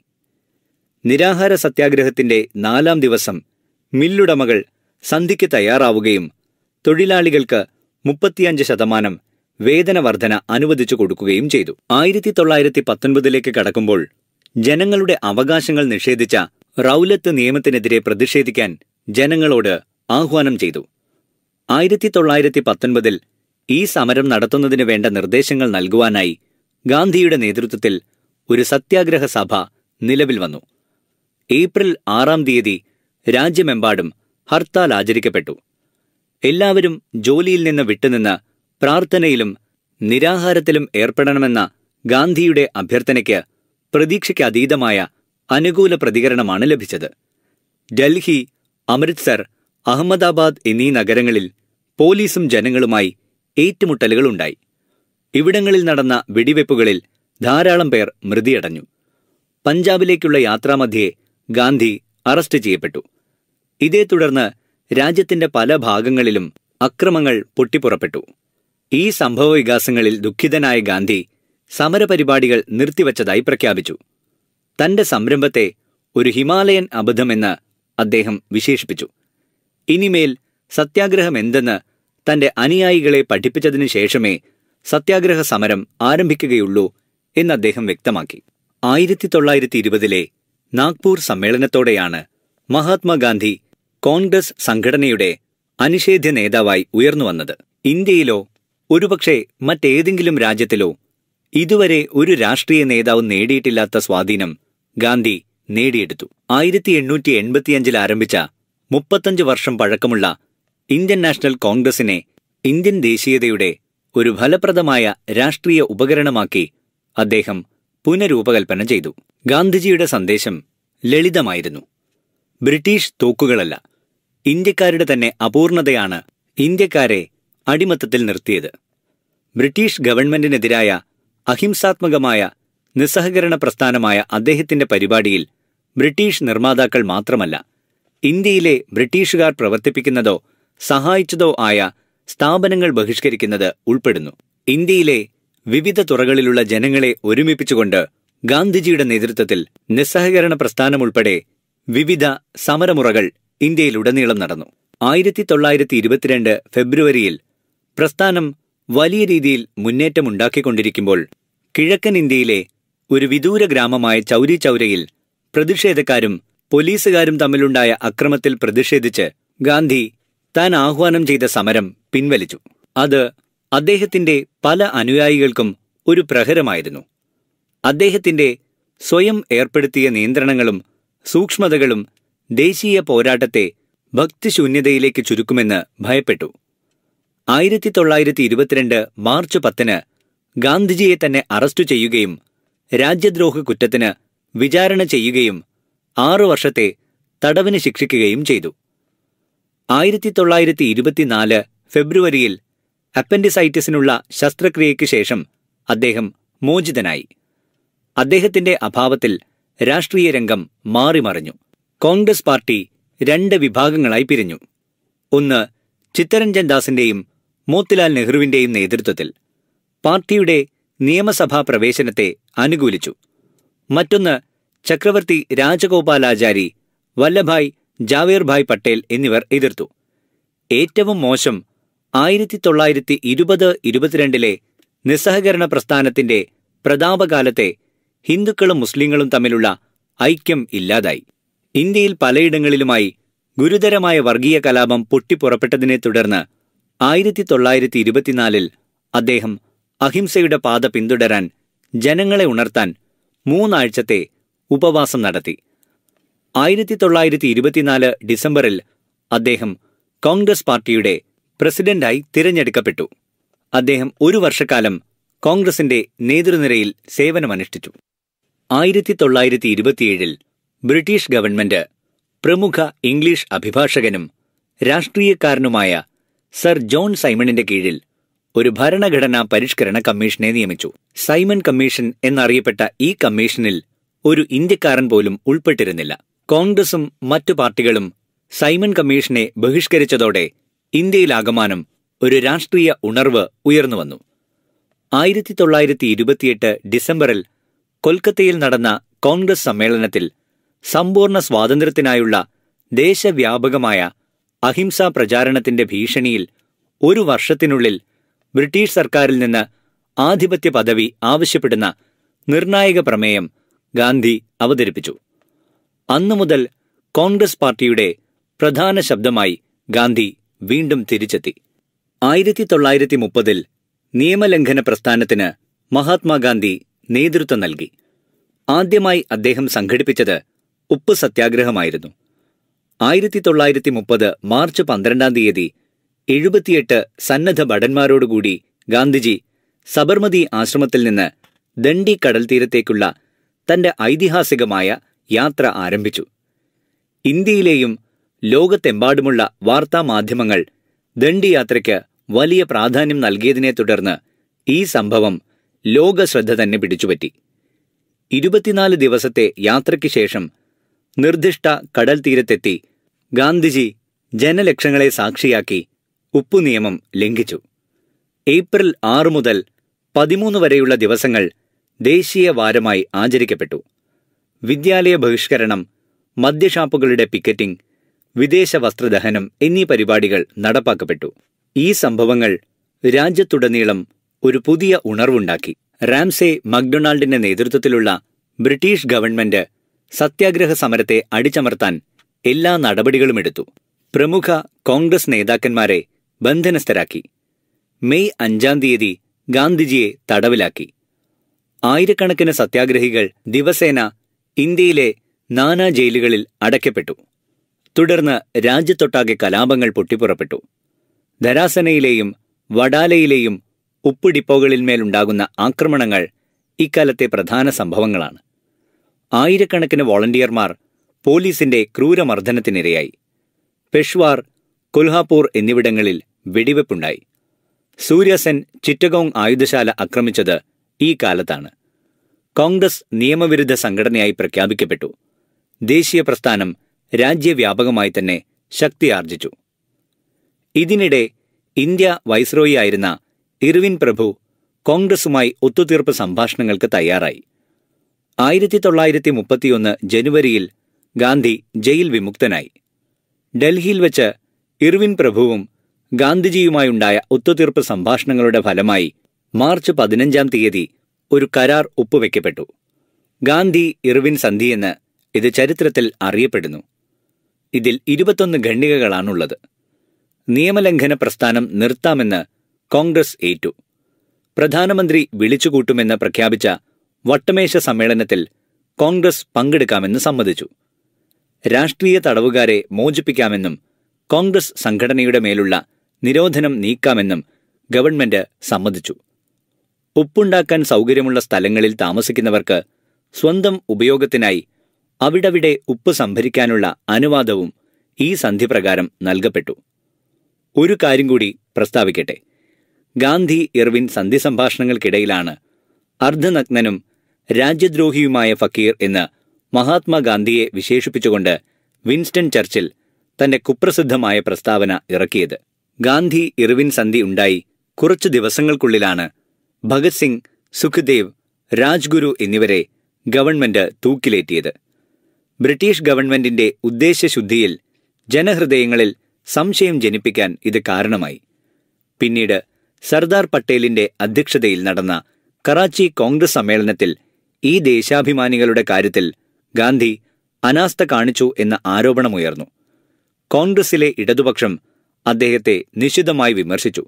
നിരാഹാര സത്യാഗ്രഹത്തിന്റെ നാലാം ദിവസം മില്ലുടമകൾ സന്ധിക്ക് തയ്യാറാവുകയും തൊഴിലാളികൾക്ക് മുപ്പത്തിയഞ്ച് ശതമാനം വേതന വർധന അനുവദിച്ചു കൊടുക്കുകയും ചെയ്തു ആയിരത്തി തൊള്ളായിരത്തി പത്തൊൻപതിലേക്ക് കടക്കുമ്പോൾ ജനങ്ങളുടെ അവകാശങ്ങൾ നിഷേധിച്ച റൌലത്ത് നിയമത്തിനെതിരെ പ്രതിഷേധിക്കാൻ ജനങ്ങളോട് ആഹ്വാനം ചെയ്തു ആയിരത്തി തൊള്ളായിരത്തി പത്തൊൻപതിൽ ഈ സമരം നടത്തുന്നതിന് വേണ്ട നിർദ്ദേശങ്ങൾ നൽകുവാനായി ഗാന്ധിയുടെ നേതൃത്വത്തിൽ ഒരു സത്യാഗ്രഹ സഭ നിലവിൽ വന്നു ഏപ്രിൽ ആറാം തീയതി രാജ്യമെമ്പാടും ഹർത്താൽ ആചരിക്കപ്പെട്ടു എല്ലാവരും ജോലിയിൽ നിന്ന് വിട്ടുനിന്ന് പ്രാർത്ഥനയിലും നിരാഹാരത്തിലും ഏർപ്പെടണമെന്ന ഗാന്ധിയുടെ അഭ്യർത്ഥനയ്ക്ക് പ്രതീക്ഷയ്ക്കതീതമായ അനുകൂല പ്രതികരണമാണ് ലഭിച്ചത് ഡൽഹി അമൃത്സർ അഹമ്മദാബാദ് എന്നീ നഗരങ്ങളിൽ പോലീസും ജനങ്ങളുമായി ഏറ്റുമുട്ടലുകൾ ഉണ്ടായി ഇവിടങ്ങളിൽ നടന്ന വെടിവെപ്പുകളിൽ ധാരാളം പേർ മൃതിയടഞ്ഞു പഞ്ചാബിലേക്കുള്ള യാത്രാമധ്യേ ഗാന്ധി അറസ്റ്റ് ചെയ്യപ്പെട്ടു ഇതേ തുടർന്ന് രാജ്യത്തിന്റെ പല ഭാഗങ്ങളിലും അക്രമങ്ങൾ പൊട്ടിപ്പുറപ്പെട്ടു ഈ സംഭവ വികാസങ്ങളിൽ ദുഃഖിതനായ ഗാന്ധി സമരപരിപാടികൾ നിർത്തിവച്ചതായി പ്രഖ്യാപിച്ചു തന്റെ സംരംഭത്തെ ഒരു ഹിമാലയൻ അബദ്ധമെന്ന് അദ്ദേഹം വിശേഷിപ്പിച്ചു ഇനിമേൽ സത്യാഗ്രഹം എന്തെന്ന് തന്റെ അനുയായികളെ പഠിപ്പിച്ചതിനു ശേഷമേ സത്യാഗ്രഹ സമരം ആരംഭിക്കുകയുള്ളൂ എന്ന് അദ്ദേഹം വ്യക്തമാക്കി ആയിരത്തി തൊള്ളായിരത്തി ഇരുപതിലെ നാഗ്പൂർ സമ്മേളനത്തോടെയാണ് മഹാത്മാഗാന്ധി കോൺഗ്രസ് സംഘടനയുടെ അനിഷേധ്യ നേതാവായി ഉയർന്നുവന്നത് ഇന്ത്യയിലോ ഒരുപക്ഷെ മറ്റേതെങ്കിലും രാജ്യത്തിലോ ഇതുവരെ ഒരു രാഷ്ട്രീയ നേതാവ് നേടിയിട്ടില്ലാത്ത സ്വാധീനം ഗാന്ധി നേടിയെടുത്തു ആയിരത്തി എണ്ണൂറ്റി എൺപത്തിയഞ്ചിൽ ആരംഭിച്ച മുപ്പത്തഞ്ച് വർഷം പഴക്കമുള്ള ഇന്ത്യൻ നാഷണൽ കോൺഗ്രസിനെ ഇന്ത്യൻ ദേശീയതയുടെ ഒരു ഫലപ്രദമായ രാഷ്ട്രീയ ഉപകരണമാക്കി അദ്ദേഹം പുനരൂപകൽപ്പന ചെയ്തു ഗാന്ധിജിയുടെ സന്ദേശം ലളിതമായിരുന്നു ബ്രിട്ടീഷ് തോക്കുകളല്ല ഇന്ത്യക്കാരുടെ തന്നെ അപൂർണതയാണ് ഇന്ത്യക്കാരെ അടിമത്തത്തിൽ നിർത്തിയത് ബ്രിട്ടീഷ് ഗവൺമെന്റിനെതിരായ അഹിംസാത്മകമായ നിസ്സഹകരണ പ്രസ്ഥാനമായ അദ്ദേഹത്തിന്റെ പരിപാടിയിൽ ബ്രിട്ടീഷ് നിർമ്മാതാക്കൾ മാത്രമല്ല ഇന്ത്യയിലെ ബ്രിട്ടീഷുകാർ പ്രവർത്തിപ്പിക്കുന്നതോ സഹായിച്ചതോ ആയ സ്ഥാപനങ്ങൾ ബഹിഷ്കരിക്കുന്നത് ഉൾപ്പെടുന്നു ഇന്ത്യയിലെ വിവിധ തുറകളിലുള്ള ജനങ്ങളെ ഒരുമിപ്പിച്ചുകൊണ്ട് ഗാന്ധിജിയുടെ നേതൃത്വത്തിൽ നിസ്സഹകരണ പ്രസ്ഥാനമുൾപ്പെടെ വിവിധ സമരമുറകൾ ഇന്ത്യയിലുടനീളം നടന്നു ആയിരത്തി തൊള്ളായിരത്തി ഇരുപത്തിരണ്ട് ഫെബ്രുവരിയിൽ പ്രസ്ഥാനം വലിയ രീതിയിൽ മുന്നേറ്റമുണ്ടാക്കിക്കൊണ്ടിരിക്കുമ്പോൾ കിഴക്കൻ ഇന്ത്യയിലെ ഒരു വിദൂര ഗ്രാമമായ ചൗരി ചൗരയിൽ പ്രതിഷേധക്കാരും പോലീസുകാരും തമ്മിലുണ്ടായ അക്രമത്തിൽ പ്രതിഷേധിച്ച് ഗാന്ധി താൻ ആഹ്വാനം ചെയ്ത സമരം പിൻവലിച്ചു അത് അദ്ദേഹത്തിന്റെ പല അനുയായികൾക്കും ഒരു പ്രഹരമായിരുന്നു അദ്ദേഹത്തിന്റെ സ്വയം ഏർപ്പെടുത്തിയ നിയന്ത്രണങ്ങളും സൂക്ഷ്മതകളും ദേശീയ പോരാട്ടത്തെ ഭക്തിശൂന്യതയിലേക്ക് ചുരുക്കുമെന്ന് ഭയപ്പെട്ടു ആയിരത്തി തൊള്ളായിരത്തി ഇരുപത്തിരണ്ട് മാർച്ച് പത്തിന് ഗാന്ധിജിയെ തന്നെ അറസ്റ്റു ചെയ്യുകയും രാജ്യദ്രോഹ കുറ്റത്തിന് വിചാരണ ചെയ്യുകയും ആറു വർഷത്തെ തടവിന് ശിക്ഷിക്കുകയും ചെയ്തു ആയിരത്തി തൊള്ളായിരത്തി ഇരുപത്തിനാല് ഫെബ്രുവരിയിൽ അപ്പൻഡിസൈറ്റിസിനുള്ള ശസ്ത്രക്രിയയ്ക്ക് ശേഷം അദ്ദേഹം മോചിതനായി അദ്ദേഹത്തിന്റെ അഭാവത്തിൽ രാഷ്ട്രീയ രംഗം മാറിമറിഞ്ഞു കോൺഗ്രസ് പാർട്ടി രണ്ട് വിഭാഗങ്ങളായി പിരിഞ്ഞു ഒന്ന് ചിത്തരഞ്ജൻ ദാസിന്റെയും മോത്തിലാൽ നെഹ്റുവിന്റെയും നേതൃത്വത്തിൽ പാർട്ടിയുടെ നിയമസഭാ പ്രവേശനത്തെ അനുകൂലിച്ചു മറ്റൊന്ന് ചക്രവർത്തി രാജഗോപാലാചാരി വല്ലഭായ് ജാവേർഭായ് പട്ടേൽ എന്നിവർ എതിർത്തു ഏറ്റവും മോശം ആയിരത്തി തൊള്ളായിരത്തി ഇരുപത് ഇരുപത്തിരണ്ടിലെ നിസ്സഹകരണ പ്രസ്ഥാനത്തിന്റെ പ്രതാപകാലത്തെ ഹിന്ദുക്കളും മുസ്ലിങ്ങളും തമ്മിലുള്ള ഐക്യം ഇല്ലാതായി ഇന്ത്യയിൽ പലയിടങ്ങളിലുമായി ഗുരുതരമായ വർഗീയ കലാപം പൊട്ടിപ്പുറപ്പെട്ടതിനെ തുടർന്ന് ആയിരത്തി തൊള്ളായിരത്തി ഇരുപത്തിനാലിൽ അദ്ദേഹം അഹിംസയുടെ പാത പിന്തുടരാൻ ജനങ്ങളെ ഉണർത്താൻ മൂന്നാഴ്ചത്തെ ഉപവാസം നടത്തി ആയിരത്തി തൊള്ളായിരത്തി ഇരുപത്തിനാല് ഡിസംബറിൽ അദ്ദേഹം കോൺഗ്രസ് പാർട്ടിയുടെ പ്രസിഡന്റായി തിരഞ്ഞെടുക്കപ്പെട്ടു അദ്ദേഹം ഒരു വർഷക്കാലം കോൺഗ്രസിന്റെ നേതൃനിരയിൽ സേവനമനുഷ്ഠിച്ചു ആയിരത്തി തൊള്ളായിരത്തി ഇരുപത്തിയേഴിൽ ബ്രിട്ടീഷ് ഗവൺമെന്റ് പ്രമുഖ ഇംഗ്ലീഷ് അഭിഭാഷകനും രാഷ്ട്രീയക്കാരനുമായ സർ ജോൺ സൈമണിന്റെ കീഴിൽ ഒരു ഭരണഘടനാ പരിഷ്കരണ കമ്മീഷനെ നിയമിച്ചു സൈമൺ കമ്മീഷൻ എന്നറിയപ്പെട്ട ഈ കമ്മീഷനിൽ ഒരു ഇന്ത്യക്കാരൻ പോലും ഉൾപ്പെട്ടിരുന്നില്ല കോൺഗ്രസും മറ്റു പാർട്ടികളും സൈമൺ കമ്മീഷനെ ബഹിഷ്കരിച്ചതോടെ ഇന്ത്യയിലാകമാനം ഒരു രാഷ്ട്രീയ ഉണർവ് ഉയർന്നുവന്നു ആയിരത്തി തൊള്ളായിരത്തി ഇരുപത്തിയെട്ട് ഡിസംബറിൽ കൊൽക്കത്തയിൽ നടന്ന കോൺഗ്രസ് സമ്മേളനത്തിൽ സമ്പൂർണ്ണ സ്വാതന്ത്ര്യത്തിനായുള്ള ദേശവ്യാപകമായ അഹിംസാ പ്രചാരണത്തിന്റെ ഭീഷണിയിൽ ഒരു വർഷത്തിനുള്ളിൽ ബ്രിട്ടീഷ് സർക്കാരിൽ നിന്ന് ആധിപത്യ പദവി ആവശ്യപ്പെടുന്ന നിർണായക പ്രമേയം ഗാന്ധി അവതരിപ്പിച്ചു അന്നു മുതൽ കോൺഗ്രസ് പാർട്ടിയുടെ പ്രധാന ശബ്ദമായി ഗാന്ധി വീണ്ടും തിരിച്ചെത്തി ആയിരത്തി തൊള്ളായിരത്തി മുപ്പതിൽ നിയമലംഘന പ്രസ്ഥാനത്തിന് മഹാത്മാഗാന്ധി നേതൃത്വം നൽകി ആദ്യമായി അദ്ദേഹം സംഘടിപ്പിച്ചത് ഉപ്പ് സത്യാഗ്രഹമായിരുന്നു ആയിരത്തി തൊള്ളായിരത്തി മുപ്പത് മാർച്ച് പന്ത്രണ്ടാം തീയതി എഴുപത്തിയെട്ട് സന്നദ്ധ ഭടന്മാരോടുകൂടി ഗാന്ധിജി സബർമതി ആശ്രമത്തിൽ നിന്ന് ദണ്ഡി കടൽ തീരത്തേക്കുള്ള തന്റെ ഐതിഹാസികമായ യാത്ര ആരംഭിച്ചു ഇന്ത്യയിലെയും ലോകത്തെമ്പാടുമുള്ള വാർത്താമാധ്യമങ്ങൾ ദണ്ഡി യാത്രയ്ക്ക് വലിയ പ്രാധാന്യം നൽകിയതിനെ തുടർന്ന് ഈ സംഭവം ലോകശ്രദ്ധ തന്നെ പിടിച്ചുപറ്റി ഇരുപത്തിനാല് ദിവസത്തെ യാത്രയ്ക്ക് ശേഷം നിർദ്ദിഷ്ട കടൽ തീരത്തെത്തി ഗാന്ധിജി ജനലക്ഷങ്ങളെ സാക്ഷിയാക്കി ഉപ്പുനിയമം ലംഘിച്ചു ഏപ്രിൽ ആറ് മുതൽ പതിമൂന്ന് വരെയുള്ള ദിവസങ്ങൾ ദേശീയ വാരമായി ആചരിക്കപ്പെട്ടു വിദ്യാലയ ബഹിഷ്കരണം മദ്യഷാപ്പുകളുടെ പിക്കറ്റിംഗ് വിദേശ വസ്ത്രദഹനം എന്നീ പരിപാടികൾ നടപ്പാക്കപ്പെട്ടു ഈ സംഭവങ്ങൾ രാജ്യത്തുടനീളം ഒരു പുതിയ ഉണർവുണ്ടാക്കി റാംസെ മക്ഡൊണാൾഡിന്റെ നേതൃത്വത്തിലുള്ള ബ്രിട്ടീഷ് ഗവൺമെന്റ് സത്യാഗ്രഹ സമരത്തെ അടിച്ചമർത്താൻ എല്ലാ നടപടികളും എടുത്തു പ്രമുഖ കോൺഗ്രസ് നേതാക്കന്മാരെ ബന്ധനസ്ഥരാക്കി മെയ് അഞ്ചാം തീയതി ഗാന്ധിജിയെ തടവിലാക്കി ആയിരക്കണക്കിന് സത്യാഗ്രഹികൾ ദിവസേന ഇന്ത്യയിലെ നാനാ ജയിലുകളിൽ അടയ്ക്കപ്പെട്ടു തുടർന്ന് രാജ്യത്തൊട്ടാകെ കലാപങ്ങൾ പൊട്ടിപ്പുറപ്പെട്ടു ധരാസനയിലെയും വഡാലയിലെയും ഉപ്പ് ഡിപ്പോകളിന്മേലുണ്ടാകുന്ന ആക്രമണങ്ങൾ ഇക്കാലത്തെ പ്രധാന സംഭവങ്ങളാണ് ആയിരക്കണക്കിന് വോളണ്ടിയർമാർ പോലീസിന്റെ ക്രൂരമർദ്ദനത്തിനിരയായി പെഷ്വാർ കൊൽഹാപൂർ എന്നിവിടങ്ങളിൽ വെടിവെപ്പുണ്ടായി സൂര്യസെൻ ചിറ്റഗോങ് ആയുധശാല ആക്രമിച്ചത് ഈ കാലത്താണ് കോൺഗ്രസ് നിയമവിരുദ്ധ സംഘടനയായി പ്രഖ്യാപിക്കപ്പെട്ടു ദേശീയ പ്രസ്ഥാനം രാജ്യവ്യാപകമായി തന്നെ ശക്തിയാർജിച്ചു ഇതിനിടെ ഇന്ത്യ വൈസ്രോയി ആയിരുന്ന ഇർവിൻ പ്രഭു കോൺഗ്രസുമായി ഒത്തുതീർപ്പ് സംഭാഷണങ്ങൾക്ക് തയ്യാറായി ആയിരത്തി തൊള്ളായിരത്തി മുപ്പത്തിയൊന്ന് ജനുവരിയിൽ ഗാന്ധി ജയിൽ വിമുക്തനായി ഡൽഹിയിൽ വെച്ച് ഇർവിൻ പ്രഭുവും ഗാന്ധിജിയുമായുണ്ടായ ഒത്തുതീർപ്പ് സംഭാഷണങ്ങളുടെ ഫലമായി മാർച്ച് പതിനഞ്ചാം തീയതി ഒരു കരാർ ഒപ്പുവെക്കപ്പെട്ടു ഗാന്ധി ഇർവിൻ സന്ധിയെന്ന് ഇത് ചരിത്രത്തിൽ അറിയപ്പെടുന്നു ഇതിൽ ഇരുപത്തൊന്ന് ഖണ്ഡികകളാണുള്ളത് നിയമലംഘന പ്രസ്ഥാനം നിർത്താമെന്ന് കോൺഗ്രസ് ഏറ്റു പ്രധാനമന്ത്രി വിളിച്ചുകൂട്ടുമെന്ന് പ്രഖ്യാപിച്ച വട്ടമേശ സമ്മേളനത്തിൽ കോൺഗ്രസ് പങ്കെടുക്കാമെന്ന് സമ്മതിച്ചു രാഷ്ട്രീയ തടവുകാരെ മോചിപ്പിക്കാമെന്നും കോൺഗ്രസ് സംഘടനയുടെ മേലുള്ള നിരോധനം നീക്കാമെന്നും ഗവൺമെന്റ് സമ്മതിച്ചു ഉപ്പുണ്ടാക്കാൻ സൗകര്യമുള്ള സ്ഥലങ്ങളിൽ താമസിക്കുന്നവർക്ക് സ്വന്തം ഉപയോഗത്തിനായി അവിടവിടെ ഉപ്പ് സംഭരിക്കാനുള്ള അനുവാദവും ഈ സന്ധി പ്രകാരം നൽകപ്പെട്ടു ഒരു കാര്യം കൂടി പ്രസ്താവിക്കട്ടെ ഗാന്ധി ഇർവിൻ സന്ധി സംഭാഷണങ്ങൾക്കിടയിലാണ് അർദ്ധനഗ്നനും രാജ്യദ്രോഹിയുമായ ഫക്കീർ എന്ന് മഹാത്മാഗാന്ധിയെ വിശേഷിപ്പിച്ചുകൊണ്ട് വിൻസ്റ്റൺ ചർച്ചിൽ തന്റെ കുപ്രസിദ്ധമായ പ്രസ്താവന ഇറക്കിയത് ഗാന്ധി ഇർവിൻ സന്ധി ഉണ്ടായി കുറച്ചു ദിവസങ്ങൾക്കുള്ളിലാണ് ഭഗത് സിംഗ് സുഖ്ദേവ് രാജ്ഗുരു എന്നിവരെ ഗവൺമെന്റ് തൂക്കിലേറ്റിയത് ബ്രിട്ടീഷ് ഗവൺമെന്റിന്റെ ഉദ്ദേശ്യശുദ്ധിയിൽ ജനഹൃദയങ്ങളിൽ സംശയം ജനിപ്പിക്കാൻ ഇത് കാരണമായി പിന്നീട് സർദാർ പട്ടേലിന്റെ അധ്യക്ഷതയിൽ നടന്ന കറാച്ചി കോൺഗ്രസ് സമ്മേളനത്തിൽ ഈ ദേശാഭിമാനികളുടെ കാര്യത്തിൽ ഗാന്ധി അനാസ്ഥ കാണിച്ചു എന്ന ആരോപണമുയർന്നു കോൺഗ്രസിലെ ഇടതുപക്ഷം അദ്ദേഹത്തെ നിശിതമായി വിമർശിച്ചു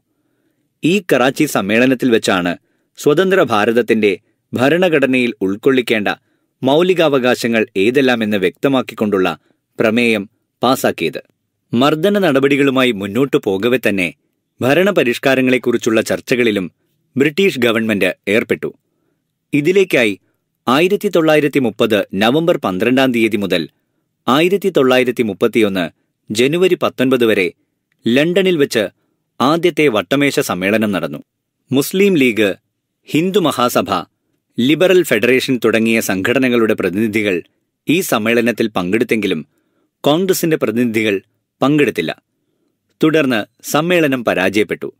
ഈ കറാച്ചി സമ്മേളനത്തിൽ വെച്ചാണ് സ്വതന്ത്ര ഭാരതത്തിന്റെ ഭരണഘടനയിൽ ഉൾക്കൊള്ളിക്കേണ്ട മൗലികാവകാശങ്ങൾ ഏതെല്ലാമെന്ന് വ്യക്തമാക്കിക്കൊണ്ടുള്ള പ്രമേയം പാസാക്കിയത് മർദ്ദന നടപടികളുമായി മുന്നോട്ടു പോകവെ തന്നെ ഭരണപരിഷ്കാരങ്ങളെക്കുറിച്ചുള്ള ചർച്ചകളിലും ബ്രിട്ടീഷ് ഗവൺമെന്റ് ഏർപ്പെട്ടു ഇതിലേക്കായി ആയിരത്തി തൊള്ളായിരത്തി മുപ്പത് നവംബർ പന്ത്രണ്ടാം തീയതി മുതൽ ആയിരത്തി തൊള്ളായിരത്തി മുപ്പത്തിയൊന്ന് ജനുവരി പത്തൊൻപത് വരെ ലണ്ടനിൽ വെച്ച് ആദ്യത്തെ വട്ടമേശ സമ്മേളനം നടന്നു മുസ്ലിം ലീഗ് ഹിന്ദു മഹാസഭ ലിബറൽ ഫെഡറേഷൻ തുടങ്ങിയ സംഘടനകളുടെ പ്രതിനിധികൾ ഈ സമ്മേളനത്തിൽ പങ്കെടുത്തെങ്കിലും കോൺഗ്രസിന്റെ പ്രതിനിധികൾ പങ്കെടുത്തില്ല തുടർന്ന് സമ്മേളനം പരാജയപ്പെട്ടു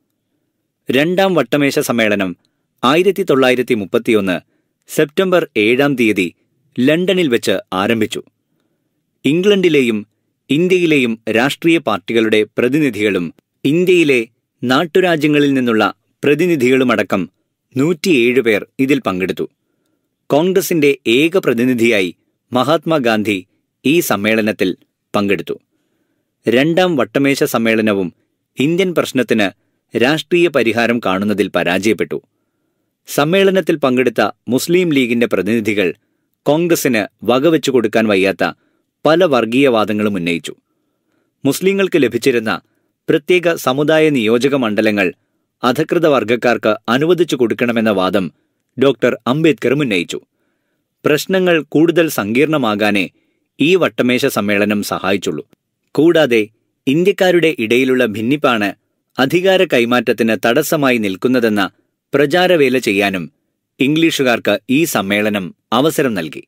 രണ്ടാം വട്ടമേശ സമ്മേളനം ആയിരത്തി തൊള്ളായിരത്തി മുപ്പത്തിയൊന്ന് സെപ്റ്റംബർ ഏഴാം തീയതി ലണ്ടനിൽ വെച്ച് ആരംഭിച്ചു ഇംഗ്ലണ്ടിലെയും ഇന്ത്യയിലെയും രാഷ്ട്രീയ പാർട്ടികളുടെ പ്രതിനിധികളും ഇന്ത്യയിലെ നാട്ടുരാജ്യങ്ങളിൽ നിന്നുള്ള പ്രതിനിധികളുമടക്കം നൂറ്റിയേഴ് പേർ ഇതിൽ പങ്കെടുത്തു കോൺഗ്രസിന്റെ ഏക പ്രതിനിധിയായി മഹാത്മാഗാന്ധി ഈ സമ്മേളനത്തിൽ പങ്കെടുത്തു രണ്ടാം വട്ടമേശ സമ്മേളനവും ഇന്ത്യൻ പ്രശ്നത്തിന് രാഷ്ട്രീയ പരിഹാരം കാണുന്നതിൽ പരാജയപ്പെട്ടു സമ്മേളനത്തിൽ പങ്കെടുത്ത മുസ്ലിം ലീഗിന്റെ പ്രതിനിധികൾ കോൺഗ്രസിന് വകവെച്ചു കൊടുക്കാൻ വയ്യാത്ത പല വർഗീയവാദങ്ങളും ഉന്നയിച്ചു മുസ്ലിങ്ങൾക്ക് ലഭിച്ചിരുന്ന പ്രത്യേക സമുദായ നിയോജക മണ്ഡലങ്ങൾ അധകൃത വർഗക്കാർക്ക് അനുവദിച്ചു കൊടുക്കണമെന്ന വാദം ഡോക്ടർ അംബേദ്കറും ഉന്നയിച്ചു പ്രശ്നങ്ങൾ കൂടുതൽ സങ്കീർണമാകാനേ ഈ വട്ടമേശ സമ്മേളനം സഹായിച്ചുള്ളൂ കൂടാതെ ഇന്ത്യക്കാരുടെ ഇടയിലുള്ള ഭിന്നിപ്പാണ് അധികാര കൈമാറ്റത്തിന് തടസ്സമായി നിൽക്കുന്നതെന്ന പ്രചാരവേല ചെയ്യാനും ഇംഗ്ലീഷുകാർക്ക് ഈ സമ്മേളനം അവസരം നൽകി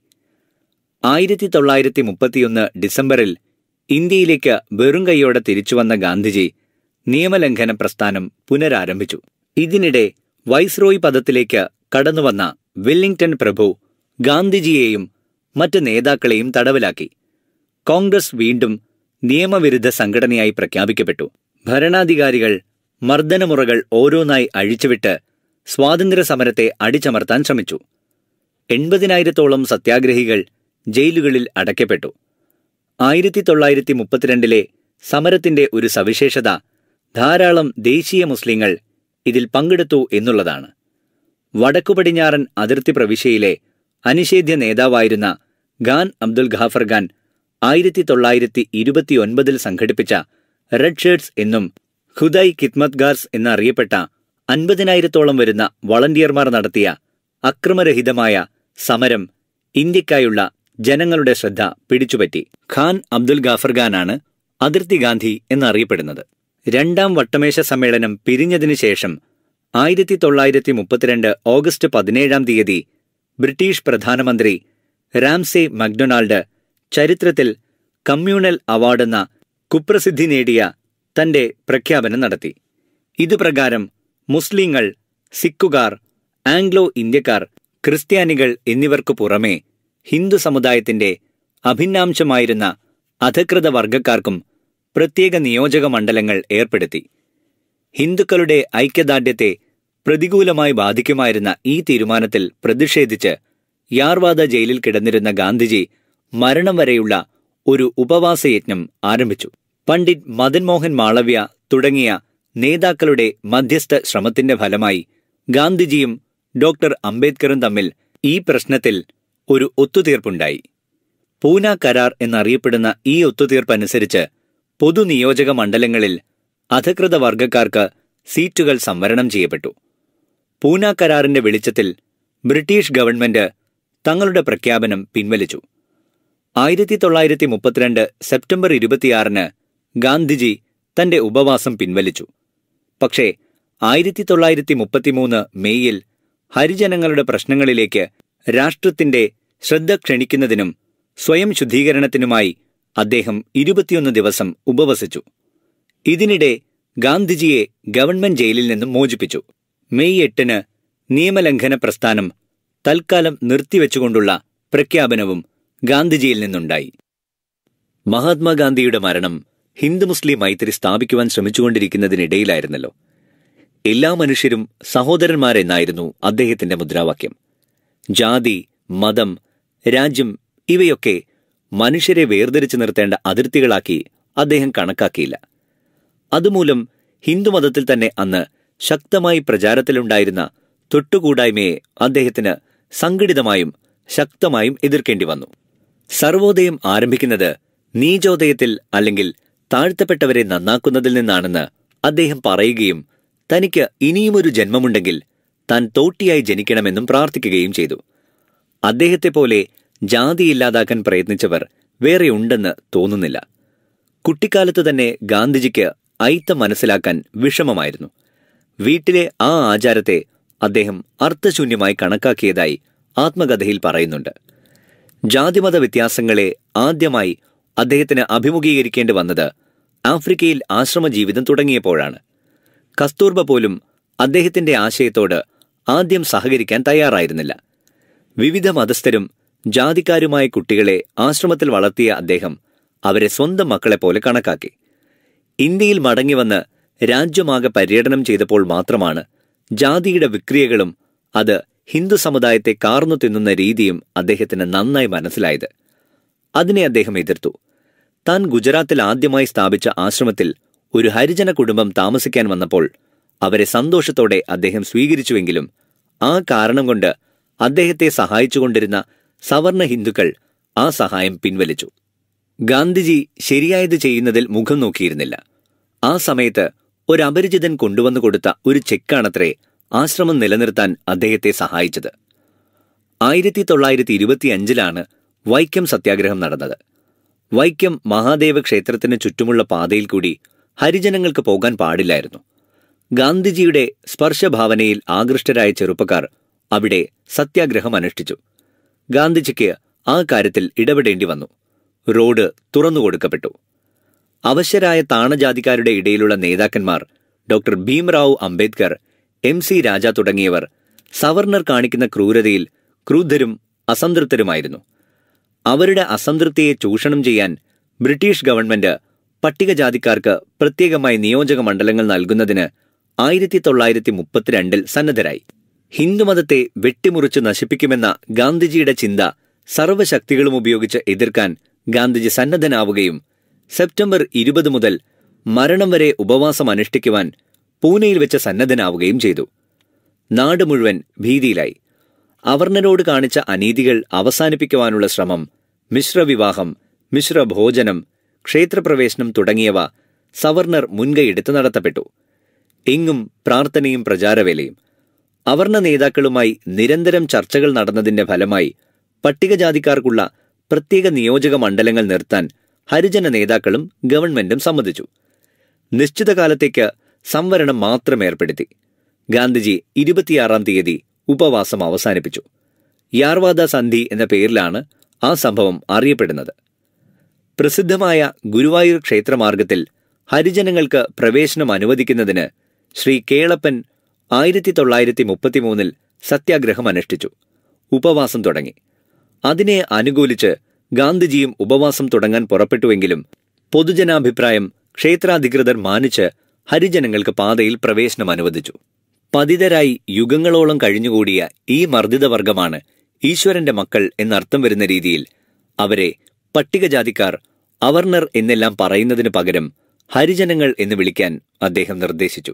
ആയിരത്തി തൊള്ളായിരത്തി മുപ്പത്തിയൊന്ന് ഡിസംബറിൽ ഇന്ത്യയിലേക്ക് വെറും കൈയോടെ തിരിച്ചുവന്ന ഗാന്ധിജി നിയമലംഘന പ്രസ്ഥാനം പുനരാരംഭിച്ചു ഇതിനിടെ വൈസ്രോയ് പദത്തിലേക്ക് കടന്നുവന്ന വെല്ലിംഗ്ടൺ പ്രഭു ഗാന്ധിജിയെയും മറ്റ് നേതാക്കളെയും തടവിലാക്കി കോൺഗ്രസ് വീണ്ടും നിയമവിരുദ്ധ സംഘടനയായി പ്രഖ്യാപിക്കപ്പെട്ടു ഭരണാധികാരികൾ മർദ്ദനമുറകൾ ഓരോന്നായി അഴിച്ചുവിട്ട് സ്വാതന്ത്ര്യ സമരത്തെ അടിച്ചമർത്താൻ ശ്രമിച്ചു എൺപതിനായിരത്തോളം സത്യാഗ്രഹികൾ ജയിലുകളിൽ അടയ്ക്കപ്പെട്ടു ആയിരത്തി തൊള്ളായിരത്തി മുപ്പത്തിരണ്ടിലെ സമരത്തിന്റെ ഒരു സവിശേഷത ധാരാളം ദേശീയ മുസ്ലിങ്ങൾ ഇതിൽ പങ്കെടുത്തു എന്നുള്ളതാണ് വടക്കു പടിഞ്ഞാറൻ അതിർത്തി പ്രവിശ്യയിലെ അനിഷേധ്യ നേതാവായിരുന്ന ഖാൻ അബ്ദുൽ ഖാഫർ ഖാൻ ആയിരത്തി തൊള്ളായിരത്തി ഇരുപത്തിയൊൻപതിൽ സംഘടിപ്പിച്ച റെഡ് ഷേർട്സ് എന്നും ഹുദൈ കിത്മത്ഗാർസ് എന്നറിയപ്പെട്ട അൻപതിനായിരത്തോളം വരുന്ന വളണ്ടിയർമാർ നടത്തിയ അക്രമരഹിതമായ സമരം ഇന്ത്യക്കായുള്ള ജനങ്ങളുടെ ശ്രദ്ധ പിടിച്ചുപറ്റി ഖാൻ അബ്ദുൽ ഗാഫർ ഖാനാണ് അതിർത്തി ഗാന്ധി എന്നറിയപ്പെടുന്നത് രണ്ടാം വട്ടമേശ സമ്മേളനം പിരിഞ്ഞതിനു ശേഷം ആയിരത്തി തൊള്ളായിരത്തി മുപ്പത്തിരണ്ട് ഓഗസ്റ്റ് പതിനേഴാം തീയതി ബ്രിട്ടീഷ് പ്രധാനമന്ത്രി റാംസെ മക്ഡൊണാൾഡ് ചരിത്രത്തിൽ കമ്മ്യൂണൽ അവാർഡെന്ന കുപ്രസിദ്ധി നേടിയ തന്റെ പ്രഖ്യാപനം നടത്തി ഇതുപ്രകാരം മുസ്ലിങ്ങൾ സിക്കുകാർ ആംഗ്ലോ ഇന്ത്യക്കാർ ക്രിസ്ത്യാനികൾ എന്നിവർക്കു പുറമെ ഹിന്ദു സമുദായത്തിന്റെ അഭിന്നാംശമായിരുന്ന അധകൃത വർഗക്കാർക്കും പ്രത്യേക നിയോജക മണ്ഡലങ്ങൾ ഏർപ്പെടുത്തി ഹിന്ദുക്കളുടെ ഐക്യദാർഢ്യത്തെ പ്രതികൂലമായി ബാധിക്കുമായിരുന്ന ഈ തീരുമാനത്തിൽ പ്രതിഷേധിച്ച് യാർവാദ ജയിലിൽ കിടന്നിരുന്ന ഗാന്ധിജി മരണം വരെയുള്ള ഒരു ഉപവാസയജ്ഞം ആരംഭിച്ചു പണ്ഡിറ്റ് മദൻ മോഹൻ മാളവ്യ തുടങ്ങിയ നേതാക്കളുടെ മധ്യസ്ഥ ശ്രമത്തിന്റെ ഫലമായി ഗാന്ധിജിയും ഡോക്ടർ അംബേദ്കറും തമ്മിൽ ഈ പ്രശ്നത്തിൽ ഒരു ഒത്തുതീർപ്പുണ്ടായി പൂന കരാർ എന്നറിയപ്പെടുന്ന ഈ ഒത്തുതീർപ്പനുസരിച്ച് പൊതുനിയോജക മണ്ഡലങ്ങളിൽ അധകൃത വർഗക്കാർക്ക് സീറ്റുകൾ സംവരണം ചെയ്യപ്പെട്ടു പൂന കരാറിന്റെ വെളിച്ചത്തിൽ ബ്രിട്ടീഷ് ഗവൺമെന്റ് തങ്ങളുടെ പ്രഖ്യാപനം പിൻവലിച്ചു ആയിരത്തി തൊള്ളായിരത്തി മുപ്പത്തിരണ്ട് സെപ്റ്റംബർ ഇരുപത്തിയാറിന് ഗാന്ധിജി തന്റെ ഉപവാസം പിൻവലിച്ചു പക്ഷേ ആയിരത്തി തൊള്ളായിരത്തി മുപ്പത്തിമൂന്ന് മെയ്യിൽ ഹരിജനങ്ങളുടെ പ്രശ്നങ്ങളിലേക്ക് രാഷ്ട്രത്തിന്റെ ശ്രദ്ധ ക്ഷണിക്കുന്നതിനും സ്വയം ശുദ്ധീകരണത്തിനുമായി അദ്ദേഹം ഇരുപത്തിയൊന്ന് ദിവസം ഉപവസിച്ചു ഇതിനിടെ ഗാന്ധിജിയെ ഗവൺമെന്റ് ജയിലിൽ നിന്നും മോചിപ്പിച്ചു മെയ് എട്ടിന് നിയമലംഘന പ്രസ്ഥാനം തൽക്കാലം നിർത്തിവെച്ചുകൊണ്ടുള്ള പ്രഖ്യാപനവും ഗാന്ധിജിയിൽ നിന്നുണ്ടായി മഹാത്മാഗാന്ധിയുടെ മരണം ഹിന്ദു മുസ്ലിം മൈത്രി സ്ഥാപിക്കുവാൻ ശ്രമിച്ചുകൊണ്ടിരിക്കുന്നതിനിടയിലായിരുന്നല്ലോ എല്ലാ മനുഷ്യരും സഹോദരന്മാരെന്നായിരുന്നു അദ്ദേഹത്തിന്റെ മുദ്രാവാക്യം ജാതി മതം രാജ്യം ഇവയൊക്കെ മനുഷ്യരെ വേർതിരിച്ചു നിർത്തേണ്ട അതിർത്തികളാക്കി അദ്ദേഹം കണക്കാക്കിയില്ല അതുമൂലം ഹിന്ദുമതത്തിൽ തന്നെ അന്ന് ശക്തമായി പ്രചാരത്തിലുണ്ടായിരുന്ന തൊട്ടുകൂടായ്മയെ അദ്ദേഹത്തിന് സംഘടിതമായും ശക്തമായും എതിർക്കേണ്ടി വന്നു സർവോദയം ആരംഭിക്കുന്നത് നീചോദയത്തിൽ അല്ലെങ്കിൽ താഴ്ത്തപ്പെട്ടവരെ നന്നാക്കുന്നതിൽ നിന്നാണെന്ന് അദ്ദേഹം പറയുകയും തനിക്ക് ഇനിയുമൊരു ജന്മമുണ്ടെങ്കിൽ താൻ തോട്ടിയായി ജനിക്കണമെന്നും പ്രാർത്ഥിക്കുകയും ചെയ്തു അദ്ദേഹത്തെപ്പോലെ ജാതി ഇല്ലാതാക്കാൻ പ്രയത്നിച്ചവർ വേറെയുണ്ടെന്ന് തോന്നുന്നില്ല കുട്ടിക്കാലത്ത് തന്നെ ഗാന്ധിജിക്ക് അയിത്തം മനസ്സിലാക്കാൻ വിഷമമായിരുന്നു വീട്ടിലെ ആ ആചാരത്തെ അദ്ദേഹം അർത്ഥശൂന്യമായി കണക്കാക്കിയതായി ആത്മകഥയിൽ പറയുന്നുണ്ട് ജാതിമത വ്യത്യാസങ്ങളെ ആദ്യമായി അദ്ദേഹത്തിന് അഭിമുഖീകരിക്കേണ്ടി വന്നത് ആഫ്രിക്കയിൽ ആശ്രമ ജീവിതം തുടങ്ങിയപ്പോഴാണ് കസ്തൂർബ പോലും അദ്ദേഹത്തിന്റെ ആശയത്തോട് ആദ്യം സഹകരിക്കാൻ തയ്യാറായിരുന്നില്ല വിവിധ മതസ്ഥരും ജാതിക്കാരുമായ കുട്ടികളെ ആശ്രമത്തിൽ വളർത്തിയ അദ്ദേഹം അവരെ സ്വന്തം മക്കളെപ്പോലെ കണക്കാക്കി ഇന്ത്യയിൽ മടങ്ങിവന്ന് രാജ്യമാകെ പര്യടനം ചെയ്തപ്പോൾ മാത്രമാണ് ജാതിയുടെ വിക്രിയകളും അത് ഹിന്ദു സമുദായത്തെ കാർന്നു തിന്നുന്ന രീതിയും അദ്ദേഹത്തിന് നന്നായി മനസ്സിലായത് അതിനെ അദ്ദേഹം എതിർത്തു താൻ ഗുജറാത്തിൽ ആദ്യമായി സ്ഥാപിച്ച ആശ്രമത്തിൽ ഒരു ഹരിജന കുടുംബം താമസിക്കാൻ വന്നപ്പോൾ അവരെ സന്തോഷത്തോടെ അദ്ദേഹം സ്വീകരിച്ചുവെങ്കിലും ആ കാരണം കൊണ്ട് അദ്ദേഹത്തെ സഹായിച്ചുകൊണ്ടിരുന്ന സവർണ ഹിന്ദുക്കൾ ആ സഹായം പിൻവലിച്ചു ഗാന്ധിജി ശരിയായത് ചെയ്യുന്നതിൽ മുഖം നോക്കിയിരുന്നില്ല ആ സമയത്ത് ഒരു അപരിചിതൻ കൊണ്ടുവന്നു കൊടുത്ത ഒരു ചെക്കാണത്രേ ആശ്രമം നിലനിർത്താൻ അദ്ദേഹത്തെ സഹായിച്ചത് ആയിരത്തി തൊള്ളായിരത്തി ഇരുപത്തിയഞ്ചിലാണ് വൈക്കം സത്യാഗ്രഹം നടന്നത് വൈക്കം മഹാദേവ ക്ഷേത്രത്തിന് ചുറ്റുമുള്ള പാതയിൽ കൂടി ഹരിജനങ്ങൾക്ക് പോകാൻ പാടില്ലായിരുന്നു ഗാന്ധിജിയുടെ സ്പർശഭാവനയിൽ ആകൃഷ്ടരായ ചെറുപ്പക്കാർ അവിടെ സത്യാഗ്രഹം അനുഷ്ഠിച്ചു ഗാന്ധിജിക്ക് ആ കാര്യത്തിൽ ഇടപെടേണ്ടി വന്നു റോഡ് തുറന്നുകൊടുക്കപ്പെട്ടു അവശരായ താണജാതിക്കാരുടെ ഇടയിലുള്ള നേതാക്കന്മാർ doctor Bhimrao Ambedkar M C Raja തുടങ്ങിയവർ സവർണർ കാണിക്കുന്ന ക്രൂരതയിൽ ക്രൂദ്ധരും അസംതൃപ്തരുമായിരുന്നു അവരുടെ അസംതൃപ്തിയെ ചൂഷണം ചെയ്യാൻ ബ്രിട്ടീഷ് ഗവൺമെന്റ് പട്ടികജാതിക്കാർക്ക് പ്രത്യേകമായി നിയോജക മണ്ഡലങ്ങൾ നൽകുന്നതിന് ആയിരത്തി തൊള്ളായിരത്തി മുപ്പത്തിരണ്ടിൽ സന്നദ്ധരായി ഹിന്ദുമതത്തെ വെട്ടിമുറിച്ച് നശിപ്പിക്കുമെന്ന ഗാന്ധിജിയുടെ ചിന്ത സർവ്വശക്തികളും ഉപയോഗിച്ച് എതിർക്കാൻ ഗാന്ധിജി സന്നദ്ധനാവുകയും സെപ്റ്റംബർ ഇരുപത് മുതൽ മരണം വരെ ഉപവാസം അനുഷ്ഠിക്കുവാൻ പൂനെയിൽ വെച്ച് സന്നദ്ധനാവുകയും ചെയ്തു നാട് മുഴുവൻ ഭീതിയിലായി അവർണരോട് കാണിച്ച അനീതികൾ അവസാനിപ്പിക്കുവാനുള്ള ശ്രമം മിശ്രവിവാഹം മിശ്രഭോജനം ക്ഷേത്രപ്രവേശനം തുടങ്ങിയവ സവർണർ മുൻകൈയെടുത്ത് നടത്തപ്പെട്ടു എങ്ങും പ്രാർത്ഥനയും പ്രചാരവേലയും അവർണ നേതാക്കളുമായി നിരന്തരം ചർച്ചകൾ നടന്നതിന്റെ ഫലമായി പട്ടികജാതിക്കാർക്കുള്ള പ്രത്യേക നിയോജക മണ്ഡലങ്ങൾ നിർത്താൻ ഹരിജന നേതാക്കളും ഗവൺമെന്റും സമ്മതിച്ചു നിശ്ചിത കാലത്തേക്ക് സംവരണം മാത്രം ഏർപ്പെടുത്തി ഗാന്ധിജി ഇരുപത്തിയാറാം തീയതി ഉപവാസം അവസാനിപ്പിച്ചു യാർവാദ സന്ധി എന്ന പേരിലാണ് ആ സംഭവം അറിയപ്പെടുന്നത് പ്രസിദ്ധമായ ഗുരുവായൂർ ക്ഷേത്രമാർഗത്തിൽ ഹരിജനങ്ങൾക്ക് പ്രവേശനം അനുവദിക്കുന്നതിന് ശ്രീ കേളപ്പൻ ആയിരത്തി തൊള്ളായിരത്തി മുപ്പത്തിമൂന്നിൽ സത്യാഗ്രഹം അനുഷ്ഠിച്ചു ഉപവാസം തുടങ്ങി അതിനെ അനുകൂലിച്ച് ഗാന്ധിജിയും ഉപവാസം തുടങ്ങാൻ പുറപ്പെട്ടുവെങ്കിലും പൊതുജനാഭിപ്രായം ക്ഷേത്രാധികൃതർ മാനിച്ച് ഹരിജനങ്ങൾക്ക് പാതയിൽ പ്രവേശനം അനുവദിച്ചു പതിതരായി യുഗങ്ങളോളം കഴിഞ്ഞുകൂടിയ ഈ മർദ്ദിത വർഗമാണ് ഈശ്വരന്റെ മക്കൾ എന്നർത്ഥം വരുന്ന രീതിയിൽ അവരെ പട്ടികജാതിക്കാർ അവർണർ എന്നെല്ലാം പറയുന്നതിനു പകരം ഹരിജനങ്ങൾ എന്ന് വിളിക്കാൻ അദ്ദേഹം നിർദ്ദേശിച്ചു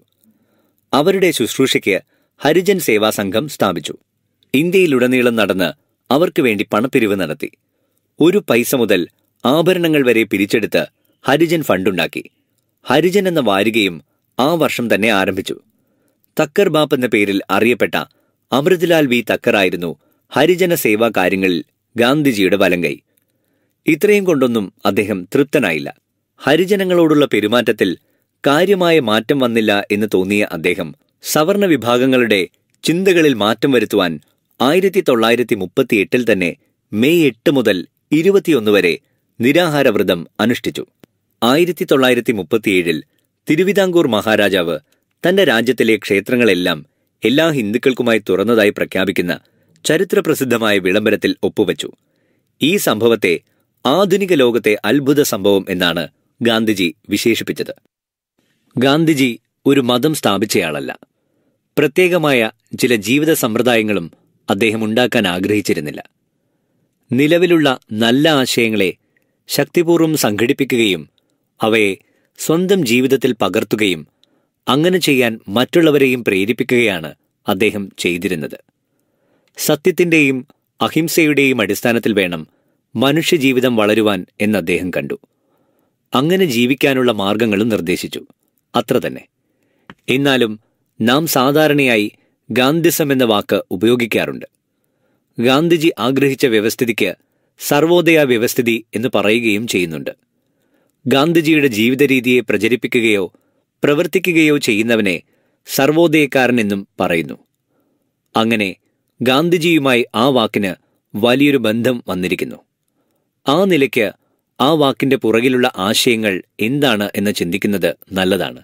അവരുടെ ശുശ്രൂഷയ്ക്ക് ഹരിജൻ സേവാ സംഘം സ്ഥാപിച്ചു ഇന്ത്യയിലുടനീളം നടന്ന് അവർക്ക് വേണ്ടി പണപ്പിരിവ് നടത്തി ഒരു പൈസ മുതൽ ആഭരണങ്ങൾ വരെ പിരിച്ചെടുത്ത് ഹരിജൻ ഫണ്ടുണ്ടാക്കി ഹരിജൻ എന്ന വാരികയും ആ വർഷം തന്നെ ആരംഭിച്ചു തക്കർ ബാപ്പ് എന്ന പേരിൽ അറിയപ്പെട്ട അമൃത്ലാൽ വി തക്കറായിരുന്നു ഹരിജന സേവാ കാര്യങ്ങളിൽ ഗാന്ധിജിയുടെ വലങ്കൈ ഇത്രയും കൊണ്ടൊന്നും അദ്ദേഹം തൃപ്തനായില്ല ഹരിജനങ്ങളോടുള്ള പെരുമാറ്റത്തിൽ കാര്യമായ മാറ്റം വന്നില്ല എന്ന് തോന്നിയ അദ്ദേഹം സവർണ വിഭാഗങ്ങളുടെ ചിന്തകളിൽ മാറ്റം വരുത്തുവാൻ ആയിരത്തി തൊള്ളായിരത്തി മുപ്പത്തിയെട്ടിൽ തന്നെ മെയ് എട്ട് മുതൽ ഇരുപത്തിയൊന്ന് വരെ നിരാഹാരവ്രതം അനുഷ്ഠിച്ചു ആയിരത്തി തൊള്ളായിരത്തി മുപ്പത്തിയേഴിൽ തിരുവിതാംകൂർ മഹാരാജാവ് തന്റെ രാജ്യത്തിലെ ക്ഷേത്രങ്ങളെല്ലാം എല്ലാ ഹിന്ദുക്കൾക്കുമായി തുറന്നതായി പ്രഖ്യാപിക്കുന്ന ചരിത്രപ്രസിദ്ധമായ വിളംബരത്തിൽ ഒപ്പുവച്ചു ഈ സംഭവത്തെ ആധുനിക ലോകത്തെ അത്ഭുത സംഭവം എന്നാണ് ഗാന്ധിജി വിശേഷിപ്പിച്ചത് ഗാന്ധിജി ഒരു മതം സ്ഥാപിച്ചയാളല്ല പ്രത്യേകമായ ചില ജീവിത സമ്പ്രദായങ്ങളും അദ്ദേഹം ഉണ്ടാക്കാൻ ആഗ്രഹിച്ചിരുന്നില്ല നിലവിലുള്ള നല്ല ആശയങ്ങളെ ശക്തിപൂർവ്വം സംഘടിപ്പിക്കുകയും അവയെ സ്വന്തം ജീവിതത്തിൽ പകർത്തുകയും അങ്ങനെ ചെയ്യാൻ മറ്റുള്ളവരെയും പ്രേരിപ്പിക്കുകയാണ് അദ്ദേഹം ചെയ്തിരുന്നത് സത്യത്തിന്റെയും അഹിംസയുടെയും അടിസ്ഥാനത്തിൽ വേണം മനുഷ്യജീവിതം വളരുവാൻ എന്ന് അദ്ദേഹം കണ്ടു അങ്ങനെ ജീവിക്കാനുള്ള മാർഗങ്ങളും നിർദ്ദേശിച്ചു അത്ര തന്നെ എന്നാലും നാം സാധാരണയായി ഗാന്ധിസം എന്ന വാക്ക് ഉപയോഗിക്കാറുണ്ട് ഗാന്ധിജി ആഗ്രഹിച്ച വ്യവസ്ഥിതിക്ക് സർവോദയ വ്യവസ്ഥിതി എന്ന് പറയുകയും ചെയ്യുന്നുണ്ട് ഗാന്ധിജിയുടെ ജീവിത രീതിയെ പ്രചരിപ്പിക്കുകയോ പ്രവർത്തിക്കുകയോ ചെയ്യുന്നവനെ സർവോദയക്കാരൻ എന്നും പറയുന്നു അങ്ങനെ ഗാന്ധിജിയുമായി ആ വാക്കിന് വലിയൊരു ബന്ധം വന്നിരിക്കുന്നു ആ നിലയ്ക്ക് ആ വാക്കിന്റെ പുറകിലുള്ള ആശയങ്ങൾ എന്താണ് എന്ന് ചിന്തിക്കുന്നത് നല്ലതാണ്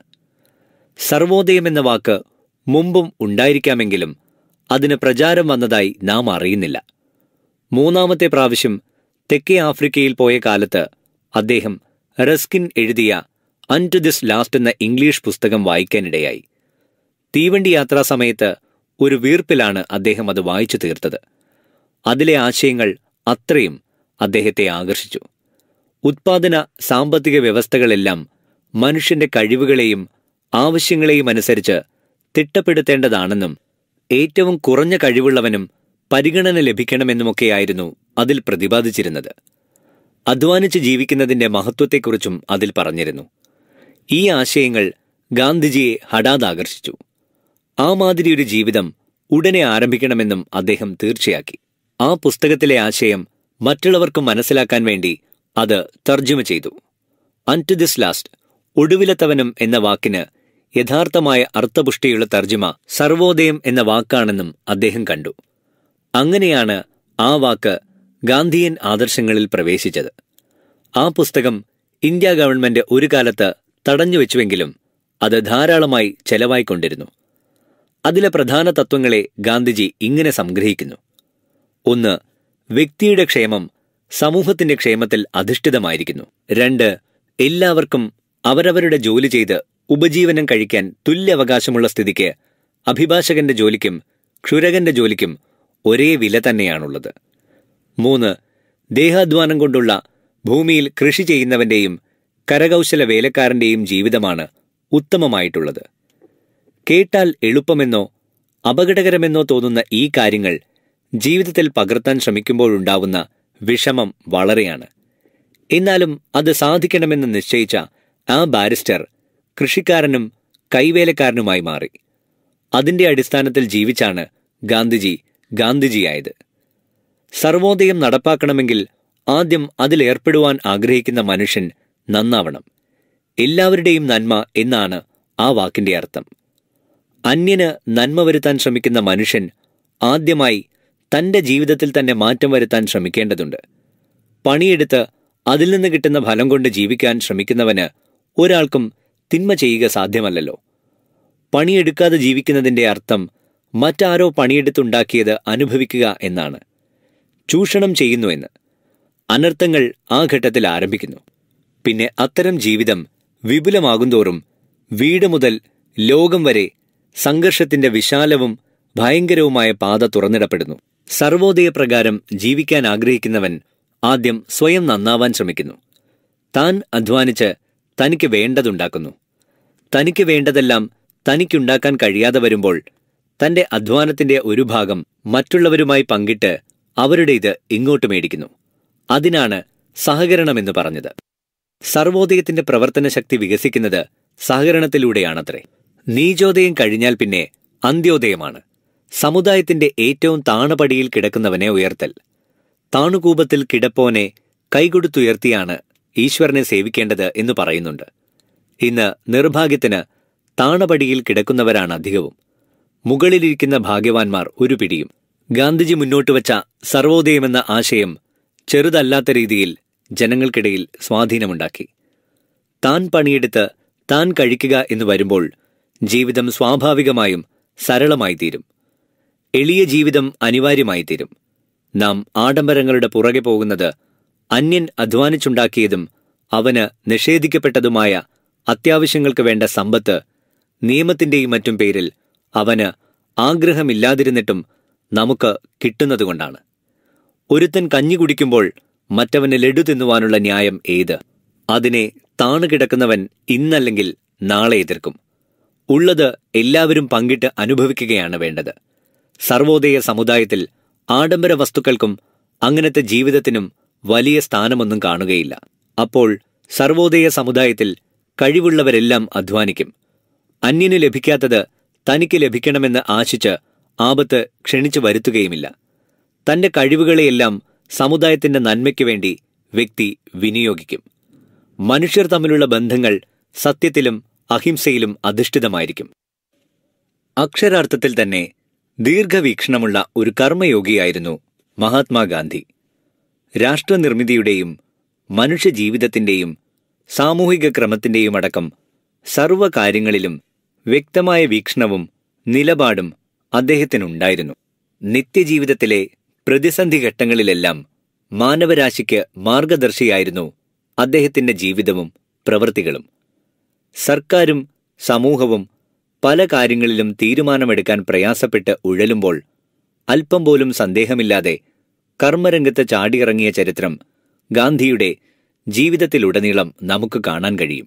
സർവോദയം എന്ന വാക്ക് മുമ്പും ഉണ്ടായിരിക്കാമെങ്കിലും അതിന് പ്രചാരം വന്നതായി നാം അറിയുന്നില്ല മൂന്നാമത്തെ പ്രാവശ്യം തെക്കേ ആഫ്രിക്കയിൽ പോയ കാലത്ത് അദ്ദേഹം റസ്കിൻ എഴുതിയ അൺ ടു ദിസ് ലാസ്റ്റ് എന്ന ഇംഗ്ലീഷ് പുസ്തകം വായിക്കാനിടയായി തീവണ്ടി യാത്രാ സമയത്ത് ഒരു വീർപ്പിലാണ് അദ്ദേഹം അത് വായിച്ചു തീർത്തത് അതിലെ ആശയങ്ങൾ അത്രയും അദ്ദേഹത്തെ ആകർഷിച്ചു ഉത്പാദന സാമ്പത്തിക വ്യവസ്ഥകളെല്ലാം മനുഷ്യന്റെ കഴിവുകളെയും ആവശ്യങ്ങളെയും അനുസരിച്ച് തിട്ടപ്പെടുത്തേണ്ടതാണെന്നും ഏറ്റവും കുറഞ്ഞ കഴിവുള്ളവനും പരിഗണന ലഭിക്കണമെന്നുമൊക്കെയായിരുന്നു അതിൽ പ്രതിപാദിച്ചിരുന്നത് അധ്വാനിച്ച് ജീവിക്കുന്നതിന്റെ മഹത്വത്തെക്കുറിച്ചും അതിൽ പറഞ്ഞിരുന്നു ഈ ആശയങ്ങൾ ഗാന്ധിജിയെ ഹഠാത് ആകർഷിച്ചു ആ മാതിരി ഒരു ജീവിതം ഉടനെ ആരംഭിക്കണമെന്നും അദ്ദേഹം തീർച്ചയാക്കി ആ പുസ്തകത്തിലെ ആശയം മറ്റുള്ളവർക്കും മനസ്സിലാക്കാൻ വേണ്ടി അത് തർജ്ജമ ചെയ്തു അൺ ടു ദിസ് ലാസ്റ്റ് ഒടുവിലത്തവനും എന്ന വാക്കിന് യഥാർത്ഥമായ അർത്ഥപുഷ്ടിയുള്ള തർജ്ജിമ സർവോദയം എന്ന വാക്കാണെന്നും അദ്ദേഹം കണ്ടു അങ്ങനെയാണ് ആ വാക്ക് ഗാന്ധിയൻ ആദർശങ്ങളിൽ പ്രവേശിച്ചത് ആ പുസ്തകം ഇന്ത്യ ഗവൺമെന്റ് ഒരു കാലത്ത് തടഞ്ഞുവെച്ചുവെങ്കിലും അത് ധാരാളമായി ചെലവായിക്കൊണ്ടിരുന്നു അതിലെ പ്രധാന തത്വങ്ങളെ ഗാന്ധിജി ഇങ്ങനെ സംഗ്രഹിക്കുന്നു ഒന്ന് വ്യക്തിയുടെ ക്ഷേമം സമൂഹത്തിന്റെ ക്ഷേമത്തിൽ അധിഷ്ഠിതമായിരിക്കുന്നു രണ്ട് എല്ലാവർക്കും അവരവരുടെ ജോലി ചെയ്ത് ഉപജീവനം കഴിക്കാൻ തുല്യാവകാശമുള്ള സ്ഥിതിക്ക് അഭിഭാഷകന്റെ ജോലിക്കും ക്ഷുരകന്റെ ജോലിക്കും ഒരേ വില തന്നെയാണുള്ളത് മൂന്ന് ദേഹാധ്വാനം കൊണ്ടുള്ള ഭൂമിയിൽ കൃഷി ചെയ്യുന്നവന്റെയും കരകൗശല വേലക്കാരന്റെയും ജീവിതമാണ് ഉത്തമമായിട്ടുള്ളത് കേട്ടാൽ എളുപ്പമെന്നോ അപകടകരമെന്നോ തോന്നുന്ന ഈ കാര്യങ്ങൾ ജീവിതത്തിൽ പകർത്താൻ ശ്രമിക്കുമ്പോഴുണ്ടാവുന്ന വിഷമം വളരെയാണ് എന്നാലും അത് സാധിക്കണമെന്ന് നിശ്ചയിച്ച ആ ബാരിസ്റ്റർ കൃഷിക്കാരനും കൈവേലക്കാരനുമായി മാറി അതിന്റെ അടിസ്ഥാനത്തിൽ ജീവിച്ചാണ് ഗാന്ധിജി ഗാന്ധിജിയായത് സർവോദയം നടപ്പാക്കണമെങ്കിൽ ആദ്യം അതിലേർപ്പെടുവാൻ ആഗ്രഹിക്കുന്ന മനുഷ്യൻ നന്നാവണം എല്ലാവരുടെയും നന്മ എന്നാണ് ആ വാക്കിന്റെ അർത്ഥം അന്യന് നന്മ വരുത്താൻ ശ്രമിക്കുന്ന മനുഷ്യൻ ആദ്യമായി തന്റെ ജീവിതത്തിൽ തന്നെ മാറ്റം വരുത്താൻ ശ്രമിക്കേണ്ടതുണ്ട് പണിയെടുത്ത് അതിൽ നിന്ന് കിട്ടുന്ന ഫലം കൊണ്ട് ജീവിക്കാൻ ശ്രമിക്കുന്നവന് ഒരാൾക്കും തിന്മ ചെയ്യുക സാധ്യമല്ലല്ലോ പണിയെടുക്കാതെ ജീവിക്കുന്നതിന്റെ അർത്ഥം മറ്റാരോ പണിയെടുത്തുണ്ടാക്കിയത് അനുഭവിക്കുക എന്നാണ് ചൂഷണം ചെയ്യുന്നുവെന്ന് അനർത്ഥങ്ങൾ ആ ഘട്ടത്തിൽ ആരംഭിക്കുന്നു പിന്നെ അത്തരം ജീവിതം വിപുലമാകുന്തോറും വീട് മുതൽ ലോകം വരെ സംഘർഷത്തിന്റെ വിശാലവും ഭയങ്കരവുമായ പാത തുറന്നിടപ്പെടുന്നു സർവോദയപ്രകാരം ജീവിക്കാൻ ആഗ്രഹിക്കുന്നവൻ ആദ്യം സ്വയം നന്നാവാൻ ശ്രമിക്കുന്നു താൻ അധ്വാനിച്ച് തനിക്ക് വേണ്ടതുണ്ടാക്കുന്നു തനിക്ക് വേണ്ടതെല്ലാം തനിക്കുണ്ടാക്കാൻ കഴിയാതെ വരുമ്പോൾ തന്റെ അധ്വാനത്തിന്റെ ഒരു ഭാഗം മറ്റുള്ളവരുമായി പങ്കിട്ട് അവരുടെ ഇത് ഇങ്ങോട്ട് മേടിക്കുന്നു അതിനാണ് സഹകരണമെന്ന് പറഞ്ഞത് സർവോദയത്തിന്റെ പ്രവർത്തന ശക്തി വികസിക്കുന്നത് സഹകരണത്തിലൂടെയാണത്രേ നീചോദയം കഴിഞ്ഞാൽ പിന്നെ അന്ത്യോദയമാണ് സമുദായത്തിന്റെ ഏറ്റവും താണപടിയിൽ കിടക്കുന്നവനെ ഉയർത്തൽ താണുകൂപത്തിൽ കിടപ്പോനെ കൈകൊടുത്തുയർത്തിയാണ് ഈശ്വരനെ സേവിക്കേണ്ടത് എന്ന് പറയുന്നുണ്ട് ഇന്ന് നിർഭാഗ്യത്തിന് താണപടിയിൽ കിടക്കുന്നവരാണ് അധികവും മുകളിലിരിക്കുന്ന ഭാഗ്യവാന്മാർ ഒരു പിടിയും ഗാന്ധിജി മുന്നോട്ട് വച്ച സർവോദയമെന്ന ആശയം ചെറുതല്ലാത്ത രീതിയിൽ ജനങ്ങൾക്കിടയിൽ സ്വാധീനമുണ്ടാക്കി താൻ പണിയെടുത്ത് താൻ കഴിക്കുക എന്ന് വരുമ്പോൾ ജീവിതം സ്വാഭാവികമായും സരളമായി തീരും എളിയ ജീവിതം അനിവാര്യമായി തീരും നാം ആഡംബരങ്ങളുടെ പുറകെ പോകുന്നത് അന്യൻ അധ്വാനിച്ചുണ്ടാക്കിയതും അവന് നിഷേധിക്കപ്പെട്ടതുമായ അത്യാവശ്യങ്ങൾക്ക് വേണ്ട സമ്പത്ത് നിയമത്തിന്റെയും മറ്റും പേരിൽ അവന് ആഗ്രഹമില്ലാതിരുന്നിട്ടും നമുക്ക് കിട്ടുന്നതുകൊണ്ടാണ് ഒരുത്തൻ കഞ്ഞി കുടിക്കുമ്പോൾ മറ്റവന് ലഡു തിന്നുവാനുള്ള ന്യായം ഏത് അതിനെ താണുകിടക്കുന്നവൻ ഇന്നല്ലെങ്കിൽ നാളെ എതിർക്കും ഉള്ളത് എല്ലാവരും പങ്കിട്ട് അനുഭവിക്കുകയാണ് വേണ്ടത് സർവോദയ സമുദായത്തിൽ ആഡംബര വസ്തുക്കൾക്കും അങ്ങനത്തെ ജീവിതത്തിനും വലിയ സ്ഥാനമൊന്നും കാണുകയില്ല അപ്പോൾ സർവോദയ സമുദായത്തിൽ കഴിവുള്ളവരെല്ലാം അധ്വാനിക്കും അന്യന് ലഭിക്കാത്തത് തനിക്ക് ലഭിക്കണമെന്ന് ആശിച്ച് ആപത്ത് ക്ഷണിച്ചു വരുത്തുകയുമില്ല തന്റെ കഴിവുകളെയെല്ലാം സമുദായത്തിന്റെ നന്മയ്ക്ക് വേണ്ടി വ്യക്തി വിനിയോഗിക്കും മനുഷ്യർ തമ്മിലുള്ള ബന്ധങ്ങൾ സത്യത്തിലും അഹിംസയിലും അധിഷ്ഠിതമായിരിക്കും അക്ഷരാർത്ഥത്തിൽ തന്നെ ദീർഘവീക്ഷണമുള്ള ഒരു കർമ്മയോഗിയായിരുന്നു മഹാത്മാഗാന്ധി രാഷ്ട്രനിർമ്മിതിയുടെയും മനുഷ്യജീവിതത്തിന്റെയും സാമൂഹിക ക്രമത്തിന്റെയും അടക്കം സർവ്വകാര്യങ്ങളിലും വ്യക്തമായ വീക്ഷണവും നിലപാടും അദ്ദേഹത്തിനുണ്ടായിരുന്നു നിത്യജീവിതത്തിലെ പ്രതിസന്ധി ഘട്ടങ്ങളിലെല്ലാം മാനവരാശിക്ക് മാർഗദർശിയായിരുന്നു അദ്ദേഹത്തിന്റെ ജീവിതവും പ്രവൃത്തികളും സർക്കാരും സമൂഹവും പല കാര്യങ്ങളിലും തീരുമാനമെടുക്കാൻ പ്രയാസപ്പെട്ട് ഉഴലുമ്പോൾ അല്പം പോലും സന്ദേഹമില്ലാതെ കർമ്മരംഗത്ത് ചാടിയിറങ്ങിയ ചരിത്രം ഗാന്ധിയുടെ ജീവിതത്തിലുടനീളം നമുക്ക് കാണാൻ കഴിയും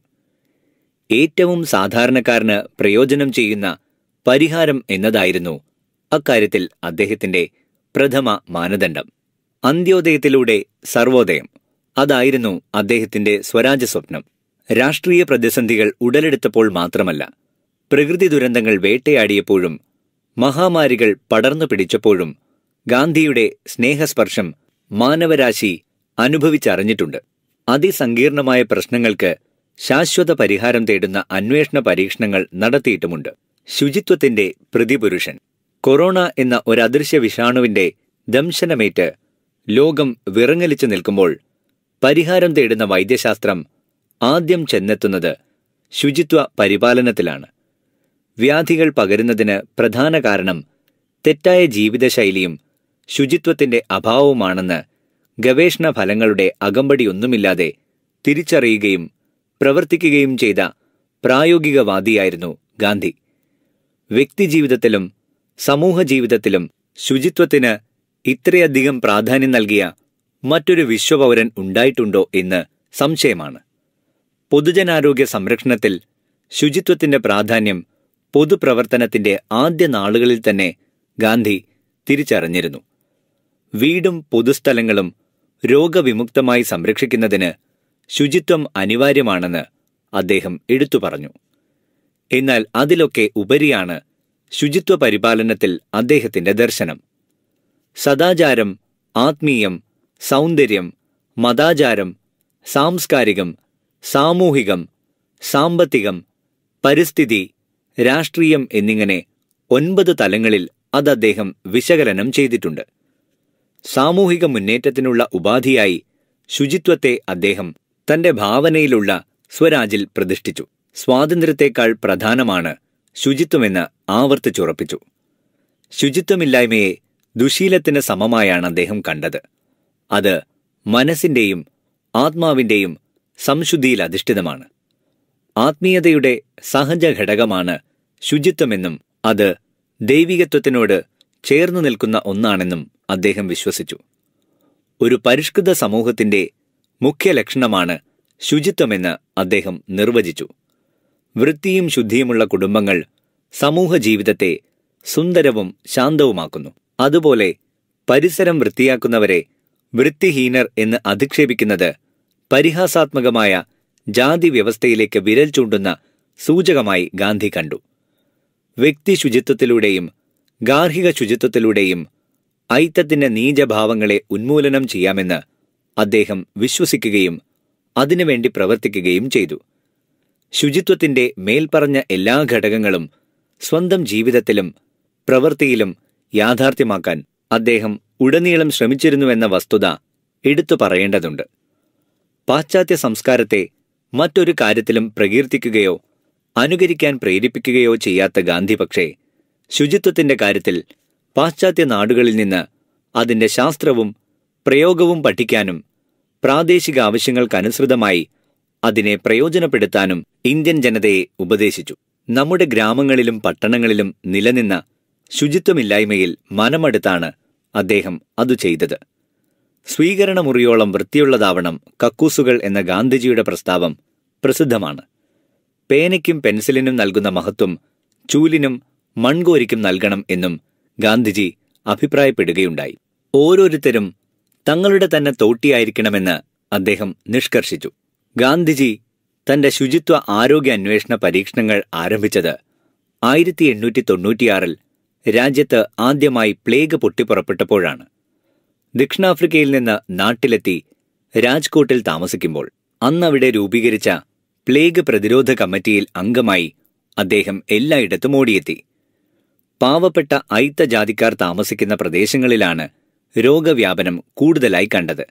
ഏറ്റവും സാധാരണക്കാരന് പ്രയോജനം ചെയ്യുന്ന പരിഹാരം എന്നതായിരുന്നു അക്കാര്യത്തിൽ അദ്ദേഹത്തിന്റെ പ്രഥമ മാനദണ്ഡം അന്ത്യോദയത്തിലൂടെ സർവോദയം അതായിരുന്നു അദ്ദേഹത്തിന്റെ സ്വരാജ്യ സ്വപ്നം രാഷ്ട്രീയ പ്രതിസന്ധികൾ ഉടലെടുത്തപ്പോൾ മാത്രമല്ല പ്രകൃതി ദുരന്തങ്ങൾ വേട്ടയാടിയപ്പോഴും മഹാമാരികൾ പടർന്നു പിടിച്ചപ്പോഴും ഗാന്ധിയുടെ സ്നേഹസ്പർശം മാനവരാശി അനുഭവിച്ചറിഞ്ഞിട്ടുണ്ട് അതിസങ്കീർണമായ പ്രശ്നങ്ങൾക്ക് ശാശ്വത പരിഹാരം തേടുന്ന അന്വേഷണ പരീക്ഷണങ്ങൾ നടത്തിയിട്ടുമുണ്ട് ശുചിത്വത്തിന്റെ പ്രതിപുരുഷൻ കൊറോണ എന്ന ഒരദൃശ്യ വിഷാണുവിന്റെ ദംശനമേറ്റ് ലോകം വിറങ്ങലിച്ചു നിൽക്കുമ്പോൾ പരിഹാരം തേടുന്ന വൈദ്യശാസ്ത്രം ആദ്യം ചെന്നെത്തുന്നത് ശുചിത്വ പരിപാലനത്തിലാണ് വ്യാധികൾ പകരുന്നതിന് പ്രധാന കാരണം തെറ്റായ ജീവിതശൈലിയും ശുചിത്വത്തിന്റെ അഭാവവുമാണെന്ന് ഗവേഷണ ഫലങ്ങളുടെ അകമ്പടിയൊന്നുമില്ലാതെ തിരിച്ചറിയുകയും പ്രവർത്തിക്കുകയും ചെയ്ത പ്രായോഗികവാദിയായിരുന്നു ഗാന്ധി വ്യക്തിജീവിതത്തിലും സമൂഹ ജീവിതത്തിലും ശുചിത്വത്തിന് ഇത്രയധികം പ്രാധാന്യം നൽകിയ മറ്റൊരു വിശ്വപൗരൻ ഉണ്ടായിട്ടുണ്ടോ എന്ന് സംശയമാണ് പൊതുജനാരോഗ്യ സംരക്ഷണത്തിൽ ശുചിത്വത്തിന്റെ പ്രാധാന്യം പൊതുപ്രവർത്തനത്തിന്റെ ആദ്യ നാളുകളിൽ തന്നെ ഗാന്ധി തിരിച്ചറിഞ്ഞിരുന്നു വീടും പൊതുസ്ഥലങ്ങളും രോഗവിമുക്തമായി സംരക്ഷിക്കുന്നതിന് ശുചിത്വം അനിവാര്യമാണെന്ന് അദ്ദേഹം എടുത്തു പറഞ്ഞു എന്നാൽ അതിലൊക്കെ ഉപരിയാണ് ശുചിത്വ പരിപാലനത്തിൽ അദ്ദേഹത്തിന്റെ ദർശനം സദാചാരം ആത്മീയം സൗന്ദര്യം മതാചാരം സാംസ്കാരികം സാമൂഹികം സാമ്പത്തികം പരിസ്ഥിതി രാഷ്ട്രീയം എന്നിങ്ങനെ ഒൻപത് തലങ്ങളിൽ അത് അദ്ദേഹം വിശകലനം ചെയ്തിട്ടുണ്ട് സാമൂഹിക മുന്നേറ്റത്തിനുള്ള ഉപാധിയായി ശുചിത്വത്തെ അദ്ദേഹം തന്റെ ഭാവനയിലുള്ള സ്വരാജിൽ പ്രതിഷ്ഠിച്ചു സ്വാതന്ത്ര്യത്തെക്കാൾ പ്രധാനമാണ് ശുചിത്വമെന്ന് ആവർത്തിച്ചുറപ്പിച്ചു ശുചിത്വമില്ലായ്മയെ ദുശീലത്തിന് സമമായാണ് അദ്ദേഹം കണ്ടത് അത് മനസ്സിന്റെയും ആത്മാവിന്റെയും സംശുദ്ധിയിൽ അധിഷ്ഠിതമാണ് ആത്മീയതയുടെ സഹജ ഘടകമാണ് ശുചിത്വമെന്നും അത് ദൈവികത്വത്തിനോട് ചേർന്നു നിൽക്കുന്ന ഒന്നാണെന്നും അദ്ദേഹം വിശ്വസിച്ചു ഒരു പരിഷ്കൃത സമൂഹത്തിന്റെ മുഖ്യ ലക്ഷണമാണ് ശുചിത്വമെന്ന് അദ്ദേഹം നിർവചിച്ചു വൃത്തിയും ശുദ്ധിയുമുള്ള കുടുംബങ്ങൾ സമൂഹ ജീവിതത്തെ സുന്ദരവും ശാന്തവുമാക്കുന്നു അതുപോലെ പരിസരം വൃത്തിയാക്കുന്നവരെ വൃത്തിഹീനർ എന്ന് അധിക്ഷേപിക്കുന്നത് പരിഹാസാത്മകമായ ജാതി വ്യവസ്ഥയിലേക്ക് വിരൽ ചൂണ്ടുന്ന സൂചകമായി ഗാന്ധി കണ്ടു വ്യക്തി ശുചിത്വത്തിലൂടെയും ഗാർഹിക ശുചിത്വത്തിലൂടെയും ഐത്തത്തിന്റെ നീചഭാവങ്ങളെ ഉന്മൂലനം ചെയ്യാമെന്ന് അദ്ദേഹം വിശ്വസിക്കുകയും അതിനുവേണ്ടി പ്രവർത്തിക്കുകയും ചെയ്തു ശുചിത്വത്തിന്റെ മേൽപ്പറഞ്ഞ എല്ലാ ഘടകങ്ങളും സ്വന്തം ജീവിതത്തിലും പ്രവൃത്തിയിലും യാഥാർത്ഥ്യമാക്കാൻ അദ്ദേഹം ഉടനീളം ശ്രമിച്ചിരുന്നുവെന്ന വസ്തുത എടുത്തു പറയേണ്ടതുണ്ട് പാശ്ചാത്യ സംസ്കാരത്തെ മറ്റൊരു കാര്യത്തിലും പ്രകീർത്തിക്കുകയോ അനുകരിക്കാൻ പ്രേരിപ്പിക്കുകയോ ചെയ്യാത്ത ഗാന്ധി പക്ഷേ ശുചിത്വത്തിന്റെ കാര്യത്തിൽ പാശ്ചാത്യ നാടുകളിൽ നിന്ന് അതിന്റെ ശാസ്ത്രവും പ്രയോഗവും പഠിക്കാനും പ്രാദേശിക ആവശ്യങ്ങൾക്കനുസൃതമായി അതിനെ പ്രയോജനപ്പെടുത്താനും ഇന്ത്യൻ ജനതയെ ഉപദേശിച്ചു നമ്മുടെ ഗ്രാമങ്ങളിലും പട്ടണങ്ങളിലും നിലനിന്ന ശുചിത്വമില്ലായ്മയിൽ മനമടുത്താണ് അദ്ദേഹം അതു ചെയ്തത് സ്വീകരണമുറിയോളം വൃത്തിയുള്ളതാവണം കക്കൂസുകൾ എന്ന ഗാന്ധിജിയുടെ പ്രസ്താവം പ്രസിദ്ധമാണ് പേനയ്ക്കും പെൻസിലിനും നൽകുന്ന മഹത്വം ചൂലിനും മൺകോരിക്കും നൽകണം എന്നും ഗാന്ധിജി അഭിപ്രായപ്പെടുകയുണ്ടായി ഓരോരുത്തരും തങ്ങളുടെ തന്നെ തോട്ടിയായിരിക്കണമെന്ന് അദ്ദേഹം നിഷ്കർഷിച്ചു ഗാന്ധിജി തന്റെ ശുചിത്വ ആരോഗ്യ അന്വേഷണ പരീക്ഷണങ്ങൾ ആരംഭിച്ചത് ആയിരത്തി എണ്ണൂറ്റി തൊണ്ണൂറ്റിയാറിൽ രാജ്യത്ത് ആദ്യമായി പ്ലേഗ് പൊട്ടിപ്പുറപ്പെട്ടപ്പോഴാണ് ദക്ഷിണാഫ്രിക്കയിൽ നിന്ന് നാട്ടിലെത്തി രാജ്കോട്ടിൽ താമസിക്കുമ്പോൾ അന്നവിടെ രൂപീകരിച്ച പ്ലേഗ് പ്രതിരോധ കമ്മിറ്റിയിൽ അംഗമായി അദ്ദേഹം എല്ലായിടത്തും ഓടിയെത്തി പാവപ്പെട്ട ഐത്ത ജാതിക്കാർ താമസിക്കുന്ന പ്രദേശങ്ങളിലാണ് രോഗവ്യാപനം കൂടുതലായി കണ്ടത്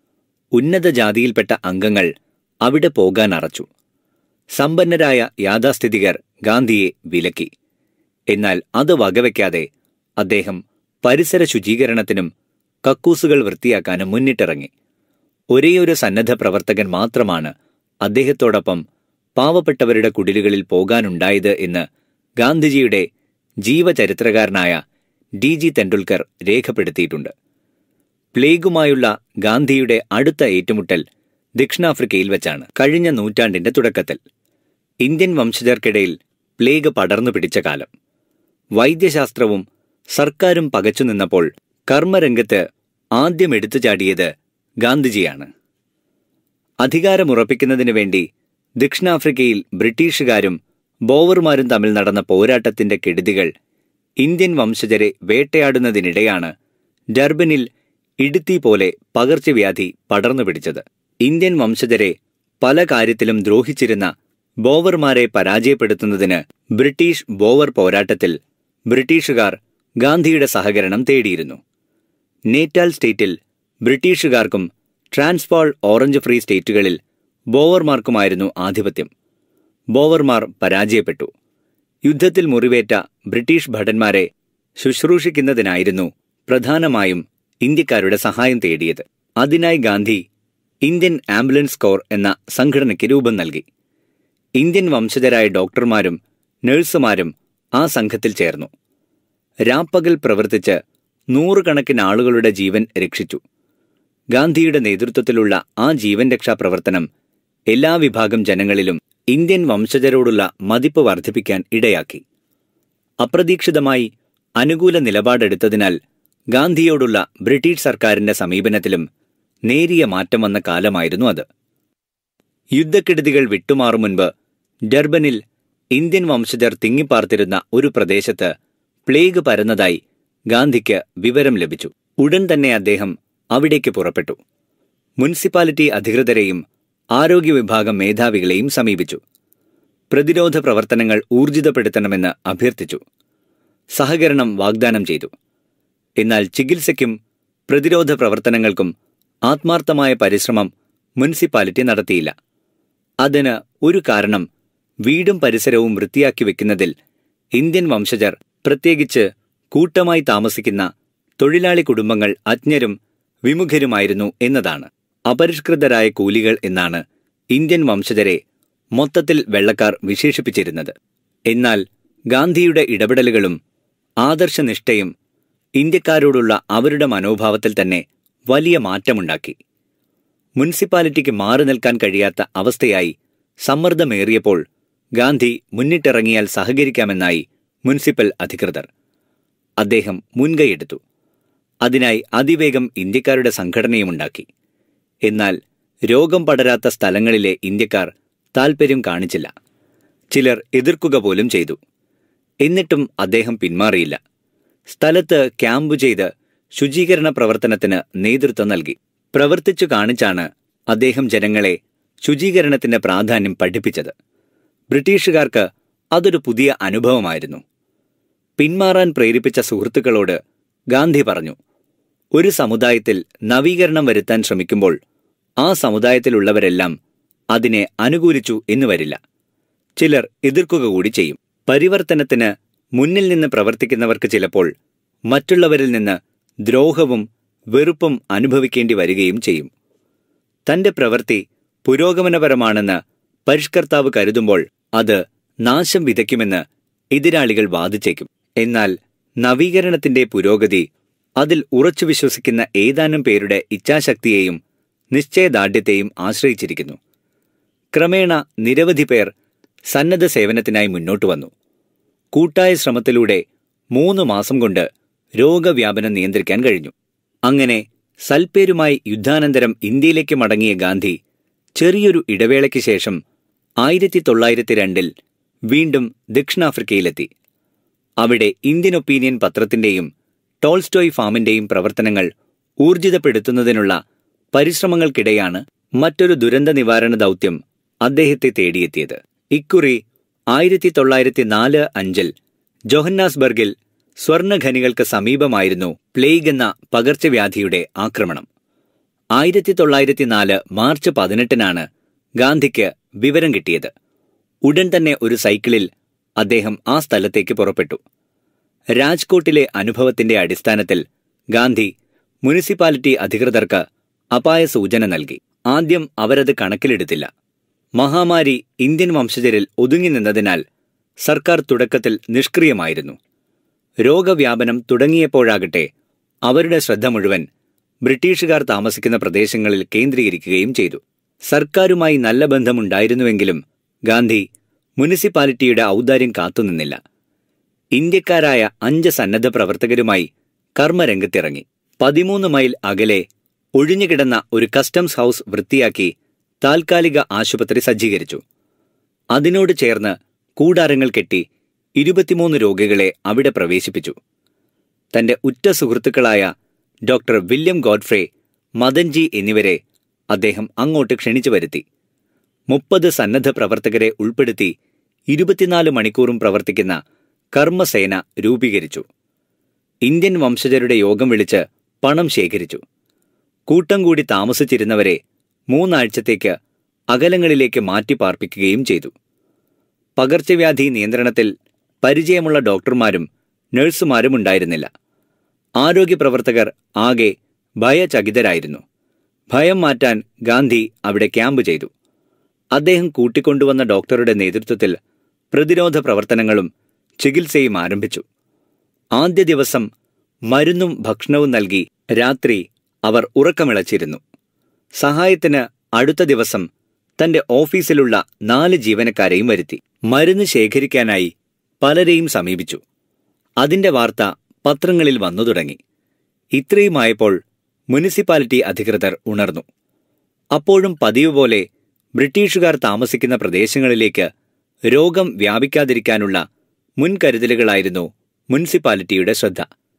ഉന്നത ജാതിയിൽപ്പെട്ട അംഗങ്ങൾ അവിടെ പോകാൻ അറച്ചു സമ്പന്നരായ യാഥാസ്ഥിതികർ ഗാന്ധിയെ വിലക്കി എന്നാൽ അത് വകവയ്ക്കാതെ അദ്ദേഹം പരിസര ശുചീകരണത്തിനും കക്കൂസുകൾ വൃത്തിയാക്കാനും മുന്നിട്ടിറങ്ങി ഒരേയൊരു സന്നദ്ധ പ്രവർത്തകൻ മാത്രമാണ് അദ്ദേഹത്തോടൊപ്പം പാവപ്പെട്ടവരുടെ കുടിലുകളിൽ പോകാനുണ്ടായത് എന്ന് ഗാന്ധിജിയുടെ ജീവചരിത്രകാരനായ ഡി ജി തെണ്ടുൽക്കർ രേഖപ്പെടുത്തിയിട്ടുണ്ട് പ്ലേഗുമായുള്ള ഗാന്ധിയുടെ അടുത്ത ഏറ്റുമുട്ടൽ ദക്ഷിണാഫ്രിക്കയിൽ വെച്ചാണ് കഴിഞ്ഞ നൂറ്റാണ്ടിന്റെ തുടക്കത്തിൽ ഇന്ത്യൻ വംശജർക്കിടയിൽ പ്ലേഗ് പടർന്നു പിടിച്ച കാലം വൈദ്യശാസ്ത്രവും സർക്കാരും പകച്ചു നിന്നപ്പോൾ കർമ്മരംഗത്ത് ആദ്യം എടുത്തു ചാടിയത് ഗാന്ധിജിയാണ് അധികാരമുറപ്പിക്കുന്നതിനു വേണ്ടി ദക്ഷിണാഫ്രിക്കയിൽ ബ്രിട്ടീഷുകാരും ബോവർമാരും തമ്മിൽ നടന്ന പോരാട്ടത്തിന്റെ കെടുതികൾ ഇന്ത്യൻ വംശജരെ വേട്ടയാടുന്നതിനിടെയാണ് ഡർബനിൽ ഇടുത്തി പോലെ പകർച്ചവ്യാധി പടർന്നു പിടിച്ചത് ഇന്ത്യൻ വംശജരെ പല കാര്യത്തിലും ദ്രോഹിച്ചിരുന്ന ബോവർമാരെ പരാജയപ്പെടുത്തുന്നതിന് ബ്രിട്ടീഷ് ബോവർ പോരാട്ടത്തിൽ ബ്രിട്ടീഷുകാർ ഗാന്ധിയുടെ സഹകരണം തേടിയിരുന്നു നേറ്റാൽ സ്റ്റേറ്റിൽ ബ്രിട്ടീഷുകാർക്കും ട്രാൻസ്പാൾ ഓറഞ്ച് ഫ്രീ സ്റ്റേറ്റുകളിൽ ബോവർമാർക്കുമായിരുന്നു ആധിപത്യം ബോവർമാർ പരാജയപ്പെട്ടു യുദ്ധത്തിൽ മുറിവേറ്റ ബ്രിട്ടീഷ് ഭടന്മാരെ ശുശ്രൂഷിക്കുന്നതിനായിരുന്നു പ്രധാനമായും ഇന്ത്യക്കാരുടെ സഹായം തേടിയത് അതിനായി ഗാന്ധി ഇന്ത്യൻ ആംബുലൻസ് കോർ എന്ന സംഘടനയ്ക്ക് രൂപം നൽകി ഇന്ത്യൻ വംശജരായ ഡോക്ടർമാരും നഴ്സുമാരും ആ സംഘത്തിൽ ചേർന്നു രാപ്പകൽ പ്രവർത്തിച്ച് നൂറുകണക്കിന് ആളുകളുടെ ജീവൻ രക്ഷിച്ചു ഗാന്ധിയുടെ നേതൃത്വത്തിലുള്ള ആ ജീവൻ രക്ഷാ പ്രവർത്തനം എല്ലാ വിഭാഗം ജനങ്ങളിലും ഇന്ത്യൻ വംശജരോടുള്ള മതിപ്പ് വർദ്ധിപ്പിക്കാൻ ഇടയാക്കി അപ്രതീക്ഷിതമായി അനുകൂല നിലപാടെടുത്തതിനാൽ ഗാന്ധിയോടുള്ള ബ്രിട്ടീഷ് സർക്കാരിന്റെ സമീപനത്തിലും നേരിയ മാറ്റം വന്ന കാലമായിരുന്നു അത് യുദ്ധക്കെടുതികൾ വിട്ടുമാറും മുൻപ് ഡർബനിൽ ഇന്ത്യൻ വംശജർ തിങ്ങിപ്പാർത്തിരുന്ന ഒരു പ്രദേശത്ത് പ്ലേഗ് പരന്നതായി ഗാന്ധിക്ക് വിവരം ലഭിച്ചു ഉടൻ തന്നെ അദ്ദേഹം അവിടേക്ക് പുറപ്പെട്ടു മുനിസിപ്പാലിറ്റി അധികൃതരെയും ആരോഗ്യ വിഭാഗം മേധാവികളെയും സമീപിച്ചു പ്രതിരോധ പ്രവർത്തനങ്ങൾ ഊർജിതപ്പെടുത്തണമെന്ന് അഭ്യർത്ഥിച്ചു സഹകരണം വാഗ്ദാനം ചെയ്തു എന്നാൽ ചികിത്സയ്ക്കും പ്രതിരോധ പ്രവർത്തനങ്ങൾക്കും ആത്മാർത്ഥമായ പരിശ്രമം മുനിസിപ്പാലിറ്റി നടത്തിയില്ല അതിന് ഒരു കാരണം വീടും പരിസരവും വൃത്തിയാക്കി വെക്കുന്നതിൽ ഇന്ത്യൻ വംശജർ പ്രത്യേകിച്ച് കൂട്ടമായി താമസിക്കുന്ന തൊഴിലാളി കുടുംബങ്ങൾ അജ്ഞരും വിമുഖരുമായിരുന്നു എന്നതാണ് അപരിഷ്കൃതരായ കൂലികൾ എന്നാണ് ഇന്ത്യൻ വംശജരെ മൊത്തത്തിൽ വെള്ളക്കാർ വിശേഷിപ്പിച്ചിരുന്നത് എന്നാൽ ഗാന്ധിയുടെ ഇടപെടലുകളും ആദർശനിഷ്ഠയും ഇന്ത്യക്കാരോടുള്ള അവരുടെ മനോഭാവത്തിൽ തന്നെ വലിയ മാറ്റമുണ്ടാക്കി മുനിസിപ്പാലിറ്റിക്ക് മാറി നിൽക്കാൻ കഴിയാത്ത അവസ്ഥയായി സമ്മർദ്ദമേറിയപ്പോൾ ഗാന്ധി മുന്നിട്ടിറങ്ങിയാൽ സഹകരിക്കാമെന്നായി മുനിസിപ്പൽ അധികൃതർ അദ്ദേഹം മുൻകൈയെടുത്തു അതിനായി അതിവേഗം ഇന്ത്യക്കാരുടെ സംഘടനയുമുണ്ടാക്കി എന്നാൽ രോഗം പടരാത്ത സ്ഥലങ്ങളിലെ ഇന്ത്യക്കാർ താൽപ്പര്യം കാണിച്ചില്ല ചിലർ എതിർക്കുക പോലും ചെയ്തു എന്നിട്ടും അദ്ദേഹം പിന്മാറിയില്ല സ്ഥലത്ത് ക്യാമ്പ് ചെയ്ത് ശുചീകരണ പ്രവർത്തനത്തിന് നേതൃത്വം നൽകി പ്രവർത്തിച്ചു കാണിച്ചാണ് അദ്ദേഹം ജനങ്ങളെ ശുചീകരണത്തിന്റെ പ്രാധാന്യം പഠിപ്പിച്ചത് ബ്രിട്ടീഷുകാർക്ക് അതൊരു പുതിയ അനുഭവമായിരുന്നു പിന്മാറാൻ പ്രേരിപ്പിച്ച സുഹൃത്തുക്കളോട് ഗാന്ധി പറഞ്ഞു ഒരു സമുദായത്തിൽ നവീകരണം വരുത്താൻ ശ്രമിക്കുമ്പോൾ ആ സമുദായത്തിലുള്ളവരെല്ലാം അതിനെ അനുകൂലിച്ചു എന്ന് വരില്ല ചിലർ എതിർക്കുക കൂടി ചെയ്യും പരിവർത്തനത്തിന് മുന്നിൽ നിന്ന് പ്രവർത്തിക്കുന്നവർക്ക് ചിലപ്പോൾ മറ്റുള്ളവരിൽ നിന്ന് ദ്രോഹവും വെറുപ്പും അനുഭവിക്കേണ്ടി വരികയും ചെയ്യും തന്റെ പ്രവൃത്തി പുരോഗമനപരമാണെന്ന് പരിഷ്കർത്താവ് കരുതുമ്പോൾ അത് നാശം വിതയ്ക്കുമെന്ന് എതിരാളികൾ വാദിച്ചേക്കും എന്നാൽ നവീകരണത്തിന്റെ പുരോഗതി അതിൽ ഉറച്ചു വിശ്വസിക്കുന്ന ഏതാനും പേരുടെ ഇച്ഛാശക്തിയെയും നിശ്ചയദാർഢ്യത്തെയും ആശ്രയിച്ചിരിക്കുന്നു ക്രമേണ നിരവധി പേർ സന്നദ്ധ സേവനത്തിനായി മുന്നോട്ട് വന്നു കൂട്ടായ ശ്രമത്തിലൂടെ മൂന്ന് മാസം കൊണ്ട് രോഗവ്യാപനം നിയന്ത്രിക്കാൻ കഴിഞ്ഞു അങ്ങനെ സൽപ്പേരുമായി യുദ്ധാനന്തരം ഇന്ത്യയിലേക്ക് മടങ്ങിയ ഗാന്ധി ചെറിയൊരു ഇടവേളയ്ക്ക് ശേഷം ആയിരത്തി തൊള്ളായിരത്തി രണ്ടിൽ വീണ്ടും ദക്ഷിണാഫ്രിക്കയിലെത്തി അവിടെ ഇന്ത്യൻ ഒപ്പീനിയൻ പത്രത്തിന്റെയും ടോൾസ്റ്റോയ് ഫാമിന്റെയും പ്രവർത്തനങ്ങൾ ഊർജിതപ്പെടുത്തുന്നതിനുള്ള പരിശ്രമങ്ങൾക്കിടെയാണ് മറ്റൊരു ദുരന്ത നിവാരണ ദൗത്യം അദ്ദേഹത്തെ തേടിയെത്തിയത് ഇക്കുറി ആയിരത്തി തൊള്ളായിരത്തി നാല് അഞ്ചിൽ ജോഹന്നാസ്ബർഗിൽ സ്വർണ്ണഖനികൾക്ക് സമീപമായിരുന്നു പ്ലേഗ് എന്ന പകർച്ചവ്യാധിയുടെ ആക്രമണം ആയിരത്തി തൊള്ളായിരത്തി നാല് മാർച്ച് പതിനെട്ടിനാണ് ഗാന്ധിക്ക് വിവരം കിട്ടിയത് ഉടൻ തന്നെ ഒരു സൈക്കിളിൽ അദ്ദേഹം ആ സ്ഥലത്തേക്ക് പുറപ്പെട്ടു രാജ്കോട്ടിലെ അനുഭവത്തിന്റെ അടിസ്ഥാനത്തിൽ ഗാന്ധി മുനിസിപ്പാലിറ്റി അധികൃതർക്ക് അപായ സൂചന നൽകി ആദ്യം അവരത് കണക്കിലെടുത്തില്ല മഹാമാരി ഇന്ത്യൻ വംശജരിൽ ഒതുങ്ങി നിന്നതിനാൽ സർക്കാർ തുടക്കത്തിൽ നിഷ്ക്രിയമായിരുന്നു രോഗവ്യാപനം തുടങ്ങിയപ്പോഴാകട്ടെ അവരുടെ ശ്രദ്ധ മുഴുവൻ ബ്രിട്ടീഷുകാർ താമസിക്കുന്ന പ്രദേശങ്ങളിൽ കേന്ദ്രീകരിക്കുകയും ചെയ്തു സർക്കാരുമായി നല്ല ബന്ധമുണ്ടായിരുന്നുവെങ്കിലും ഗാന്ധി മുനിസിപ്പാലിറ്റിയുടെ ഔദാര്യം കാത്തുനിന്നില്ല ഇന്ത്യക്കാരായ അഞ്ച് സന്നദ്ധ പ്രവർത്തകരുമായി കർമ്മരംഗത്തിറങ്ങി പതിമൂന്ന് മൈൽ അകലെ ഒഴിഞ്ഞുകിടന്ന ഒരു കസ്റ്റംസ് ഹൗസ് വൃത്തിയാക്കി താൽക്കാലിക ആശുപത്രി സജ്ജീകരിച്ചു അതിനോട് ചേർന്ന് കൂടാരങ്ങൾ കെട്ടി ഇരുപത്തിമൂന്ന് രോഗികളെ അവിടെ പ്രവേശിപ്പിച്ചു തന്റെ ഉറ്റ സുഹൃത്തുക്കളായ ഡോക്ടർ വില്യം ഗോഡ്ഫ്രേ മദൻജി എന്നിവരെ അദ്ദേഹം അങ്ങോട്ട് ക്ഷണിച്ചു വരുത്തി മുപ്പത് സന്നദ്ധ പ്രവർത്തകരെ ഉൾപ്പെടുത്തി ഇരുപത്തിനാല് മണിക്കൂറും പ്രവർത്തിക്കുന്ന കർമ്മസേന രൂപീകരിച്ചു ഇന്ത്യൻ വംശജരുടെ യോഗം വിളിച്ച് പണം ശേഖരിച്ചു കൂട്ടം കൂടി താമസിച്ചിരുന്നവരെ മൂന്നാഴ്ചത്തേക്ക് അകലങ്ങളിലേക്ക് മാറ്റി പാർപ്പിക്കുകയും ചെയ്തു പകർച്ചവ്യാധി നിയന്ത്രണത്തിൽ പരിചയമുള്ള ഡോക്ടർമാരും നഴ്സുമാരും ഉണ്ടായിരുന്നില്ല ആരോഗ്യ പ്രവർത്തകർ ആകെ ഭയചകിതരായിരുന്നു ഭയം മാറ്റാൻ ഗാന്ധി അവിടെ ക്യാമ്പ് ചെയ്തു അദ്ദേഹം കൂട്ടിക്കൊണ്ടുവന്ന ഡോക്ടറുടെ നേതൃത്വത്തിൽ പ്രതിരോധ പ്രവർത്തനങ്ങളും ചികിത്സയും ആരംഭിച്ചു ആദ്യ ദിവസം മരുന്നും ഭക്ഷണവും നൽകി രാത്രി അവർ ഉറക്കമിളച്ചിരുന്നു സഹായത്തിന് അടുത്ത ദിവസം തന്റെ ഓഫീസിലുള്ള നാല് ജീവനക്കാരെയും വരുത്തി മരുന്ന് ശേഖരിക്കാനായി പലരെയും സമീപിച്ചു അതിന്റെ വാർത്ത പത്രങ്ങളിൽ വന്നു തുടങ്ങി ഇത്രയുമായപ്പോൾ മുനിസിപ്പാലിറ്റി അധികൃതർ ഉണർന്നു അപ്പോഴും പതിവ് പോലെ ബ്രിട്ടീഷുകാർ താമസിക്കുന്ന പ്രദേശങ്ങളിലേക്ക് രോഗം വ്യാപിക്കാതിരിക്കാനുള്ള മുൻകരുതലുകളായിരുന്നു മുനിസിപ്പാലിറ്റിയുടെ ശ്രദ്ധ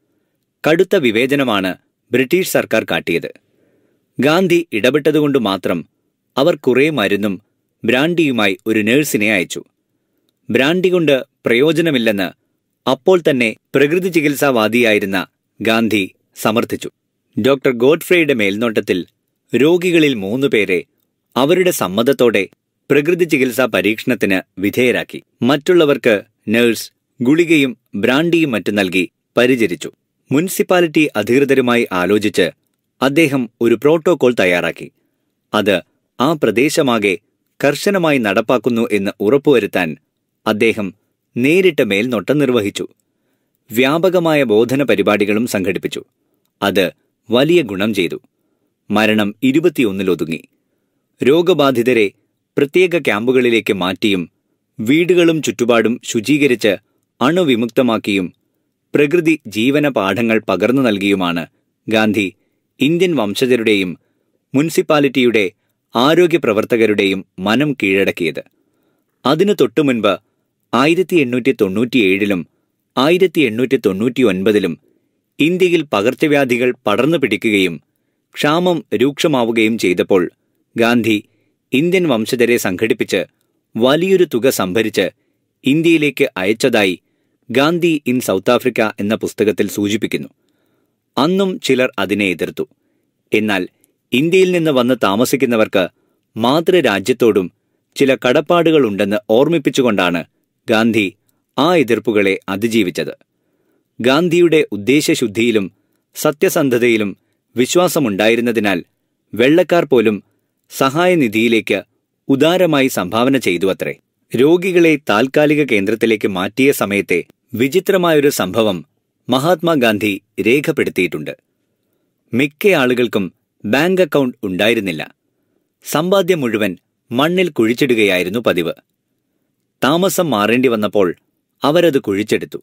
കടുത്ത വിവേചനമാണ് ബ്രിട്ടീഷ് സർക്കാർ കാട്ടിയത് ഗാന്ധി ഇടപെട്ടതുകൊണ്ട് മാത്രം അവർ കുറെ മരുന്നും ബ്രാൻഡിയുമായി ഒരു നഴ്സിനെ അയച്ചു ബ്രാൻഡി കൊണ്ട് പ്രയോജനമില്ലെന്ന് അപ്പോൾ തന്നെ പ്രകൃതി ചികിത്സാവാദിയായിരുന്ന ഗാന്ധി സമർത്ഥിച്ചു ഡോക്ടർ ഗോഡ്ഫ്രേയുടെ മേൽനോട്ടത്തിൽ രോഗികളിൽ മൂന്നുപേരെ അവരുടെ സമ്മതത്തോടെ പ്രകൃതി ചികിത്സാ പരീക്ഷണത്തിന് വിധേയരാക്കി മറ്റുള്ളവർക്ക് നഴ്സ് ഗുളികയും ബ്രാൻഡിയും മറ്റും നൽകി പരിചരിച്ചു മുനിസിപ്പാലിറ്റി അധികൃതരുമായി ആലോചിച്ച് അദ്ദേഹം ഒരു പ്രോട്ടോകോൾ തയ്യാറാക്കി അത് ആ പ്രദേശമാകെ കർശനമായി നടപ്പാക്കുന്നു എന്ന് ഉറപ്പുവരുത്താൻ അദ്ദേഹം നേരിട്ട് മേൽനോട്ടം നിർവഹിച്ചു വ്യാപകമായ ബോധന പരിപാടികളും സംഘടിപ്പിച്ചു അത് വലിയ ഗുണം ചെയ്തു മരണം ഇരുപത്തിയൊന്നിലൊതുങ്ങി രോഗബാധിതരെ പ്രത്യേക ക്യാമ്പുകളിലേക്ക് മാറ്റിയും വീടുകളും ചുറ്റുപാടും ശുചീകരിച്ച് അണുവിമുക്തമാക്കിയും പ്രകൃതി ജീവന പാഠങ്ങൾ പകർന്നു നൽകിയുമാണ് ഗാന്ധി ഇന്ത്യൻ വംശജരുടെയും മുനിസിപ്പാലിറ്റിയുടെ ആരോഗ്യ പ്രവർത്തകരുടെയും മനം കീഴടക്കിയത് അതിനു തൊട്ടുമുൻപ് ആയിരത്തി എണ്ണൂറ്റി തൊണ്ണൂറ്റിയേഴിലും ആയിരത്തി എണ്ണൂറ്റി തൊണ്ണൂറ്റി ഒൻപതിലും ഇന്ത്യയിൽ പകർച്ചവ്യാധികൾ പടർന്നു പിടിക്കുകയും ക്ഷാമം രൂക്ഷമാവുകയും ചെയ്തപ്പോൾ ഗാന്ധി ഇന്ത്യൻ വംശജരെ സംഘടിപ്പിച്ച് വലിയൊരു തുക സംഭരിച്ച് ഇന്ത്യയിലേക്ക് അയച്ചതായി ഗാന്ധി ഇൻ സൗത്ത് ആഫ്രിക്ക എന്ന പുസ്തകത്തിൽ സൂചിപ്പിക്കുന്നു അന്നും ചിലർ അതിനെ എതിർത്തു എന്നാൽ ഇന്ത്യയിൽ നിന്ന് വന്ന് താമസിക്കുന്നവർക്ക് മാതൃരാജ്യത്തോടും ചില കടപ്പാടുകളുണ്ടെന്ന് ഓർമ്മിപ്പിച്ചുകൊണ്ടാണ് ഗാന്ധി ആ എതിർപ്പുകളെ അതിജീവിച്ചത് ഗാന്ധിയുടെ ഉദ്ദേശശുദ്ധിയിലും സത്യസന്ധതയിലും വിശ്വാസമുണ്ടായിരുന്നതിനാൽ വെള്ളക്കാർ പോലും സഹായനിധിയിലേക്ക് ഉദാരമായി സംഭാവന ചെയ്തു അത്രേ രോഗികളെ താൽക്കാലിക കേന്ദ്രത്തിലേക്ക് മാറ്റിയ സമയത്തെ വിചിത്രമായൊരു സംഭവം മഹാത്മാഗാന്ധി രേഖപ്പെടുത്തിയിട്ടുണ്ട് മിക്ക ആളുകൾക്കും ബാങ്ക് അക്കൗണ്ട് ഉണ്ടായിരുന്നില്ല സമ്പാദ്യം മുഴുവൻ മണ്ണിൽ കുഴിച്ചിടുകയായിരുന്നു പതിവ് താമസം മാറേണ്ടി വന്നപ്പോൾ അവരത് കുഴിച്ചെടുത്തു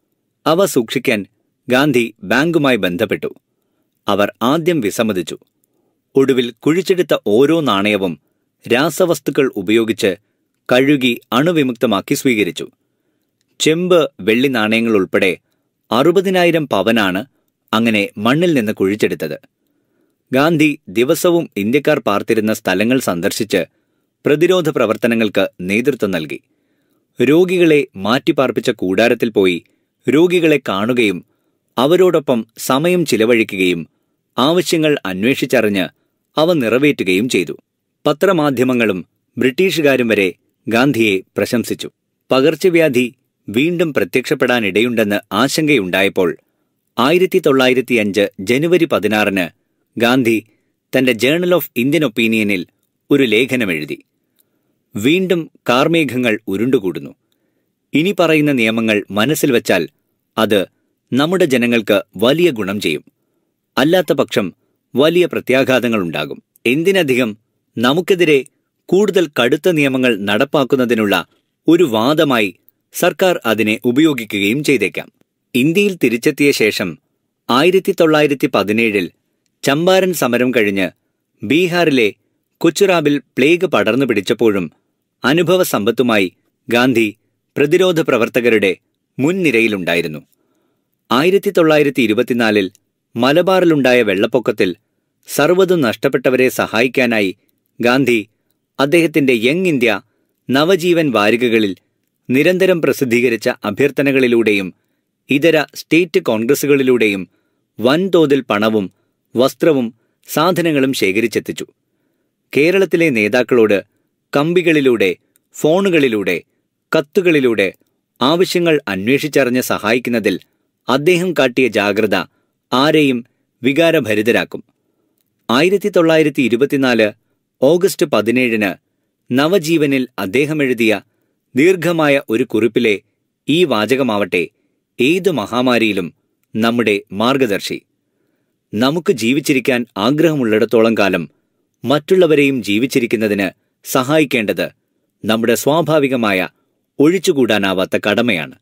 അവ സൂക്ഷിക്കാൻ ഗാന്ധി ബാങ്കുമായി ബന്ധപ്പെട്ടു അവർ ആദ്യം വിസമ്മതിച്ചു ഒടുവിൽ കുഴിച്ചെടുത്ത ഓരോ നാണയവും രാസവസ്തുക്കൾ ഉപയോഗിച്ച് കഴുകി അണുവിമുക്തമാക്കി സ്വീകരിച്ചു ചെമ്പ് വെള്ളി നാണയങ്ങൾ ഉൾപ്പെടെ അറുപതിനായിരം പവനാണ് അങ്ങനെ മണ്ണിൽ നിന്ന് കുഴിച്ചെടുത്തത് ഗാന്ധി ദിവസവും ഇന്ത്യക്കാർ പാർത്തിരുന്ന സ്ഥലങ്ങൾ സന്ദർശിച്ച് പ്രതിരോധ പ്രവർത്തനങ്ങൾക്ക് നേതൃത്വം നൽകി രോഗികളെ മാറ്റിപ്പാർപ്പിച്ച കൂടാരത്തിൽ പോയി രോഗികളെ കാണുകയും അവരോടൊപ്പം സമയം ചിലവഴിക്കുകയും ആവശ്യങ്ങൾ അന്വേഷിച്ചറിഞ്ഞ് അവ നിറവേറ്റുകയും ചെയ്തു പത്രമാധ്യമങ്ങളും ബ്രിട്ടീഷുകാരും വരെ ഗാന്ധിയെ പ്രശംസിച്ചു പകർച്ചവ്യാധി വീണ്ടും പ്രത്യക്ഷപ്പെടാനിടയുണ്ടെന്ന് ആശങ്കയുണ്ടായപ്പോൾ ആയിരത്തി തൊള്ളായിരത്തി അഞ്ച് ജനുവരി പതിനാറിന് ഗാന്ധി തന്റെ ജേണൽ ഓഫ് ഇന്ത്യൻ ഒപ്പീനിയനിൽ ഒരു ലേഖനമെഴുതി വീണ്ടും കാർമേഘങ്ങൾ ഉരുണ്ടുകൂടുന്നു ഇനി പറയുന്ന നിയമങ്ങൾ മനസ്സിൽ വച്ചാൽ അത് നമ്മുടെ ജനങ്ങൾക്ക് വലിയ ഗുണം ചെയ്യും അല്ലാത്ത പക്ഷം വലിയ പ്രത്യാഘാതങ്ങളുണ്ടാകും എന്തിനധികം നമുക്കെതിരെ കൂടുതൽ കടുത്ത നിയമങ്ങൾ നടപ്പാക്കുന്നതിനുള്ള ഒരു വാദമായി സർക്കാർ അതിനെ ഉപയോഗിക്കുകയും ചെയ്തേക്കാം ഇന്ത്യയിൽ തിരിച്ചെത്തിയ ശേഷം ആയിരത്തി തൊള്ളായിരത്തി പതിനേഴിൽ ചമ്പാരൻ സമരം കഴിഞ്ഞ് ബീഹാറിലെ കൊച്ചുറാബിൽ പ്ലേഗ് പടർന്നു പിടിച്ചപ്പോഴും അനുഭവ സമ്പത്തുമായി ഗാന്ധി പ്രതിരോധ പ്രവർത്തകരുടെ മുൻനിരയിലുണ്ടായിരുന്നു ആയിരത്തി തൊള്ളായിരത്തി ഇരുപത്തിനാലിൽ മലബാറിലുണ്ടായ വെള്ളപ്പൊക്കത്തിൽ സർവ്വതും നഷ്ടപ്പെട്ടവരെ സഹായിക്കാനായി ഗാന്ധി അദ്ദേഹത്തിന്റെ യങ് ഇന്ത്യ നവജീവൻ വാരികകളിൽ നിരന്തരം പ്രസിദ്ധീകരിച്ച അഭ്യർത്ഥനകളിലൂടെയും ഇതര സ്റ്റേറ്റ് കോൺഗ്രസുകളിലൂടെയും വൻതോതിൽ പണവും വസ്ത്രവും സാധനങ്ങളും ശേഖരിച്ചെത്തിച്ചു കേരളത്തിലെ നേതാക്കളോട് കമ്പികളിലൂടെ ഫോണുകളിലൂടെ കത്തുകളിലൂടെ ആവശ്യങ്ങൾ അന്വേഷിച്ചറിഞ്ഞ് സഹായിക്കുന്നതിൽ അദ്ദേഹം കാട്ടിയ ജാഗ്രത ആരെയും വികാരഭരിതരാക്കും ആയിരത്തി തൊള്ളായിരത്തി ഇരുപത്തിനാല് ഓഗസ്റ്റ് പതിനേഴിന് നവജീവനിൽ അദ്ദേഹം എഴുതിയ ദീർഘമായ ഒരു കുറിപ്പിലെ ഈ വാചകമാവട്ടെ ഏതു മഹാമാരിയിലും നമ്മുടെ മാർഗദർശി നമുക്ക് ജീവിച്ചിരിക്കാൻ ആഗ്രഹമുള്ളിടത്തോളം കാലം മറ്റുള്ളവരെയും ജീവിച്ചിരിക്കുന്നതിന് സഹായിക്കേണ്ടത് നമ്മുടെ സ്വാഭാവികമായ ഒഴിച്ചുകൂടാനാവാത്ത കടമയാണ്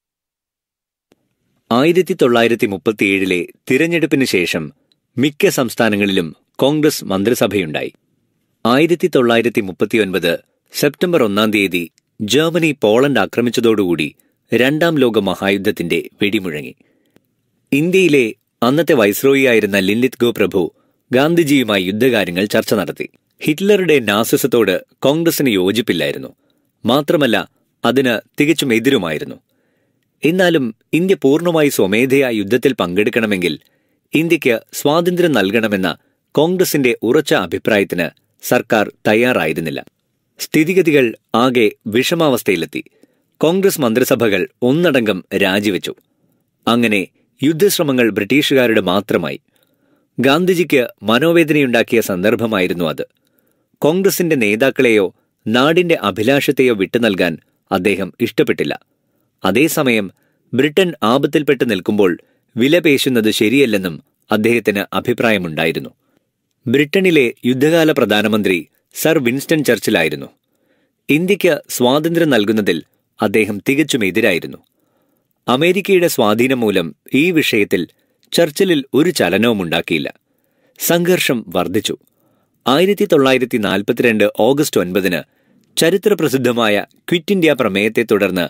ആയിരത്തി തൊള്ളായിരത്തി മുപ്പത്തിയേഴിലെ തിരഞ്ഞെടുപ്പിന് ശേഷം മിക്ക സംസ്ഥാനങ്ങളിലും കോൺഗ്രസ് മന്ത്രിസഭയുണ്ടായി ആയിരത്തി തൊള്ളായിരത്തി മുപ്പത്തിയൊൻപത് സെപ്റ്റംബർ ഒന്നാം തീയതി ജർമ്മനി പോളണ്ട് ആക്രമിച്ചതോടുകൂടി രണ്ടാം ലോക മഹായുദ്ധത്തിന്റെ വെടിമുഴങ്ങി ഇന്ത്യയിലെ അന്നത്തെ വൈസ്രോയിയായിരുന്ന ലിൻലിത് ഗോ പ്രഭു ഗാന്ധിജിയുമായി യുദ്ധകാര്യങ്ങൾ ചർച്ച നടത്തി ഹിറ്റ്ലറുടെ നാസിസത്തോട് കോൺഗ്രസിന് യോജിപ്പില്ലായിരുന്നു മാത്രമല്ല അതിന് തികച്ചും എതിരുമായിരുന്നു എന്നാലും ഇന്ത്യ പൂർണ്ണമായി സ്വമേധയാ യുദ്ധത്തിൽ പങ്കെടുക്കണമെങ്കിൽ ഇന്ത്യക്ക് സ്വാതന്ത്ര്യം നൽകണമെന്ന കോൺഗ്രസിന്റെ ഉറച്ച അഭിപ്രായത്തിന് സർക്കാർ തയ്യാറായിരുന്നില്ല സ്ഥിതിഗതികൾ ആകെ വിഷമാവസ്ഥയിലെത്തി കോൺഗ്രസ് മന്ത്രിസഭകൾ ഒന്നടങ്കം രാജിവെച്ചു അങ്ങനെ യുദ്ധശ്രമങ്ങൾ ബ്രിട്ടീഷുകാരുടെ മാത്രമായി ഗാന്ധിജിക്ക് മനോവേദനയുണ്ടാക്കിയ സന്ദർഭമായിരുന്നു അത് കോൺഗ്രസിന്റെ നേതാക്കളെയോ നാടിന്റെ അഭിലാഷത്തെയോ വിട്ടുനൽകാൻ അദ്ദേഹം ഇഷ്ടപ്പെട്ടില്ല അതേസമയം ബ്രിട്ടൻ ആപത്തിൽപ്പെട്ട് നിൽക്കുമ്പോൾ വിലപേശുന്നത് ശരിയല്ലെന്നും അദ്ദേഹത്തിന് അഭിപ്രായമുണ്ടായിരുന്നു ബ്രിട്ടനിലെ യുദ്ധകാല പ്രധാനമന്ത്രി സർ വിൻസ്റ്റൺ ചർച്ചിലായിരുന്നു ഇന്ത്യക്ക് സ്വാതന്ത്ര്യം നൽകുന്നതിൽ അദ്ദേഹം തികച്ചും എതിരായിരുന്നു അമേരിക്കയുടെ സ്വാധീനം മൂലം ഈ വിഷയത്തിൽ ചർച്ചിലിൽ ഒരു ചലനവും ഉണ്ടാക്കിയില്ല സംഘർഷം വർദ്ധിച്ചു ആയിരത്തി തൊള്ളായിരത്തി നാൽപ്പത്തിരണ്ട് ഓഗസ്റ്റ് ഒൻപതിന് ചരിത്രപ്രസിദ്ധമായ ക്വിറ്റ് ഇന്ത്യ പ്രമേയത്തെ തുടർന്ന്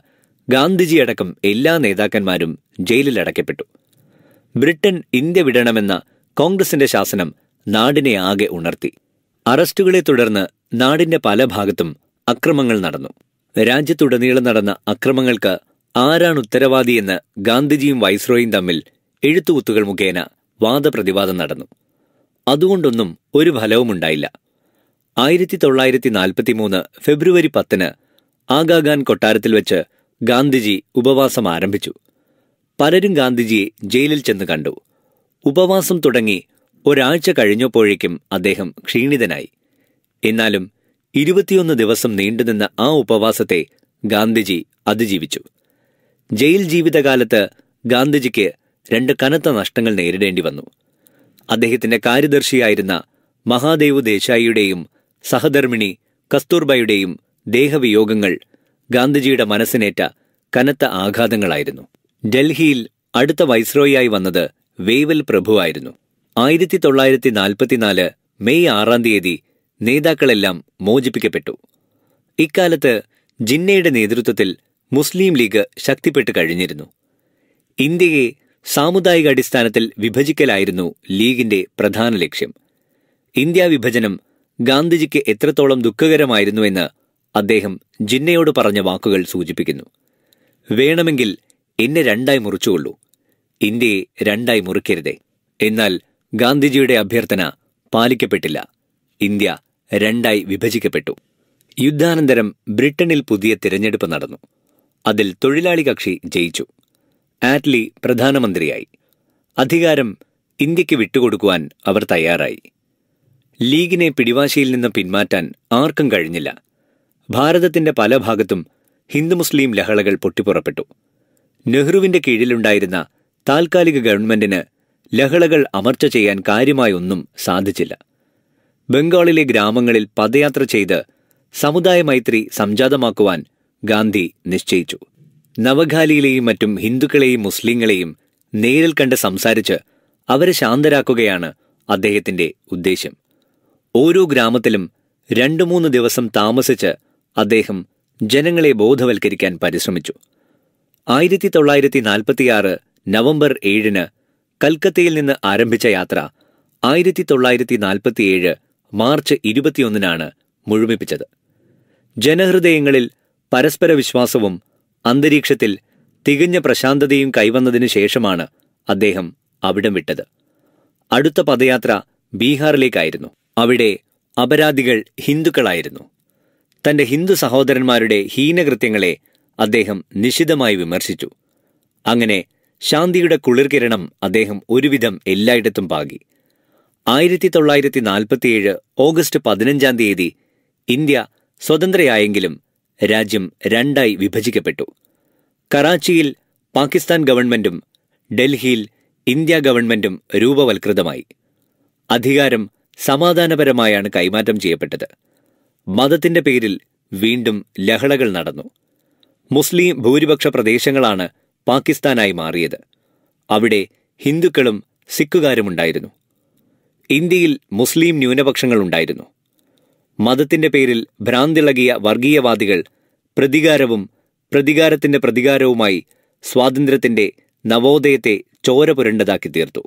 ഗാന്ധിജിയടക്കം എല്ലാ നേതാക്കന്മാരും ജയിലിൽ അടയ്ക്കപ്പെട്ടു ബ്രിട്ടൻ ഇന്ത്യ വിടണമെന്ന കോൺഗ്രസിന്റെ ശാസനം നാടിനെ ആകെ ഉണർത്തി അറസ്റ്റുകളെ തുടർന്ന് നാടിന്റെ പല ഭാഗത്തും അക്രമങ്ങൾ നടന്നു രാജ്യത്തുടനീളം നടന്ന അക്രമങ്ങൾക്ക് ആരാണ് ഉത്തരവാദിയെന്ന് ഗാന്ധിജിയും വൈസ്രോയും തമ്മിൽ എഴുത്തുകുത്തുകൾ മുഖേന വാദപ്രതിവാദം നടന്നു അതുകൊണ്ടൊന്നും ഒരു ഫലവുമുണ്ടായില്ല ആയിരത്തി തൊള്ളായിരത്തി നാൽപ്പത്തിമൂന്ന് ഫെബ്രുവരി പത്തിന് ആഗാഖാൻ കൊട്ടാരത്തിൽ വെച്ച് ഗാന്ധിജി ഉപവാസം ആരംഭിച്ചു പലരും ഗാന്ധിജിയെ ജയിലിൽ ചെന്ന് കണ്ടു ഉപവാസം തുടങ്ങി ഒരാഴ്ച കഴിഞ്ഞപ്പോഴേക്കും അദ്ദേഹം ക്ഷീണിതനായി എന്നാലും ഇരുപത്തിയൊന്ന് ദിവസം നീണ്ടുനിന്ന ആ ഉപവാസത്തെ ഗാന്ധിജി അതിജീവിച്ചു ജയിൽ ജീവിതകാലത്ത് ഗാന്ധിജിക്ക് രണ്ട് കനത്ത നഷ്ടങ്ങൾ നേരിടേണ്ടി വന്നു അദ്ദേഹത്തിന്റെ കാര്യദർശിയായിരുന്ന മഹാദേവ് ദേശായിയുടെയും സഹധർമ്മിണി കസ്തൂർബയുടെയും ദേഹവിയോഗങ്ങൾ ഗാന്ധിജിയുടെ മനസ്സിനേറ്റ കനത്ത ആഘാതങ്ങളായിരുന്നു ഡൽഹിയിൽ അടുത്ത വൈസ്രോയായി വന്നത് വേവൽ പ്രഭുവായിരുന്നു ആയിരത്തി തൊള്ളായിരത്തി നാൽപ്പത്തിനാല് മെയ് ആറാം തീയതി നേതാക്കളെല്ലാം മോചിപ്പിക്കപ്പെട്ടു ഇക്കാലത്ത് ജിന്നയുടെ നേതൃത്വത്തിൽ മുസ്ലിം ലീഗ് ശക്തിപ്പെട്ടു കഴിഞ്ഞിരുന്നു ഇന്ത്യയെ സാമുദായിക അടിസ്ഥാനത്തിൽ വിഭജിക്കലായിരുന്നു ലീഗിന്റെ പ്രധാന ലക്ഷ്യം ഇന്ത്യ വിഭജനം ഗാന്ധിജിക്ക് എത്രത്തോളം ദുഃഖകരമായിരുന്നുവെന്ന് അദ്ദേഹം ജിന്നയോട് പറഞ്ഞ വാക്കുകൾ സൂചിപ്പിക്കുന്നു വേണമെങ്കിൽ എന്നെ രണ്ടായി മുറിച്ചുകൊള്ളൂ ഇന്ത്യയെ രണ്ടായി മുറിക്കരുതേ എന്നാൽ ഗാന്ധിജിയുടെ അഭ്യർത്ഥന പാലിക്കപ്പെട്ടില്ല ഇന്ത്യ രണ്ടായി വിഭജിക്കപ്പെട്ടു യുദ്ധാനന്തരം ബ്രിട്ടനിൽ പുതിയ തിരഞ്ഞെടുപ്പ് നടന്നു അതിൽ തൊഴിലാളി കക്ഷി ജയിച്ചു ആറ്റ്ലി പ്രധാനമന്ത്രിയായി അധികാരം ഇന്ത്യക്ക് വിട്ടുകൊടുക്കുവാൻ അവർ തയ്യാറായി ലീഗിനെ പിടിവാശിയിൽ നിന്ന് പിന്മാറ്റാൻ ആർക്കും കഴിഞ്ഞില്ല ഭാരതത്തിന്റെ പല ഭാഗത്തും ഹിന്ദു മുസ്ലിം ലഹളകൾ പൊട്ടിപ്പുറപ്പെട്ടു നെഹ്റുവിന്റെ കീഴിലുണ്ടായിരുന്ന താൽക്കാലിക ഗവൺമെന്റിന് ലഹളകൾ അമർച്ച ചെയ്യാൻ കാര്യമായൊന്നും സാധിച്ചില്ല ബംഗാളിലെ ഗ്രാമങ്ങളിൽ പദയാത്ര ചെയ്ത് സമുദായ മൈത്രി സംജാതമാക്കുവാൻ ഗാന്ധി നിശ്ചയിച്ചു നവഖാലിയിലെയും മറ്റും ഹിന്ദുക്കളെയും മുസ്ലിങ്ങളെയും നേരിൽ കണ്ട് സംസാരിച്ച് അവരെ ശാന്തരാക്കുകയാണ് അദ്ദേഹത്തിന്റെ ഉദ്ദേശ്യം ഓരോ ഗ്രാമത്തിലും രണ്ടു മൂന്ന് ദിവസം താമസിച്ച് അദ്ദേഹം ജനങ്ങളെ ബോധവൽക്കരിക്കാൻ പരിശ്രമിച്ചു ആയിരത്തി തൊള്ളായിരത്തി നാൽപ്പത്തിയാറ് നവംബർ ഏഴിന് കൽക്കത്തയിൽ നിന്ന് ആരംഭിച്ച യാത്ര ആയിരത്തി തൊള്ളായിരത്തി നാൽപ്പത്തിയേഴ് മാർച്ച് ഇരുപത്തിയൊന്നിനാണ് മുഴുമിപ്പിച്ചത് ജനഹൃദയങ്ങളിൽ പരസ്പര വിശ്വാസവും അന്തരീക്ഷത്തിൽ തികഞ്ഞ പ്രശാന്തതയും കൈവന്നതിനു ശേഷമാണ് അദ്ദേഹം അവിടം വിട്ടത് അടുത്ത പദയാത്ര ബീഹാറിലേക്കായിരുന്നു അവിടെ അപരാധികൾ ഹിന്ദുക്കളായിരുന്നു തന്റെ ഹിന്ദു സഹോദരന്മാരുടെ ഹീനകൃത്യങ്ങളെ അദ്ദേഹം നിശിതമായി വിമർശിച്ചു അങ്ങനെ ശാന്തിയുടെ കുളിർകിരണം അദ്ദേഹം ഒരുവിധം എല്ലായിടത്തും പാകി ആയിരത്തി തൊള്ളായിരത്തി നാൽപ്പത്തിയേഴ് ഓഗസ്റ്റ് പതിനഞ്ചാം തീയതി ഇന്ത്യ സ്വതന്ത്രയായെങ്കിലും രാജ്യം രണ്ടായി വിഭജിക്കപ്പെട്ടു കറാച്ചിയിൽ പാകിസ്ഥാൻ ഗവൺമെന്റും ഡൽഹിയിൽ ഇന്ത്യ ഗവൺമെന്റും രൂപവൽകൃതമായി അധികാരം സമാധാനപരമായാണ് കൈമാറ്റം ചെയ്യപ്പെട്ടത് മതത്തിന്റെ പേരിൽ വീണ്ടും ലഹളകൾ നടന്നു മുസ്ലിം ഭൂരിപക്ഷ പ്രദേശങ്ങളാണ് പാകിസ്ഥാനായി മാറിയത് അവിടെ ഹിന്ദുക്കളും സിഖുകാരുമുണ്ടായിരുന്നു ഇന്ത്യയിൽ മുസ്ലിം ന്യൂനപക്ഷങ്ങളുണ്ടായിരുന്നു മതത്തിന്റെ പേരിൽ ഭ്രാന്തിളകിയ വർഗീയവാദികൾ പ്രതികാരവും പ്രതികാരത്തിന്റെ പ്രതികാരവുമായി സ്വാതന്ത്ര്യത്തിന്റെ നവോദയത്തെ ചോര പുരണ്ടതാക്കി തീർത്തു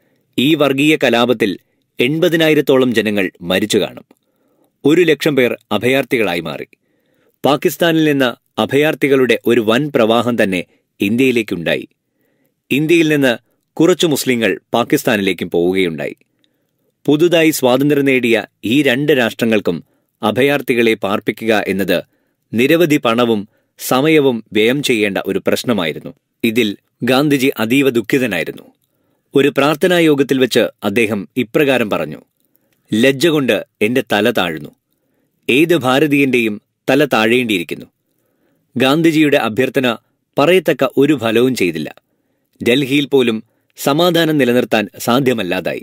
ഈ വർഗീയ കലാപത്തിൽ എൺപതിനായിരത്തോളം ജനങ്ങൾ മരിച്ചു കാണും ഒരു ലക്ഷം പേർ അഭയാർത്ഥികളായി മാറി പാകിസ്ഥാനിൽ നിന്ന് അഭയാർത്ഥികളുടെ ഒരു വൻ പ്രവാഹം തന്നെ ഇന്ത്യയിലേക്കുണ്ടായി ഇന്ത്യയിൽ നിന്ന് കുറച്ചു മുസ്ലിങ്ങൾ പാകിസ്ഥാനിലേക്കും പോവുകയുണ്ടായി പുതുതായി സ്വാതന്ത്ര്യം നേടിയ ഈ രണ്ട് രാഷ്ട്രങ്ങൾക്കും അഭയാർത്ഥികളെ പാർപ്പിക്കുക എന്നത് നിരവധി പണവും സമയവും വ്യയം ചെയ്യേണ്ട ഒരു പ്രശ്നമായിരുന്നു ഇതിൽ ഗാന്ധിജി അതീവ ദുഃഖിതനായിരുന്നു ഒരു പ്രാർത്ഥനാ യോഗത്തിൽ വെച്ച് അദ്ദേഹം ഇപ്രകാരം പറഞ്ഞു ലജ്ജ കൊണ്ട് എന്റെ തല താഴ്ന്നു ഏത് ഭാരതീയന്റെയും തല താഴേണ്ടിയിരിക്കുന്നു ഗാന്ധിജിയുടെ അഭ്യർത്ഥന പറയത്തക്ക ഒരു ഫലവും ചെയ്തില്ല ഡൽഹിയിൽ പോലും സമാധാനം നിലനിർത്താൻ സാധ്യമല്ലാതായി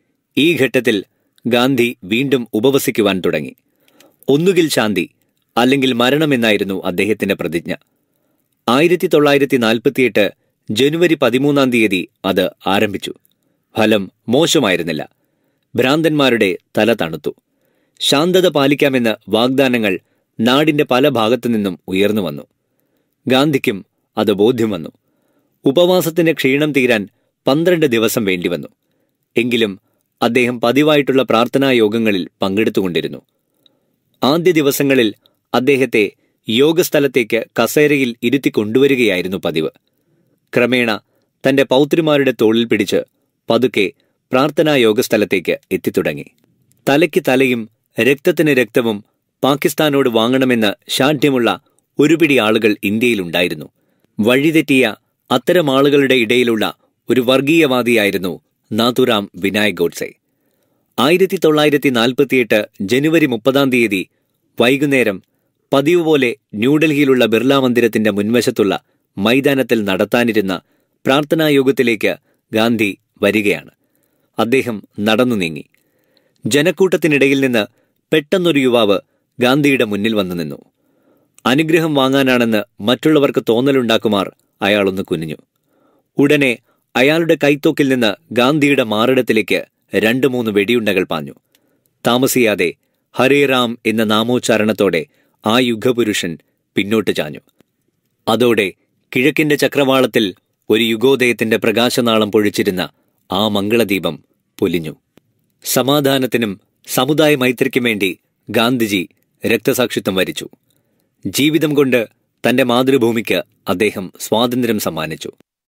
ഈ ഘട്ടത്തിൽ ഗാന്ധി വീണ്ടും ഉപവസിക്കുവാൻ തുടങ്ങി ഒന്നുകിൽ ശാന്തി അല്ലെങ്കിൽ മരണമെന്നായിരുന്നു അദ്ദേഹത്തിന്റെ പ്രതിജ്ഞ ആയിരത്തി തൊള്ളായിരത്തി നാൽപ്പത്തിയെട്ട് ജനുവരി പതിമൂന്നാം തീയതി അത് ആരംഭിച്ചു ഫലം മോശമായിരുന്നില്ല ഭ്രാന്തന്മാരുടെ തല തണുത്തു ശാന്തത പാലിക്കാമെന്ന വാഗ്ദാനങ്ങൾ നാടിന്റെ പല ഭാഗത്തു നിന്നും ഉയർന്നു വന്നു ഗാന്ധിക്കും അത് ബോധ്യം വന്നു ഉപവാസത്തിന്റെ ക്ഷീണം തീരാൻ പന്ത്രണ്ട് ദിവസം വേണ്ടിവന്നു എങ്കിലും അദ്ദേഹം പതിവായിട്ടുള്ള പ്രാർത്ഥനാ യോഗങ്ങളിൽ പങ്കെടുത്തുകൊണ്ടിരുന്നു ആദ്യ ദിവസങ്ങളിൽ അദ്ദേഹത്തെ യോഗസ്ഥലത്തേക്ക് കസേരയിൽ ഇരുത്തി കൊണ്ടുവരികയായിരുന്നു പതിവ് ക്രമേണ തന്റെ പൗത്രിമാരുടെ തോളിൽ പിടിച്ച് പതുക്കെ പ്രാർത്ഥനാ യോഗസ്ഥലത്തേക്ക് എത്തിത്തുടങ്ങി തലയ്ക്ക് തലയും രക്തത്തിന് രക്തവും പാകിസ്ഥാനോട് വാങ്ങണമെന്ന് ശാഠ്യമുള്ള ഒരുപിടി ആളുകൾ ഇന്ത്യയിലുണ്ടായിരുന്നു വഴിതെറ്റിയ അത്തരം ആളുകളുടെ ഇടയിലുള്ള ഒരു വർഗീയവാദിയായിരുന്നു നാഥുറാം വിനായക് ഗോഡ്സെ ആയിരത്തി തൊള്ളായിരത്തി നാൽപ്പത്തിയെട്ട് ജനുവരി മുപ്പതാം തീയതി വൈകുന്നേരം പതിവ് പോലെ ന്യൂഡൽഹിയിലുള്ള ബിർള മന്ദിരത്തിന്റെ മുൻവശത്തുള്ള മൈതാനത്തിൽ നടത്താനിരുന്ന പ്രാർത്ഥനായോഗത്തിലേക്ക് ഗാന്ധി വരികയാണ് അദ്ദേഹം നടന്നു നീങ്ങി ജനക്കൂട്ടത്തിനിടയിൽ നിന്ന് പെട്ടെന്നൊരു യുവാവ് ഗാന്ധിയുടെ മുന്നിൽ വന്നു നിന്നു അനുഗ്രഹം വാങ്ങാനാണെന്ന് മറ്റുള്ളവർക്ക് തോന്നലുണ്ടാക്കുമാർ അയാളൊന്ന് കുനിഞ്ഞു ഉടനെ അയാളുടെ കൈത്തോക്കിൽ നിന്ന് ഗാന്ധിയുടെ മാറിടത്തിലേക്ക് രണ്ടു മൂന്ന് വെടിയുണ്ടകൾ പാഞ്ഞു താമസിയാതെ ഹരേ റാം എന്ന നാമോച്ചാരണത്തോടെ ആ യുഗപുരുഷൻ പിന്നോട്ട് ചാഞ്ഞു അതോടെ കിഴക്കിന്റെ ചക്രവാളത്തിൽ ഒരു യുഗോദയത്തിന്റെ പ്രകാശനാളം പൊഴിച്ചിരുന്ന ആ മംഗളദീപം പൊലിഞ്ഞു സമാധാനത്തിനും സമുദായ മൈത്രിക്കും വേണ്ടി ഗാന്ധിജി രക്തസാക്ഷിത്വം വരിച്ചു ജീവിതം കൊണ്ട് തന്റെ മാതൃഭൂമിക്ക് അദ്ദേഹം സ്വാതന്ത്ര്യം സമ്മാനിച്ചു